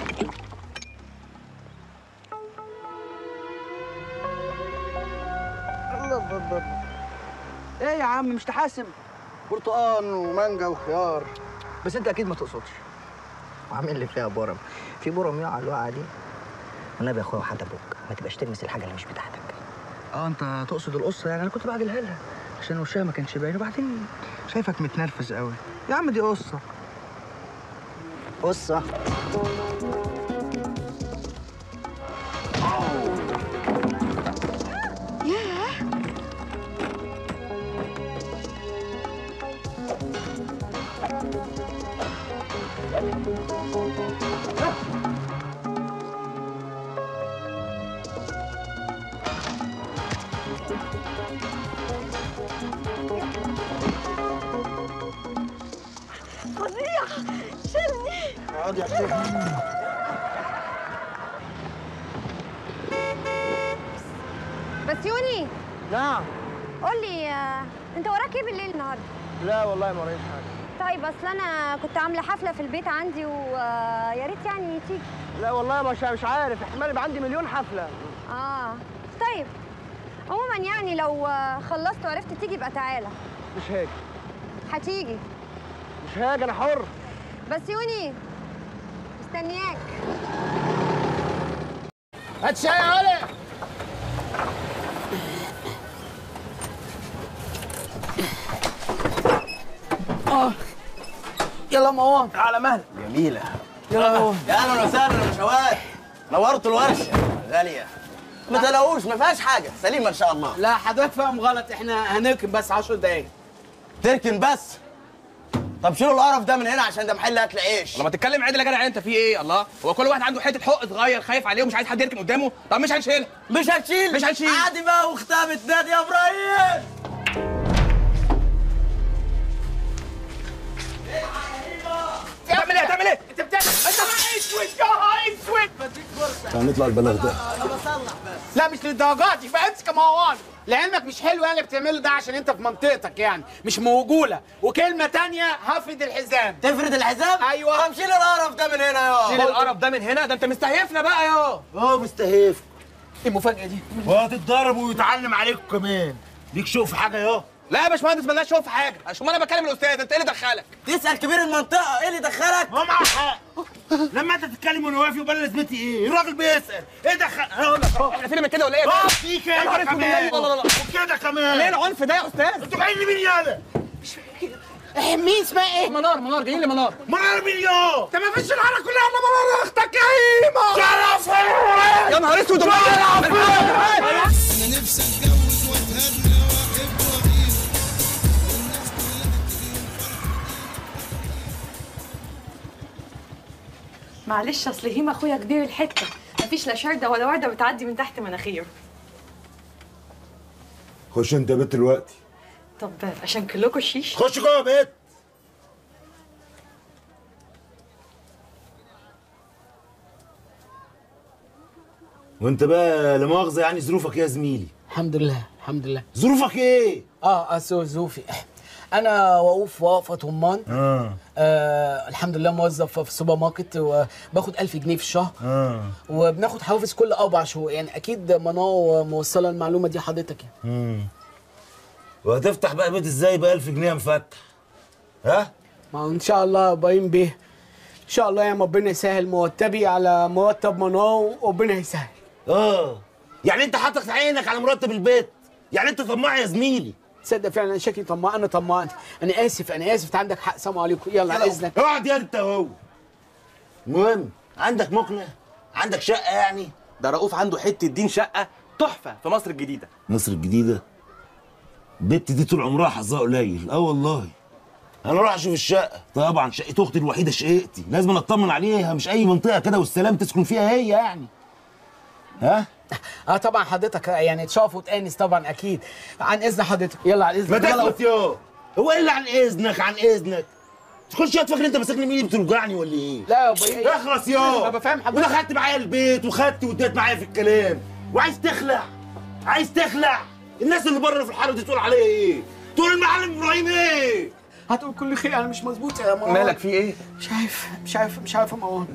الله الله الله الله. ايه يا عم مش تحاسب برتقال ومانجا وخيار بس انت اكيد ما تقصدش وعامل لي فيها برم في برم يقع الوقعه دي والنبي يا اخويا وحد ابوك ما تبقاش تلمس الحاجه اللي مش بتاعتك اه انت تقصد القصه يعني انا كنت بعجلها لها عشان وشها ما كانش باين وبعدين شايفك متنرفز قوي يا عم دي قصه قصه ياه فظيع شلني اقعد يا حسين بس يوني نعم قول لي آه، انت وراك ايه بالليل النهارده لا والله ما ورايش حاجه طيب اصل انا كنت عامله حفله في البيت عندي ويا ريت يعني تيجي لا والله مش مش عارف احتمال يبقى عندي مليون حفله اه طيب عموما يعني لو آه، خلصت وعرفت تيجي يبقى تعالى مش هاجي هتيجي مش هاجي انا حر بس يوني مستنياك هات شاي يا ولد اه يلا مروان على مهلك جميلة يلا مروان يا اهلا وسهلا يا باشوات نورتوا الورشة غالية ما تلاقوش ما فيهاش حاجة سليمة ان شاء الله لا حضرتك فاهم غلط احنا هنركن بس 10 دقايق تركن بس طب شيلوا القرف ده من هنا عشان ده محل اكل عيش لما تتكلم عدل يا جدع انت في ايه الله هو كل واحد عنده حته حق صغير خايف عليه ومش عايز حد يركن قدامه طب مش هنشيلها مش هنشيل مش هنشيل عادي بقى واختها بتنادي يا ابراهيم تعمل ايه تعمل ايه انت بتعمل انت بقى اسود يا اسود تعال نطلع البلاغ ده انا بصلح بس لا مش للدرجات دي بقى امسك مروان لعلمك مش حلو يعني بتعمله ده عشان انت في منطقتك يعني مش موجوله وكلمه تانية هفرد الحزام تفرد الحزام ايوه طب شيل القرف ده من هنا يا شيل القرف ده من هنا ده انت مستهيفنا بقى يا اه مستهيف ايه المفاجاه دي وهتتضرب ويتعلم عليكم كمان ليك شوف في حاجه يا لا يا باشمهندس مالناش شوف في حاجه عشان انا بكلم الاستاذ انت ايه اللي دخلك تسال كبير المنطقه ايه اللي دخلك هو معاه حق لما انت تتكلم وانا واقف يبقى لازمتي ايه الراجل بيسال ايه دخل هقول لك اهو احنا فين من كده ولا ايه اه في يا نهار كده اسود كمان والله، لا لا لا وكده كمان ليه العنف ده يا استاذ انتوا جايين لمين يالا مين اسمها ايه منار منار جايين لي منار منار مين يا انت ما فيش العالم كلها الا منار اختك يا هيما شرف يا نهار اسود انا نفسي اتجوز واتهنى واحب واغير معلش اصل هيما اخويا كبير الحته مفيش لا شرده ولا ورده بتعدي من تحت مناخيره خش انت يا بيت دلوقتي طب عشان كلكم شيش خش جوه يا بيت وانت بقى لا مؤاخذه يعني ظروفك ايه يا زميلي الحمد لله الحمد لله ظروفك ايه اه اسو ظروفي انا وقوف وقفه طمان اه آه الحمد لله موظف في السوبر ماركت وباخد 1000 جنيه في الشهر اه وبناخد حوافز كل اربع شهور يعني اكيد منار موصله المعلومه دي حضرتك يعني امم وهتفتح بقى بيت ازاي ب 1000 جنيه مفتح ها ما هو ان شاء الله باين بيه ان شاء الله يا ربنا يسهل مرتبي على مرتب منار وربنا يسهل اه يعني انت حاطط عينك على مرتب البيت يعني انت طماع يا زميلي تصدق فعلا انا شكلي طماع انا طماع انا اسف انا اسف انت عندك حق سلام عليكم يلا على اذنك اقعد يا انت اهو المهم عندك مقنع عندك شقه يعني ده رؤوف عنده حته دين شقه تحفه في مصر الجديده مصر الجديده البت دي طول عمرها حظها قليل اه والله انا اروح اشوف الشقه طبعا شقه اختي الوحيده شقتي لازم اطمن عليها مش اي منطقه كده والسلام تسكن فيها هي يعني ها اه طبعا حضرتك يعني تشرف وتانس طبعا اكيد عن اذن حضرتك يلا على ما اذنك يلا تثبت يا هو ايه اللي عن اذنك عن اذنك تخش يا فاكر انت ماسكني مين بتوجعني ولا ايه؟ لا يا ابراهيم اخلص يا انا بفهم حضرتك ودخلت معايا البيت وخدت واديت معايا في الكلام وعايز تخلع عايز تخلع الناس اللي بره في الحاره دي تقول عليا ايه؟ تقول المعلم ابراهيم ايه؟ هتقول كل خير انا مش مظبوط يا مروان مالك في ايه؟ مش عارف مش عارف مش عارف يا مروان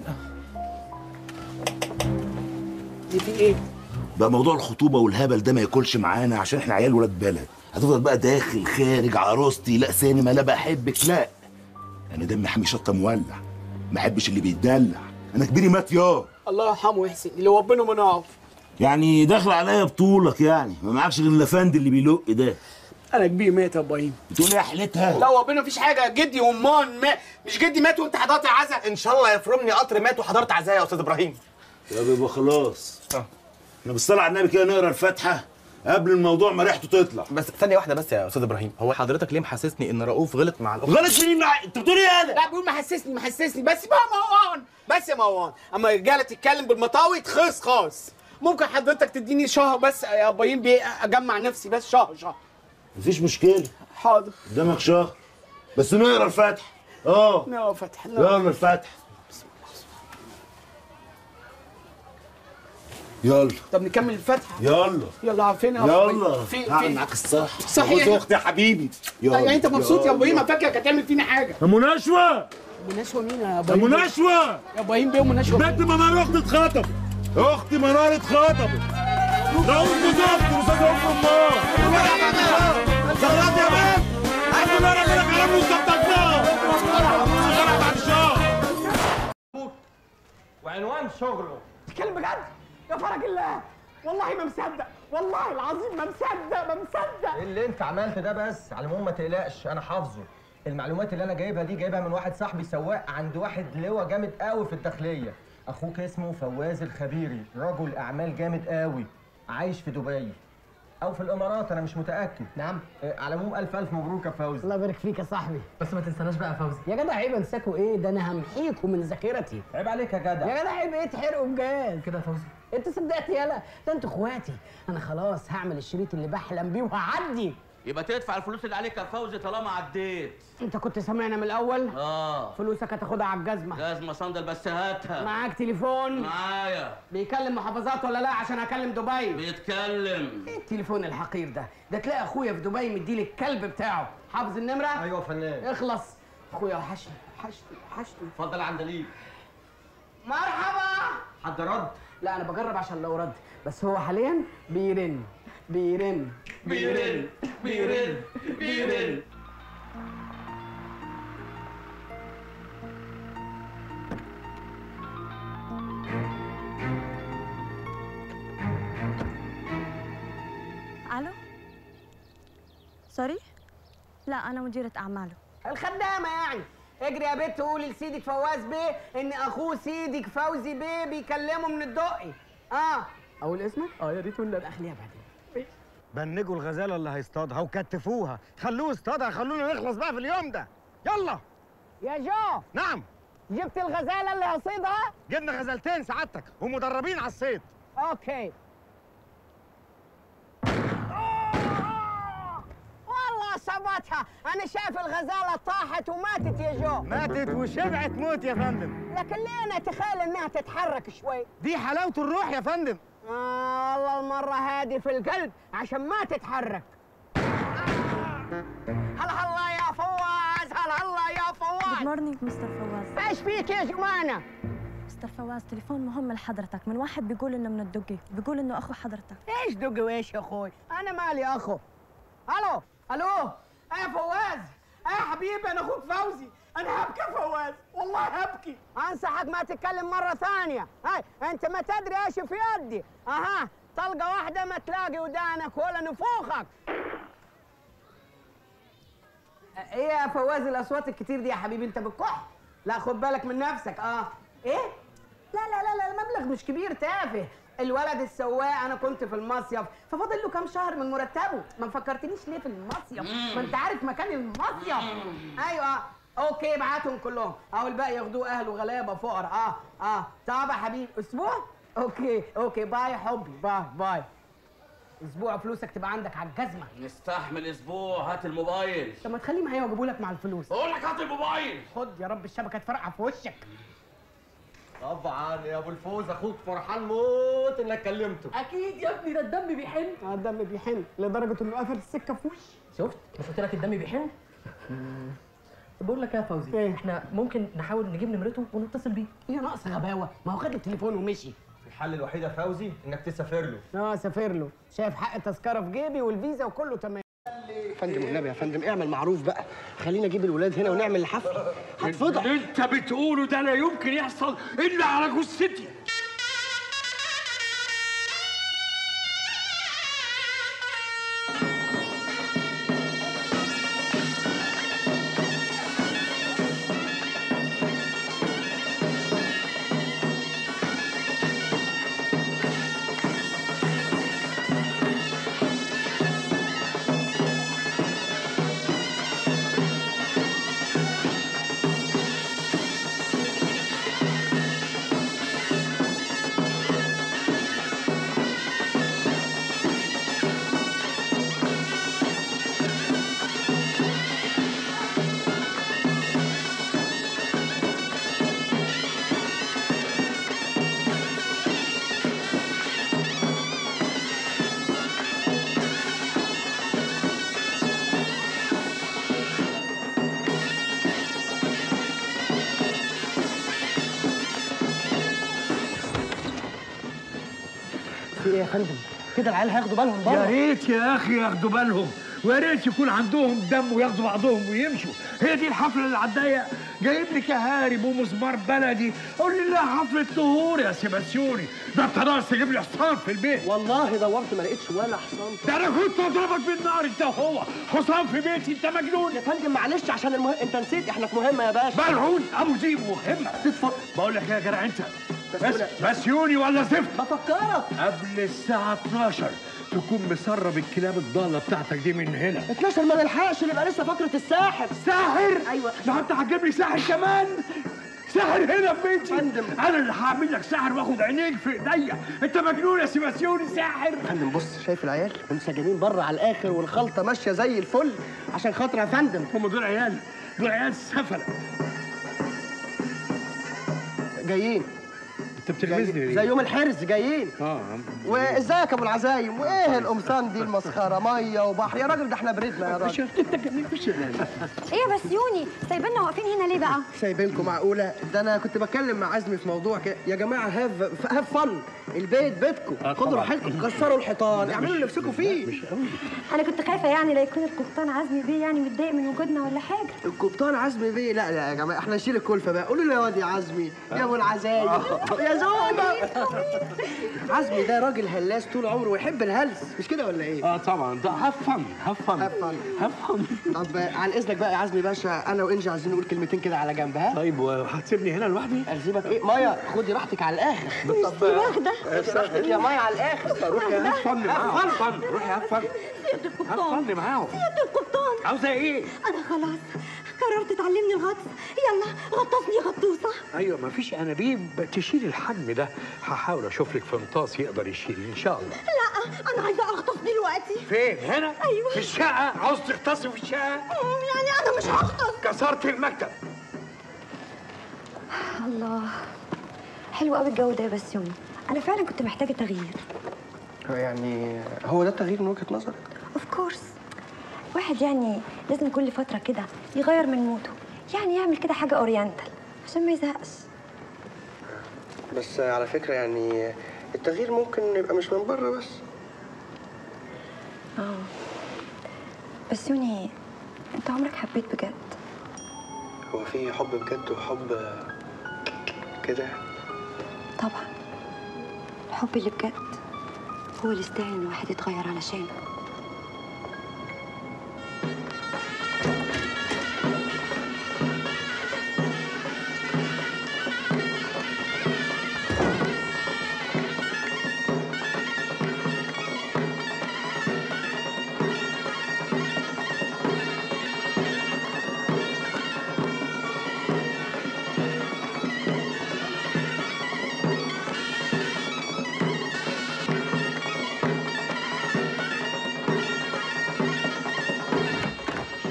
دي في ايه؟ بقى موضوع الخطوبه والهبل ده ما ياكلش معانا عشان احنا عيال ولاد بلد هتفضل بقى داخل خارج عروستي لا سينما لا بحبك لا انا دمي حامي شطه مولع ما احبش اللي بيتدلع انا كبيري مات يا الله يرحمه ويحسن اللي ربنا ما نعرف يعني داخل عليا بطولك يعني ما معكش غير الافندي اللي بيلق ده انا كبير مات يا ابراهيم بتقول ايه يا حلتها لا ربنا مفيش حاجه جدي ومان مات مش جدي مات وانت حضرت عزا ان شاء الله يفرمني قطر مات وحضرت عزايا يا استاذ ابراهيم يا بيبقى خلاص احنا بالصلاه على النبي كده نقرا الفاتحه قبل الموضوع ما ريحته تطلع بس ثانيه واحده بس يا استاذ ابراهيم هو حضرتك ليه محسسني ان رؤوف غلط مع الاخت غلط مين مع انت بتقول ايه انا لا بيقول محسسني محسسني بس بقى مروان بس يا مروان اما الرجاله تتكلم بالمطاوي تخص خاص ممكن حضرتك تديني شهر بس يا ابراهيم بيه اجمع نفسي بس شهر شهر مفيش مشكله حاضر قدامك شهر بس نقرا الفاتحه اه نقرا فتح يلا الفاتحه يلا طب نكمل الفتحه يلا يلا عارفين يا يلا إبراهيم. في هعمل في معاك الصح صحيح. جوز اختي يا حبيبي يعني انت مبسوط يا ابراهيم يلا. فاكرك هتعمل فينا حاجه يا مناشوه مناشوه مين يا يا ابراهيم مناشوه يا ابراهيم بيه مناشوه بنت منار اختي اتخطبت اختي منار اتخطبت رؤوف جوز اختي استاذ ام امار زغرات يا بنت الحمد لله ربنا كرمني وظبطناه شغالة بعد شهر وعنوان شغله تتكلم بجد يا فرج الله والله ما مصدق والله العظيم ما مصدق ما مصدق ايه اللي انت عملت ده بس على العموم ما تقلقش انا حافظه المعلومات اللي انا جايبها دي جايبها من واحد صاحبي سواق عند واحد لواء جامد قوي في الداخليه اخوك اسمه فواز الخبيري رجل اعمال جامد قوي عايش في دبي او في الامارات انا مش متاكد نعم على العموم الف الف مبروك يا فوزي الله يبارك فيك يا صاحبي بس ما تنساناش بقى يا فوزي يا جدع عيب انساكوا ايه ده انا همحيكوا من ذاكرتي عيب عليك يا جدع يا جدع عيب ايه تحرقوا بجاز كده يا فوزي انت صدقت يالا ده انتوا اخواتي انا خلاص هعمل الشريط اللي بحلم بيه وهعدي يبقى تدفع الفلوس اللي عليك يا فوزي طالما عديت انت كنت سامعنا من الاول اه فلوسك هتاخدها على الجزمه جزمه صندل بس هاتها معاك تليفون معايا بيكلم محافظات ولا لا عشان اكلم دبي بيتكلم ايه التليفون الحقير ده ده تلاقي اخويا في دبي مديلي الكلب بتاعه حافظ النمره ايوه يا فنان اخلص اخويا وحشني وحشني وحشني اتفضل عندليب مرحبا حد رد لا انا بجرب عشان لو رد بس هو حاليا بيرن بيرن بيرن بيرن بيرن الو سوري لا انا مديره اعماله الخدامه يعني اجري يا بنت قولي لسيدك فواز بيه ان اخوه سيدك فوزي بيه بيكلمه من الدقي اه اقول اسمك اه يا ريت ولا اخليها بعدين بنجوا الغزاله اللي هيصطادها وكتفوها خلوه يصطادها خلونا نخلص بقى في اليوم ده يلا يا جو نعم جبت الغزاله اللي هصيدها جبنا غزالتين سعادتك ومدربين على الصيد اوكي والله صبتها انا شايف الغزاله طاحت وماتت يا جو ماتت وشبعت موت يا فندم لكن ليه انا اتخيل انها تتحرك شوي دي حلاوه الروح يا فندم آه والله المرة هادي في القلب عشان ما تتحرك هلا هلا يا فواز هلا هلا يا جود فواز مورنينج مستر فواز ايش فيك يا جمانة مستر فواز تليفون مهم لحضرتك من واحد بيقول انه من الدقي بيقول انه اخو حضرتك ايش دقي وايش يا اخوي انا مالي اخو الو الو يا فواز يا حبيبي انا اخوك فوزي انا هبكي يا فواز والله هبكي انصحك ما تتكلم مرة ثانية هاي انت ما تدري ايش في يدي اها طلقة واحدة ما تلاقي ودانك ولا نفوخك ايه يا فواز الاصوات الكتير دي يا حبيبي انت بتكح لا خد بالك من نفسك اه ايه لا لا لا لا المبلغ مش كبير تافه الولد السواق انا كنت في المصيف ففاضل له كام شهر من مرتبه ما فكرتنيش ليه في المصيف ما انت عارف مكان المصيف ايوه آه. اوكي ابعتهم كلهم او الباقي ياخدوه اهل وغلابه فقراء اه اه طب يا حبيبي اسبوع اوكي اوكي باي يا حبي باي باي اسبوع فلوسك تبقى عندك على الجزمه نستحمل اسبوع هات الموبايل طب ما تخليه معايا واجيبه لك مع الفلوس بقول لك هات الموبايل خد يا رب الشبكه تفرقع في وشك طبعا يا ابو الفوز اخوك فرحان موت انك كلمته اكيد يا ابني ده الدم بيحن اه الدم بيحن لدرجه انه قفل السكه في وشي شفت مش قلت لك الدم بيحن طب بقول لك ايه يا فوزي إيه؟ احنا ممكن نحاول نجيب نمرته ونتصل بيه هي ناقص غباوه ما هو خد التليفون ومشي الحل الوحيد يا فوزي انك تسافر له اه سافر له شايف حق التذكره في جيبي والفيزا وكله تمام يا فندم والنبي يا فندم اعمل معروف بقى خلينا اجيب الولاد هنا ونعمل الحفله هتفضح اللي انت بتقوله ده لا يمكن يحصل الا على جثتي في ايه يا فندم كده العيال هياخدوا بالهم بره يا ريت يا اخي ياخدوا بالهم ويا ريت يكون عندهم دم وياخدوا بعضهم ويمشوا هي دي الحفله اللي على الضيق جايب لي كهارب ومسمار بلدي قول لي لا حفله طهور يا سيباسيوني ده انت ناقص تجيب لي حصان في البيت والله دورت ما لقيتش ولا حصان ده انا كنت اضربك بالنار انت وهو حصان في بيتي انت مجنون يا فندم معلش عشان المهم انت نسيت احنا في مهمه يا باشا ملعون ابو دي مهمه تدفع بقول لك إيه يا جدع انت بس بسيوني ولا زفت بفكرك قبل الساعة 12 تكون مسرب الكلاب الضالة بتاعتك دي من هنا 12 ما نلحقش نبقى لسه فقره الساحر ساحر؟ ايوه ده انت هتجيب لي ساحر كمان؟ ساحر هنا في بيتي فندم انا اللي هعمل لك ساحر واخد عينيك في ايديا انت مجنون يا سيباسيوني ساحر فندم بص شايف العيال منسجمين بره على الاخر والخلطه ماشيه زي الفل عشان خاطر يا فندم هم دول عيال دول عيال سفله جايين انت بتلمسني ليه؟ زي يوم الحرز جايين اه وازيك يا ابو العزايم وايه القمصان دي المسخره ميه وبحر يا راجل ده احنا بردنا يا راجل انت جميل مش ايه يا بسيوني سايبيننا واقفين هنا ليه بقى سايبينكم معقوله ده انا كنت بتكلم مع عزمي في موضوع كده يا جماعه هاف هاف فن البيت بيتكم آه خدوا طبعاً. راحتكم كسروا الحيطان اعملوا اللي نفسكم فيه مش قوي انا كنت خايفه يعني لا يكون القبطان عزمي بيه يعني متضايق من وجودنا ولا حاجه القبطان عزمي بيه لا لا يا جماعه احنا نشيل الكلفه بقى قولوا له يا واد يا عزمي يا ابو العزايم يا زوبه عزمي ده راجل هلاس طول عمره ويحب الهلس مش كده ولا ايه؟ اه طبعا ده هاف فن هاف فن هاف فن هاف فن طب عن اذنك بقى يا عزمي باشا انا وانجي عايزين نقول كلمتين كده على جنب ها؟ طيب وهتسيبني هنا لوحدي؟ اسيبك ايه؟ مايا خدي راحتك على الاخر طب واخده خدي راحتك يا مايا على الاخر روحي هاف فن معاهم هاف فن روحي هاف فن سيادة هاف القبطان فن معاهم سيادة القبطان عاوزه ايه؟ انا خلاص قررت تعلمني الغطس يلا غطسني غطوسه ايوه مفيش انابيب تشيل الحجم ده هحاول اشوف لك فنطاس يقدر يشيل ان شاء الله لا انا عايزه اغطس دلوقتي فين هنا ايوه في الشقه عاوز تغطسي في الشقه أمم، يعني انا مش هغطس كسرت المكتب الله حلو قوي الجو ده يا بسيوني انا فعلا كنت محتاجه تغيير يعني هو ده التغيير من وجهه نظرك؟ اوف كورس واحد يعني لازم كل فتره كده يغير من موده يعني يعمل كده حاجه اورينتال عشان ما يزهقش بس على فكره يعني التغيير ممكن يبقى مش من بره بس اه بسيوني انت عمرك حبيت بجد هو في حب بجد وحب كده طبعا الحب اللي بجد هو اللي يستاهل ان الواحد يتغير علشانه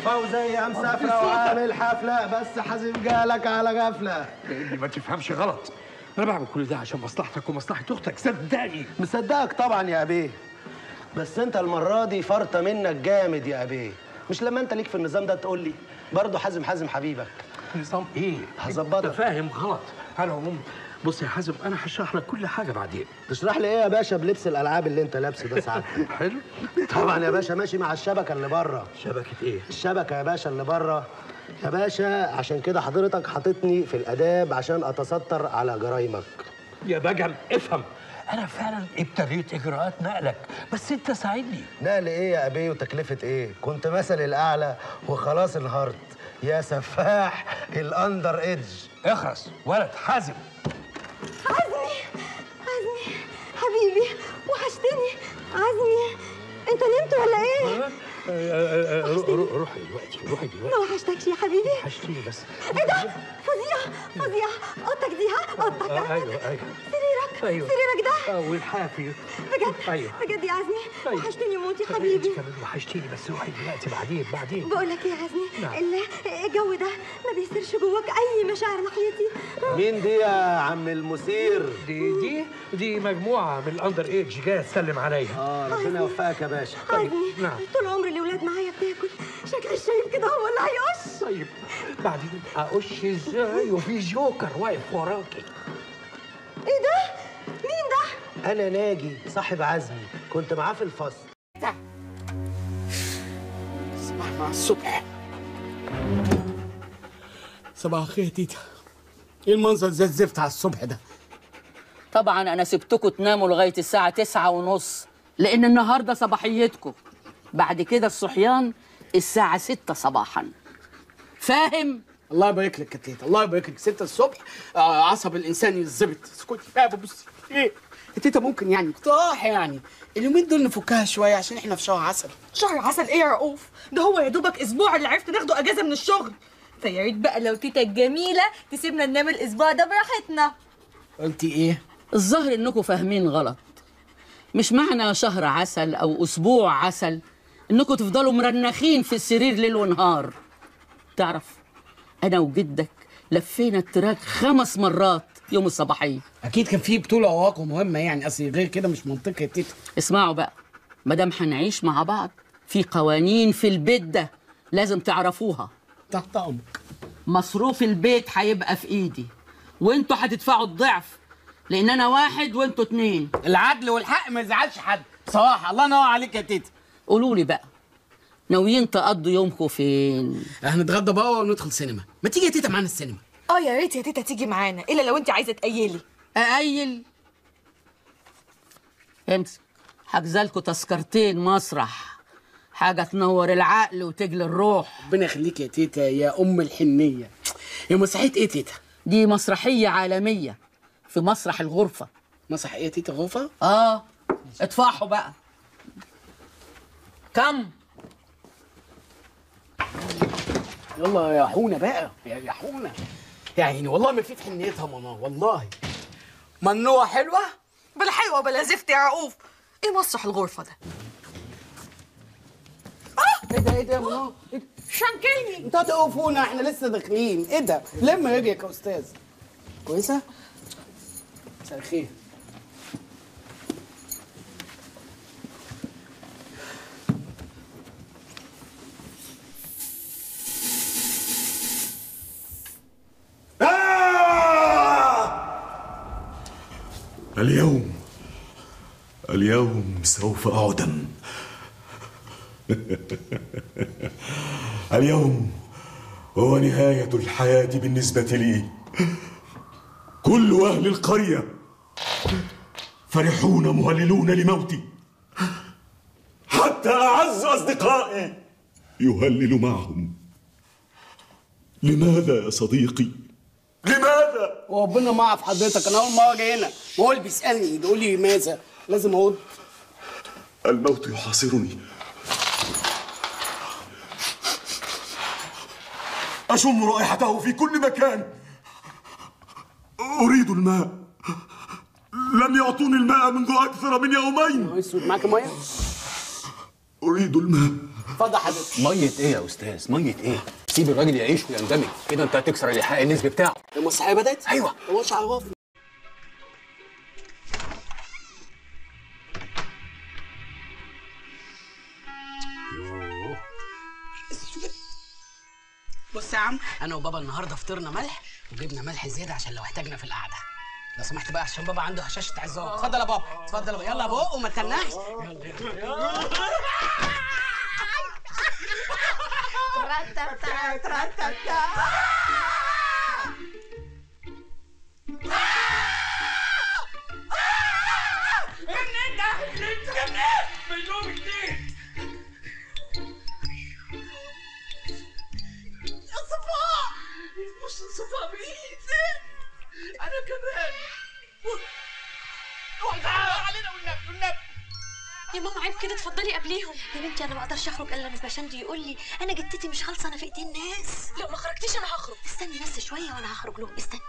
فوزية مسافرة وعامل حفلة بس حازم جالك على غفلة اللي ما تفهمش غلط انا بعمل كل ده عشان مصلحتك ومصلحه اختك صدقني مصدقك طبعا يا أبيه بس أنت المرة دي فرطة منك جامد يا أبيه مش لما أنت ليك في النظام ده تقول لي برضه حازم حازم حبيبك نظام ايه؟ هظبطك انت فاهم غلط على العموم بص يا حازم انا هشرح لك كل حاجه بعدين تشرح لي ايه يا باشا بلبس الالعاب اللي انت لابسه ده ساعات حلو طبعا يا باشا ماشي مع الشبكه اللي بره شبكه ايه الشبكه يا باشا اللي بره يا باشا عشان كده حضرتك حاططني في الاداب عشان اتستر على جرايمك يا بجم افهم انا فعلا ابتديت اجراءات نقلك بس انت ساعدني نقل ايه يا ابي وتكلفه ايه كنت مثل الاعلى وخلاص انهارت يا سفاح الاندر ايدج اخرس ولد حازم عزمي عزمي حبيبي وحشتني عزمي انت نمت ولا ايه؟ روحي دلوقتي روحي دلوقتي ما وحشتكش يا حبيبي وحشتيني بس ايه ده؟ فظيع فظيع اوضتك دي ها؟ اوضتك آه ها؟ ايوه ايوه سريرك ايوه سريرك ده اه والحافي بجد ايوه بجد يا عزمي أيوة. وحشتني موت يا انت حبيبي كمان وحشتيني بس روحي دلوقتي بعدين بعدين بقول لك ايه يا عزمي نعم. ال- الجو ده ما بيصيرش جواك اي مشاعر ناحيتي مين دي يا عم المثير دي دي دي مجموعه من الاندر ايدج جايه تسلم عليا اه ربنا يوفقك يا باشا عزمي نعم طول عمري الاولاد معايا بتاكل شكل الشايب كده هو اللي هيقش طيب بعدين اقش ازاي وفي جوكر واقف وراكي ايه ده؟ مين ده؟ انا ناجي صاحب عزمي كنت معاه في الفصل صباح مع الصبح صباح الخير يا تيتا ايه المنظر زي الزفت على الصبح ده طبعا انا سبتكم تناموا لغايه الساعه تسعة ونص لان النهارده صباحيتكم بعد كده الصحيان الساعه ستة صباحا فاهم الله يبارك لك يا تيتا الله يبارك لك 6 الصبح آه عصب الانسان يتظبط اسكتي يا بص ايه يا تيتا ممكن يعني اقتراح يعني اليومين دول نفكها شويه عشان احنا في شهر عسل شهر عسل ايه يا رؤوف ده هو يا دوبك اسبوع اللي عرفت ناخده اجازه من الشغل فيا ريت بقى لو تيتا الجميله تسيبنا ننام الاسبوع ده براحتنا قلتي ايه الظاهر انكم فاهمين غلط مش معنى شهر عسل او اسبوع عسل انكم تفضلوا مرنخين في السرير ليل ونهار تعرف انا وجدك لفينا التراك خمس مرات يوم الصباحيه اكيد كان في بطوله وراكم مهمه يعني اصل غير كده مش منطقي يا تيتا اسمعوا بقى مادام هنعيش مع بعض في قوانين في البيت ده لازم تعرفوها تحت امرك مصروف البيت هيبقى في ايدي وانتوا هتدفعوا الضعف لان انا واحد وانتوا اتنين العدل والحق ما يزعلش حد بصراحه الله ينور عليك يا تيتا قولوا لي بقى ناويين تقضوا يومكم فين هنتغدى بقى وندخل سينما ما تيجي يا تيتا معانا السينما اه يا ريت يا تيتا تيجي معانا الا لو انت عايزه تقيلي اقيل امسك حجزالكوا تذكرتين مسرح حاجه تنور العقل وتجلي الروح ربنا يخليك يا تيتا يا ام الحنيه يا مسرحيه ايه تيتا دي مسرحيه عالميه في مسرح الغرفه مسرح ايه يا تيتا غرفه اه ادفعوا بقى كم يلا يا حونه بقى يا يا حونه يا عيني والله ما في في حنيتها منار والله منوع حلوه بلا حلوه بلا زفت يا رؤوف ايه مسرح الغرفه ده ايه ده ايه ده يا منار إيه ده؟ شنكلني انتوا هتقفونا احنا لسه داخلين ايه ده لم رجلك يا استاذ كويسه مساء الخير اليوم اليوم سوف أعدم اليوم هو نهاية الحياة بالنسبة لي كل أهل القرية فرحون مهللون لموتي حتى أعز أصدقائي يهلل معهم لماذا يا صديقي؟ لماذا؟ وربنا ما اعرف حضرتك انا اول مره جاي هنا هو اللي بيسالني بيقول لي لماذا لازم اقول الموت يحاصرني أشم رائحته في كل مكان أريد الماء لم يعطوني الماء منذ أكثر من يومين اسود معاك ميه أريد الماء اتفضل حضرتك ميه ايه يا استاذ ميه ايه سيب الراجل يعيش ويندمج كده انت هتكسر الايحاء النسبي بتاعه المسرحيه بدات ايوه مش عرفني بص يا عم انا وبابا النهارده فطرنا ملح وجبنا ملح زياده عشان لو احتاجنا في القعده لو سمحت بقى عشان بابا عنده هشاشه عظام اتفضل يا بابا اتفضل يا بابا يلا يا بابا وما تنحش منين ده؟ انت منين؟ من يوم جديد يا صفاء مش صفاء بايدي انا كمان اوعى تعالى علينا والنبي والنبي يا ماما عيب كده اتفضلي قبليهم يا بنتي انا ما اقدرش اخرج الا لما باشندي يقول لي انا جدتي مش خالصه انا في ايدين ناس لو ما خرجتيش انا هخرج استني بس شويه وانا هخرج لهم استني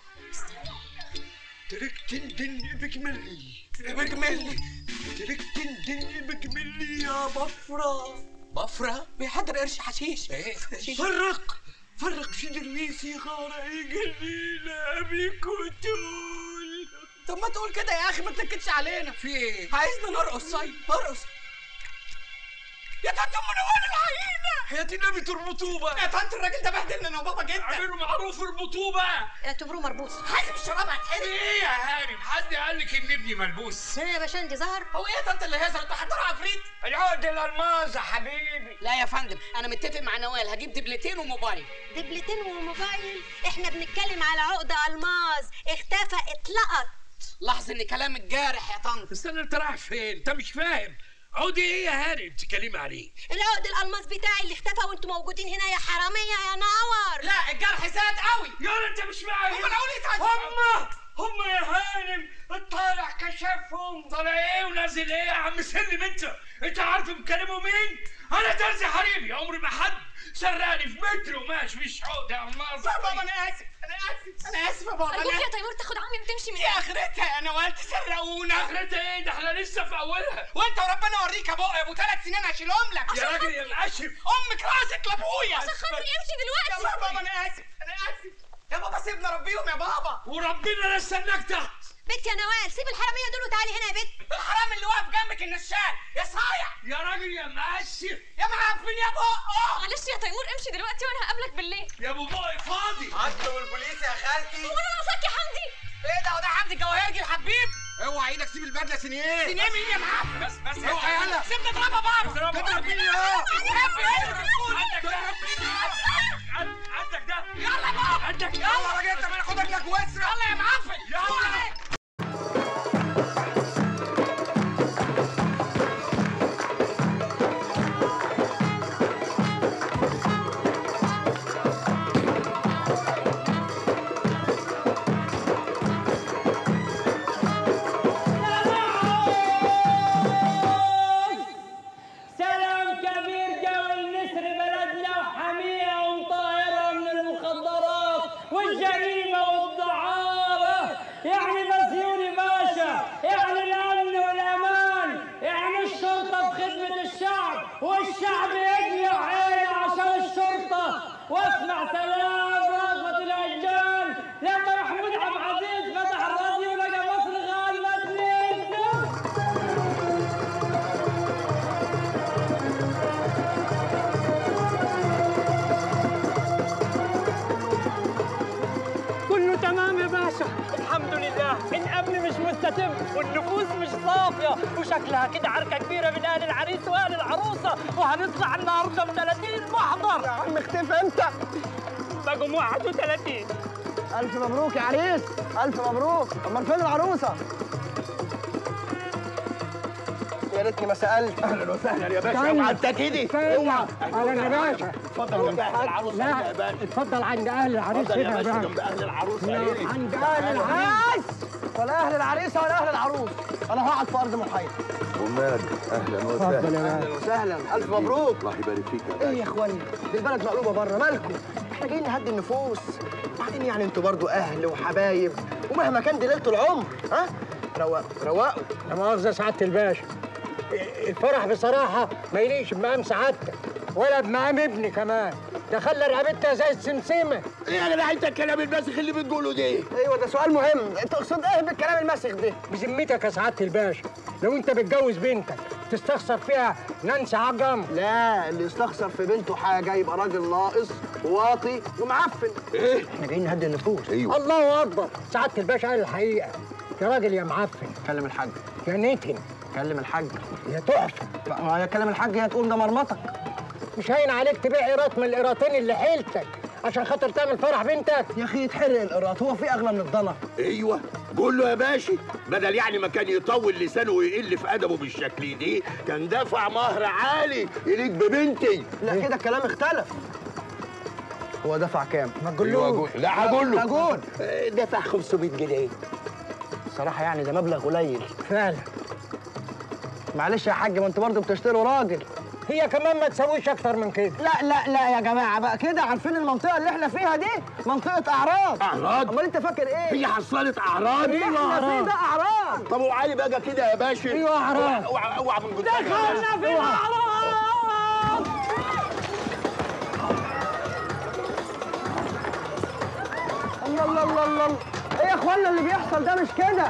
تركت الدن بجملي بجملي تركت الدن بجملي يا بفرة بفرة بيحضر قرش حشيش ايه فرق فرق في درويسي غارة جليلة بيك وتقول طب ما تقول كده يا اخي ما تنكدش علينا في ايه؟ عايزنا نرقص طيب ارقص يا طنط منور العينة حياة النبي تربطوه بقى يا طنط الراجل ده بهدلنا انا وبابا جدا اعملوا معروف اربطوه بقى اعتبروه مربوط حاسب الشراب هتحرق ايه يا هانم حد قال لك ان ابني ملبوس ايه يا باشندي ظهر هو ايه يا طنط اللي هيظهر انت حضرها عفريت العقد الالماظ يا حبيبي لا يا فندم انا متفق مع نوال هجيب دبلتين وموبايل دبلتين وموبايل احنا بنتكلم على عقده الماظ اختفى اتلقط لاحظ ان كلامك جارح يا طنط استنى انت رايح فين؟ انت مش فاهم عودي ايه يا هانم بتتكلمي عليه؟ العقد الالماس بتاعي اللي اختفى وانتم موجودين هنا يا حراميه يا نور لا الجرح زاد قوي يا انت مش معايا هم العقول يتعدوا هم هم يا هانم الطالع كشفهم طالع ايه ونازل ايه يا عم سلم انت انت عارف بكلموا مين؟ انا ترزي حريمي عمري ما حد سرقني في متر وماشي مش عقده يا الماظ يا بابا انا اسف انا اسف انا اسف يا بابا ارجوك أنا يا آسف. تيمور تاخد عمي وتمشي من دي اخرتها يا نوال تسرقونا اخرتها ايه ده احنا لسه في اولها وانت وربنا اوريك يا بابا يا ابو ثلاث سنين هشيلهم لك يا راجل يا مقشف امك راسك لابويا عشان خاطري امشي دلوقتي يلا يا بابا انا اسف انا اسف يا بابا سيبنا ربيهم يا بابا وربنا لا استناك تحت بنت يا نوال سيب الحراميه دول وتعالي هنا يا بنت الحرام اللي واقف جنبك النشال يا صايع يا راجل يا مقشف يا معفن يا بقه معلش يا تيمور امشي دلوقتي وانا هقابلك بالليل يا ابو بقى فاضي عدوا البوليس يا خالتي هو انا ناقصاك يا حمدي ايه ده وده حمدي الجواهرجي الحبيب اوعى ايدك سيب البدله سنيه سنين مين يا معفن بس بس يا اوعى تعالى. يلا سيبنا نضربها بره اضربها نضرب بره. مين يا عندك ده يلا بابا عندك يلا يا راجل انت ما ناخدك لك وسر يلا يا معفن يلا. سلام كبير جو النسر بلدنا وحمية ومطهرة من المخدرات والجريمة والدعارة يعني بسيوني باشا يعني الأمن والأمان يعني الشرطة في خدمة الشعب والشعب يجمع عينه عشان الشرطة واسمع سلام رغبة الأشجان لما محمود عبد العزيز فتح الراديو لقى مصر غالبة 2 كله تمام يا باشا الحمد لله الامن مش مستتب والنفوس مش صافيه وشكلها كده عركه كبيره من اهل العريس واهل العروسه وهنطلع النهارده ب 30 محضر يا عم اختفى انت بقوا 31 ألف مبروك يا عريس ألف مبروك أمال فين العروسة؟ يا ريتني ما سألت اهلا وسهلا يا باشا استنى. اوعى انت كده استنى. اهلا يا باشا اتفضل جنب اهل العروسه لا يا باشا اتفضل عند اهل العريس اتفضل يا هنا باشا جنب اهل العروسه لا، ايه عند اهل العريس ولا أهل العريسة ولا أهل العروس أنا هقعد في أرض محايدة ومال اهلا اتفضل يا وسهلا أهلا وسهلا ألف مبروك الله يبارك فيك يا إيه يا إخواني دي البلد مقلوبة بره مالكم إحنا جايين نهدي النفوس بعدين يعني أنتوا برضو أهل وحبايب ومهما كان دي ليلة العمر ها روقوا روقوا لا مؤاخذة سعادة الباشا الفرح بصراحة ما يليقش بمقام سعادتك ولا بمقام ابني كمان ده خلى رقبتها زي السمسمة ايه يا جدع انت الكلام الماسخ اللي بتقوله ده ايوه ده سؤال مهم تقصد ايه بالكلام الماسخ ده بذمتك يا سعادة الباشا لو انت بتجوز بنتك تستخسر فيها نانسي عجم لا اللي يستخسر في بنته حاجه يبقى راجل ناقص واطي ومعفن ايه احنا جايين نهدي النفوس ايوه الله اكبر سعادة الباشا قال الحقيقة يا راجل يا معفن كلم الحاج يا نتن كلم الحاج يا تحفة ما هي كلم الحاج هي تقوم ده مرمطك مش هين عليك تبيع قيراط من القيراطين اللي حيلتك عشان خاطر تعمل فرح بنتك يا اخي يتحرق القراط هو في اغلى من الضنا ايوه قول له يا باشا بدل يعني ما كان يطول لسانه ويقل في ادبه بالشكل دي كان دفع مهر عالي يليق ببنتي لا كده الكلام اختلف هو دفع كام؟ ما أيوة، لا هقول له هقول آه، دفع 500 جنيه صراحة يعني ده مبلغ قليل فعلا معلش يا حاج ما انتوا برضه بتشتروا راجل هي كمان ما تسويش اكتر من كده لا لا لا يا جماعة بقى كده عارفين المنطقة اللي احنا فيها دي منطقة أعراض أعراض؟ أمال أنت فاكر إيه؟ هي حصلت اعراض اللي احنا فيه ده أعراض طب وعلي بقى كده يا باشا ايوه اعراض اوعى اوعى من قدامي دخلنا في الاعراض الله الله الله الله ايه يا اخوانا اللي بيحصل ده مش كده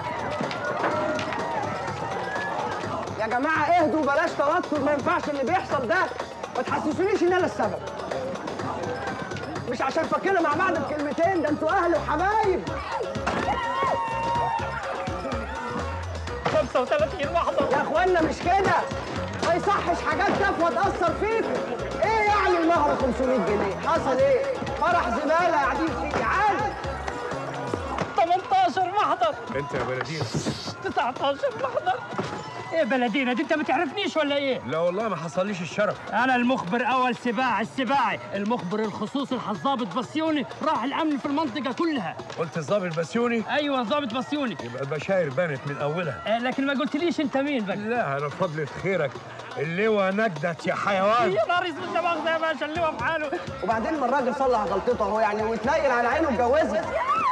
يا جماعه اهدوا بلاش توتر ما ينفعش اللي بيحصل ده ما تحسسونيش ان انا السبب مش عشان فاكرين مع بعض بكلمتين ده انتوا اهل وحبايب 35 واحدة يا اخوانا مش كده ما يصحش حاجات تافهه تاثر فيكم ايه يعني المهر 500 جنيه حصل ايه فرح زباله قاعدين فيه عادي 18 محضر انت يا بلدينا 19 محضر ايه بلدينا دي انت ما تعرفنيش ولا ايه؟ لا والله ما حصليش الشرف انا المخبر اول سباع السباعي المخبر الخصوصي الضابط بسيوني راح الامن في المنطقه كلها قلت الظابط بسيوني ايوه الضابط بسيوني يبقى البشاير بانت من اولها آه لكن ما قلتليش انت مين بقى لا انا بفضل خيرك اللواء نجدت يا حيوان يا نهار اسود لا مؤاخذه يا باشا اللي هو في حاله وبعدين ما الراجل صلح غلطته اهو يعني واتنيل على عينه اتجوزها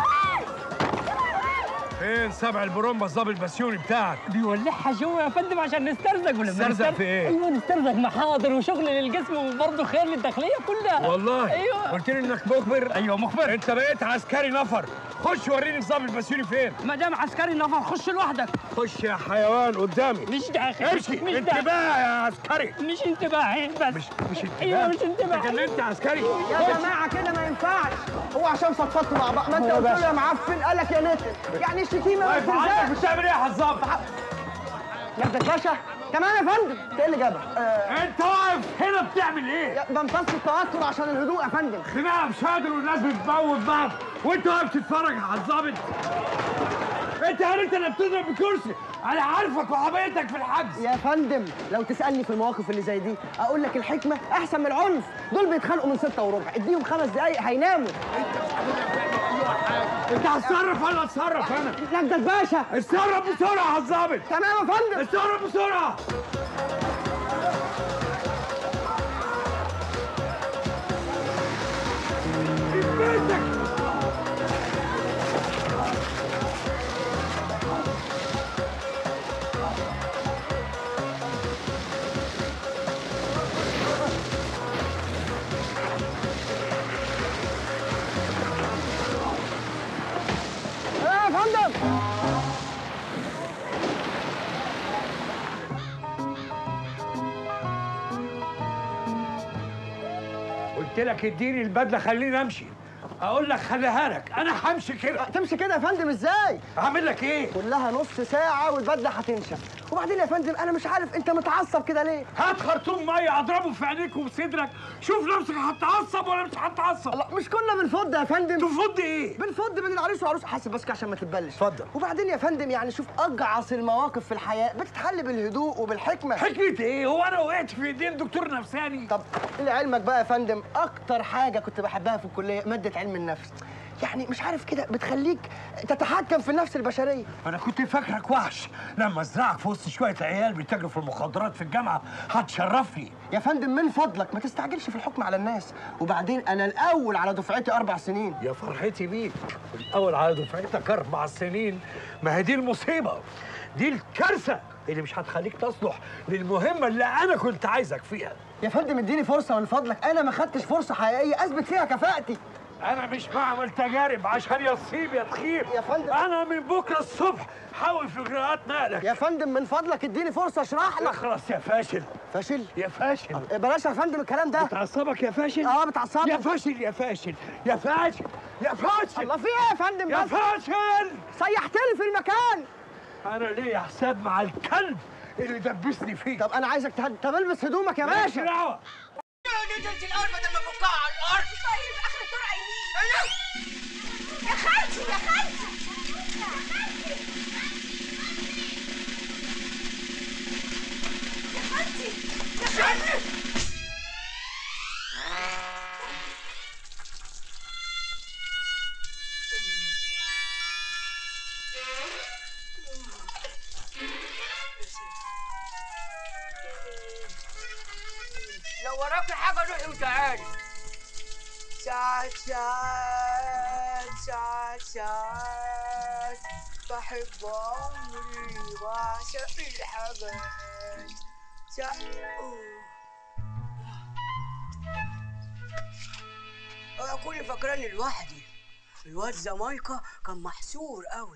فين سبع البرومبا الظابط بسيوني بتاعك بيولعها جوا يا فندم عشان نسترزق ولا نسترزق في إيه؟ ايوه نسترزق محاضر وشغل للجسم وبرضه خير للداخليه كلها والله ايوه قلت لي انك مخبر ايوه مخبر انت بقيت عسكري نفر خش وريني الظابط بسيوني فين ما دام عسكري نفر خش لوحدك خش يا حيوان قدامي مش داخل امشي مش انتباه يا عسكري مش انتباهي بس مش مش انتباه ايوه مش انتباهي لكن انت عسكري يا جماعه كده ما ينفعش هو عشان فضفضتوا مع بعض ما انت قلت له يا معفن قال لك يا نتن يعني الشتيمه ما واقف عندك تنزلش بتعمل ايه يا الظابط نجدة باشا كمان يا فندم انت ايه اللي جابك؟ آه انت واقف هنا بتعمل ايه يا- بمتص التوتر عشان الهدوء يا فندم خناقه مش قادر والناس بتموت بعض وانت واقف تتفرج على الظابط انت هل انت اللي بتضرب بكرسي انا عارفك وحبيتك في الحجز يا فندم لو تسالني في المواقف اللي زي دي اقول لك الحكمه احسن من العنف دول بيتخانقوا من ستة وربع اديهم خمس دقايق هيناموا انت هتصرف ولا اتصرف انا نجدة باشا اتصرف بسرعه يا الظابط تمام يا فندم اتصرف بسرعه بيتك ايه يا فندم قلت لك اديني البدله خليني امشي اقول لك خليها لك انا همشي كده تمشي كده يا فندم ازاي اعمل لك ايه كلها نص ساعه والبدله هتنشف وبعدين يا فندم انا مش عارف انت متعصب كده ليه هات خرطوم ميه اضربه في عينيك وصدرك شوف نفسك هتعصب ولا مش هتعصب لا مش كنا بنفض يا فندم تفض ايه بنفض بين العريس والعروس حاسب بس كده عشان ما تتبلش اتفضل. وبعدين يا فندم يعني شوف اجعص المواقف في الحياه بتتحل بالهدوء وبالحكمه حكمة ايه هو انا وقعت في ايدين دكتور نفساني طب لعلمك بقى يا فندم اكتر حاجه كنت بحبها في الكليه ماده علم النفس يعني مش عارف كده بتخليك تتحكم في النفس البشريه انا كنت فاكرك وحش لما ازرعك في وسط شويه عيال بيتاجروا في المخدرات في الجامعه هتشرفني يا فندم من فضلك ما تستعجلش في الحكم على الناس وبعدين انا الاول على دفعتي اربع سنين يا فرحتي بيك الاول على دفعتك اربع سنين ما هي دي المصيبه دي الكارثه اللي مش هتخليك تصلح للمهمه اللي انا كنت عايزك فيها يا فندم اديني فرصه من فضلك انا ما خدتش فرصه حقيقيه اثبت فيها كفاءتي انا مش بعمل تجارب عشان يصيب يا تخيب يا فندم انا من بكره الصبح حاول في اجراءات نقلك يا فندم من فضلك اديني فرصه اشرح لك اخلص يا فاشل فاشل يا فاشل بلاش يا فندم الكلام ده بتعصبك يا فاشل اه بتعصبني يا فاشل يا فاشل يا فاشل يا فاشل الله في ايه يا فندم يا بس؟ فاشل سيحتني في المكان انا ليا حساب مع الكلب اللي دبسني فيه طب انا عايزك تهد... طب البس هدومك يا مالكش باشا دعوه نزلت الارض بدل ما افكها على الارض طيب اخر الطرقه يمين يا خالتي يا خالتي يا خالتي يا خالتي لو وراكي حاجة روحي وتعالي ساعات ساعات ساعات ساعات بحب عمري وأعشق الحاجات ساعات أنا كل فاكراني لوحدي الواد زمايكا كان محسور قوي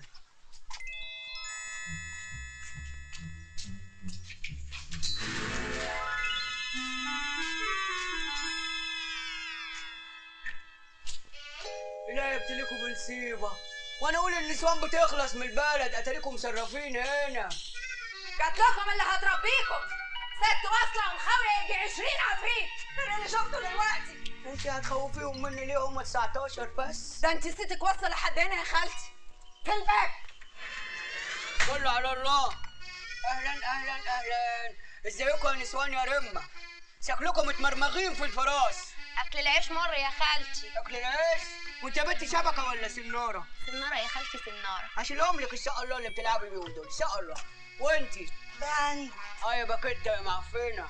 لا يبتليكوا بنصيبة وانا اقول النسوان بتخلص من البلد اتاريكم مصرفين هنا جات لكم اللي هتربيكم ست واصله ومخاويه يجي 20 عفريت من اللي شفته دلوقتي انت هتخوفيهم مني ليه هم 19 بس ده انت ستك واصله لحد هنا يا خالتي كلبك كله على الله اهلا اهلا اهلا ازيكم يا نسوان يا رمه شكلكم متمرمغين في الفراس اكل العيش مر يا خالتي اكل العيش وانت بنت شبكه ولا سناره سناره يا خالتي سناره هشيلهم لك ان شاء الله اللي بتلعبي بيهم دول ان شاء الله وانتي بان اه يا باكيتة يا معفنه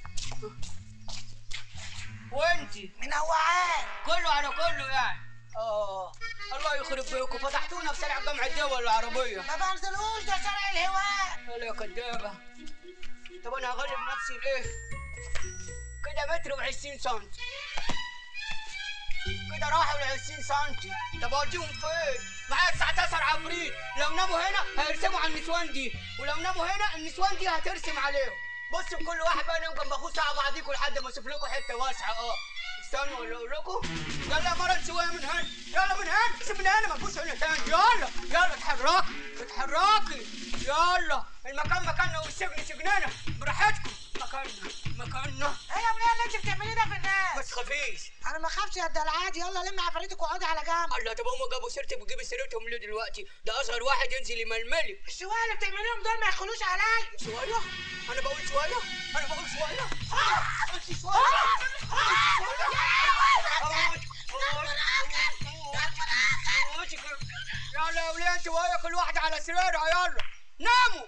وانتي منوعات كله على كله يعني اه الله يخرب بيكم فتحتونا في شارع جامع الدول العربيه ما بنزلوش ده شارع الهواء يلا يا كدابه طب انا هغلب نفسي ليه كده متر وعشرين سنتي كده راحوا ل 20 سنتي طب اوديهم فين؟ معايا 19 عفريت لو ناموا هنا هيرسموا على النسوان دي ولو ناموا هنا النسوان دي هترسم عليهم بصوا كل واحد بقى ينام جنب اخوه ساعه بعضيكوا لحد ما اشوف لكم حته واسعه اه استنوا ولا اقول لكم يلا يا مرة شويه من هنا يلا من هنا سيب من هنا ما تبص هنا تاني يلا يلا اتحركي اتحركي يلا المكان مكاننا والسجن سجننا براحتكم مكاننا مكاننا ايه يا وليه اللي انت بتعمليه ده في الناس ما تخافيش انا ما اخافش يا ده العادي يلا لم عفاريتك واقعدي على جنب الله طب هم جابوا سيرتي بتجيبي سيرتهم ليه دلوقتي؟ ده اصغر واحد ينزل يململي الشويه اللي بتعمليهم دول ما يدخلوش عليا شويه؟ انا بقول شويه؟ انا بقول شويه؟ انت شويه؟ يلا يا وليه انت وهي كل واحد على سريرها يلا ناموا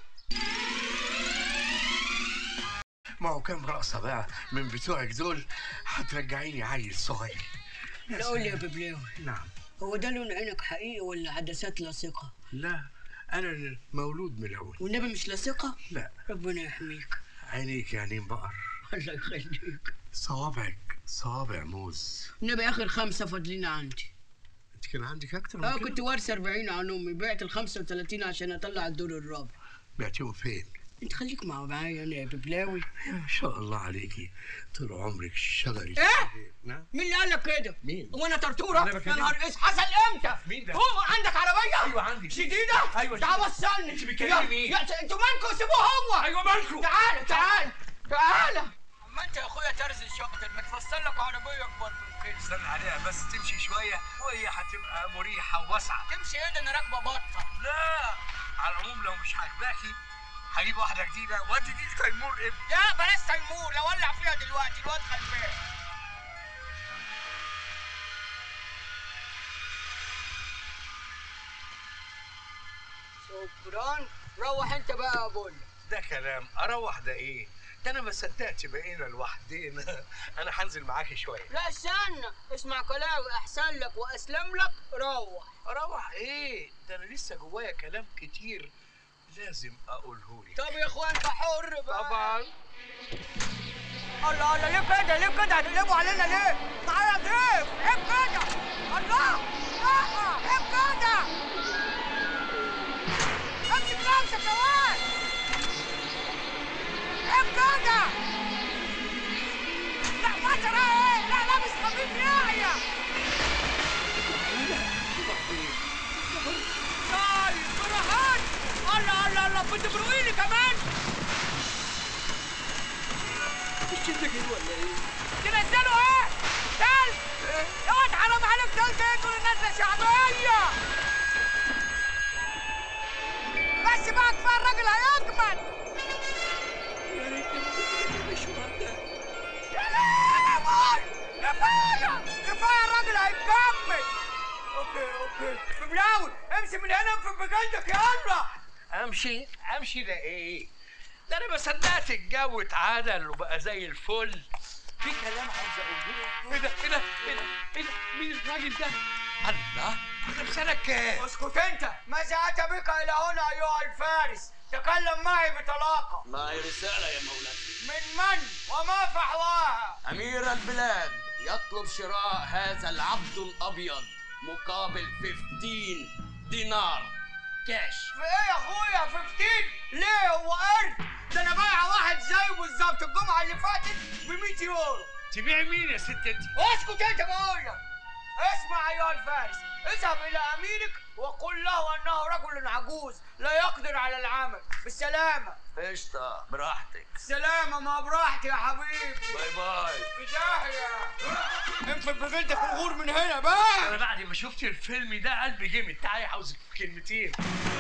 ما هو كام رقصة بقى من بتوعك دول هترجعيني عيل صغير لا قول لي يا ببلاوي نعم هو ده لون عينك حقيقي ولا عدسات لاصقه؟ لا أنا مولود ملون والنبي مش لاصقه؟ لا ربنا يحميك عينيك عينين بقر الله يخليك صوابعك صوابع موز النبي اخر خمسه فاضلين عندي انت كان عندك اكتر من اه كده كنت وارثه 40 عن امي بعت ال 35 عشان اطلع الدور الرابع بعتيهم فين انت خليك مع معايا انا يا ببلاوي ما شاء الله عليكي طول عمرك شغلي ايه نعم مين اللي قال لك كده؟ مين؟ هو انا طرطوره؟ أنا يا بكلمك. نهار اس حصل امتى؟ مين ده؟ هو عندك عربيه؟ أيوة عندي. شديده؟ أيوة تعال شديدة. وصلني أنت بتكلمي يا- مين؟ يا انتوا مالكوا سيبوه هو أيوة مالكوا؟ تعال تعال تعال اما انت يا اخويا ترز الشقطر ما تفصل لك عربيه اكبر من كده استنى عليها بس تمشي شوية وهي هتبقى مريحة وواسعة تمشي ايه ده انا راكبه بطه لا على العموم لو مش عاجباكي هجيب واحدة جديدة وادي دي لتيمور ابني لا بلاش تيمور لو ولع فيها دلوقتي الواد غلبان شكرا روح انت بقى يا بول ده كلام اروح ده ايه ده انا ما صدقت بقينا لوحدينا انا هنزل معاكي شويه لا استنى اسمع كلامي احسن لك واسلم لك روح اروح ايه ده انا لسه جوايا كلام كتير لازم اقوله لك طب يا اخوان انت حر بقى طبعا الله الله ليه كده ليه كده هتقلبوا علينا ليه؟ تعالى يا ضيف عيب كده الله لا عيب كده امسك نفسك يا واد عيب كده لا بشر ايه لا لابس خفيف ياعية طيب براحات الله الله الله بتبرويني كمان مش انت كده ولا ايه؟ تنزلوا ايه؟ تلج يا واد حرام عليك تلج ايه تقول الناس شعبية بس بقى كفايه الراجل هيجمد يا ريتني مش وردة يا لهوي كفايه كفايه الراجل هيتجمد اوكي اوكي بلاوي امشي من هنا في بجلدك يلا امشي امشي ده ايه؟ ده انا ما صدقت الجو اتعدل وبقى زي الفل في كلام عاوز اقوله ايه ده ايه ده ايه ده ايه ده مين الراجل ده؟ الله احنا في سنه كام؟ اسكت انت ماذا اتى بك الى هنا ايها الفارس تكلم معي بطلاقه معي رسالة يا مولاي من من وما فحواها أمير البلاد يطلب شراء هذا العبد الأبيض مقابل 15 دينار كاش في ايه يا اخويا 15 ليه هو قرد ده انا بايع واحد زيه بالظبط الجمعه اللي فاتت ب 100 يورو تبيع مين يا ست انت؟ اسكت انت بقول لك اسمع ايها الفارس اذهب الى اميرك وقل له انه رجل عجوز لا يقدر على العمل بالسلامه قشطة براحتك سلامه ما براحتي يا حبيبي باي باي في داهيه انفد ببنتك الغور من هنا بقى انا بعد ما شفت الفيلم ده قلبي جامد تعالى عاوزك في كلمتين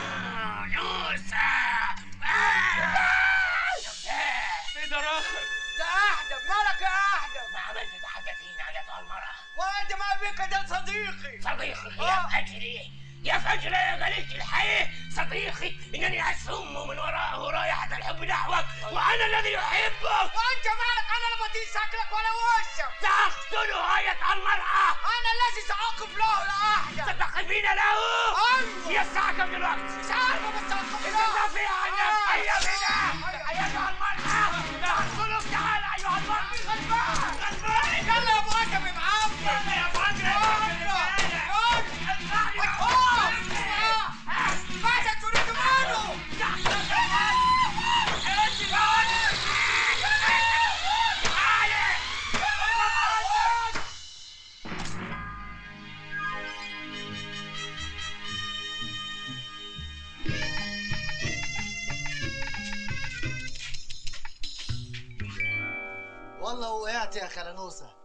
ايه ده راخر ده احدب مالك يا احدب ما عملت تحدثين على المرأة وانت ما بك ده صديقي صديقي آه. يا فجري يا فجر يا ملك الحياة صديقي إنني أشم من وراءه رائحة الحب نحوك وأنا الذي أحبك وانت مالك انا لا بطيء شكلك ولا وشك تقتل غاية المرأة انا الذي ساقف له يا احدب ستقفين له ايوه هي الساعة كم دلوقتي؟ مش عارفه بس هتقف إذا في عنك هيا بنا أيتها المرأة تقتلك تعال أيها المرأة غلبان غلبان يلا يا ابو ادم معفن يلا يا فجر ماذا تريد منه؟ والله وقعت يا خلنوسة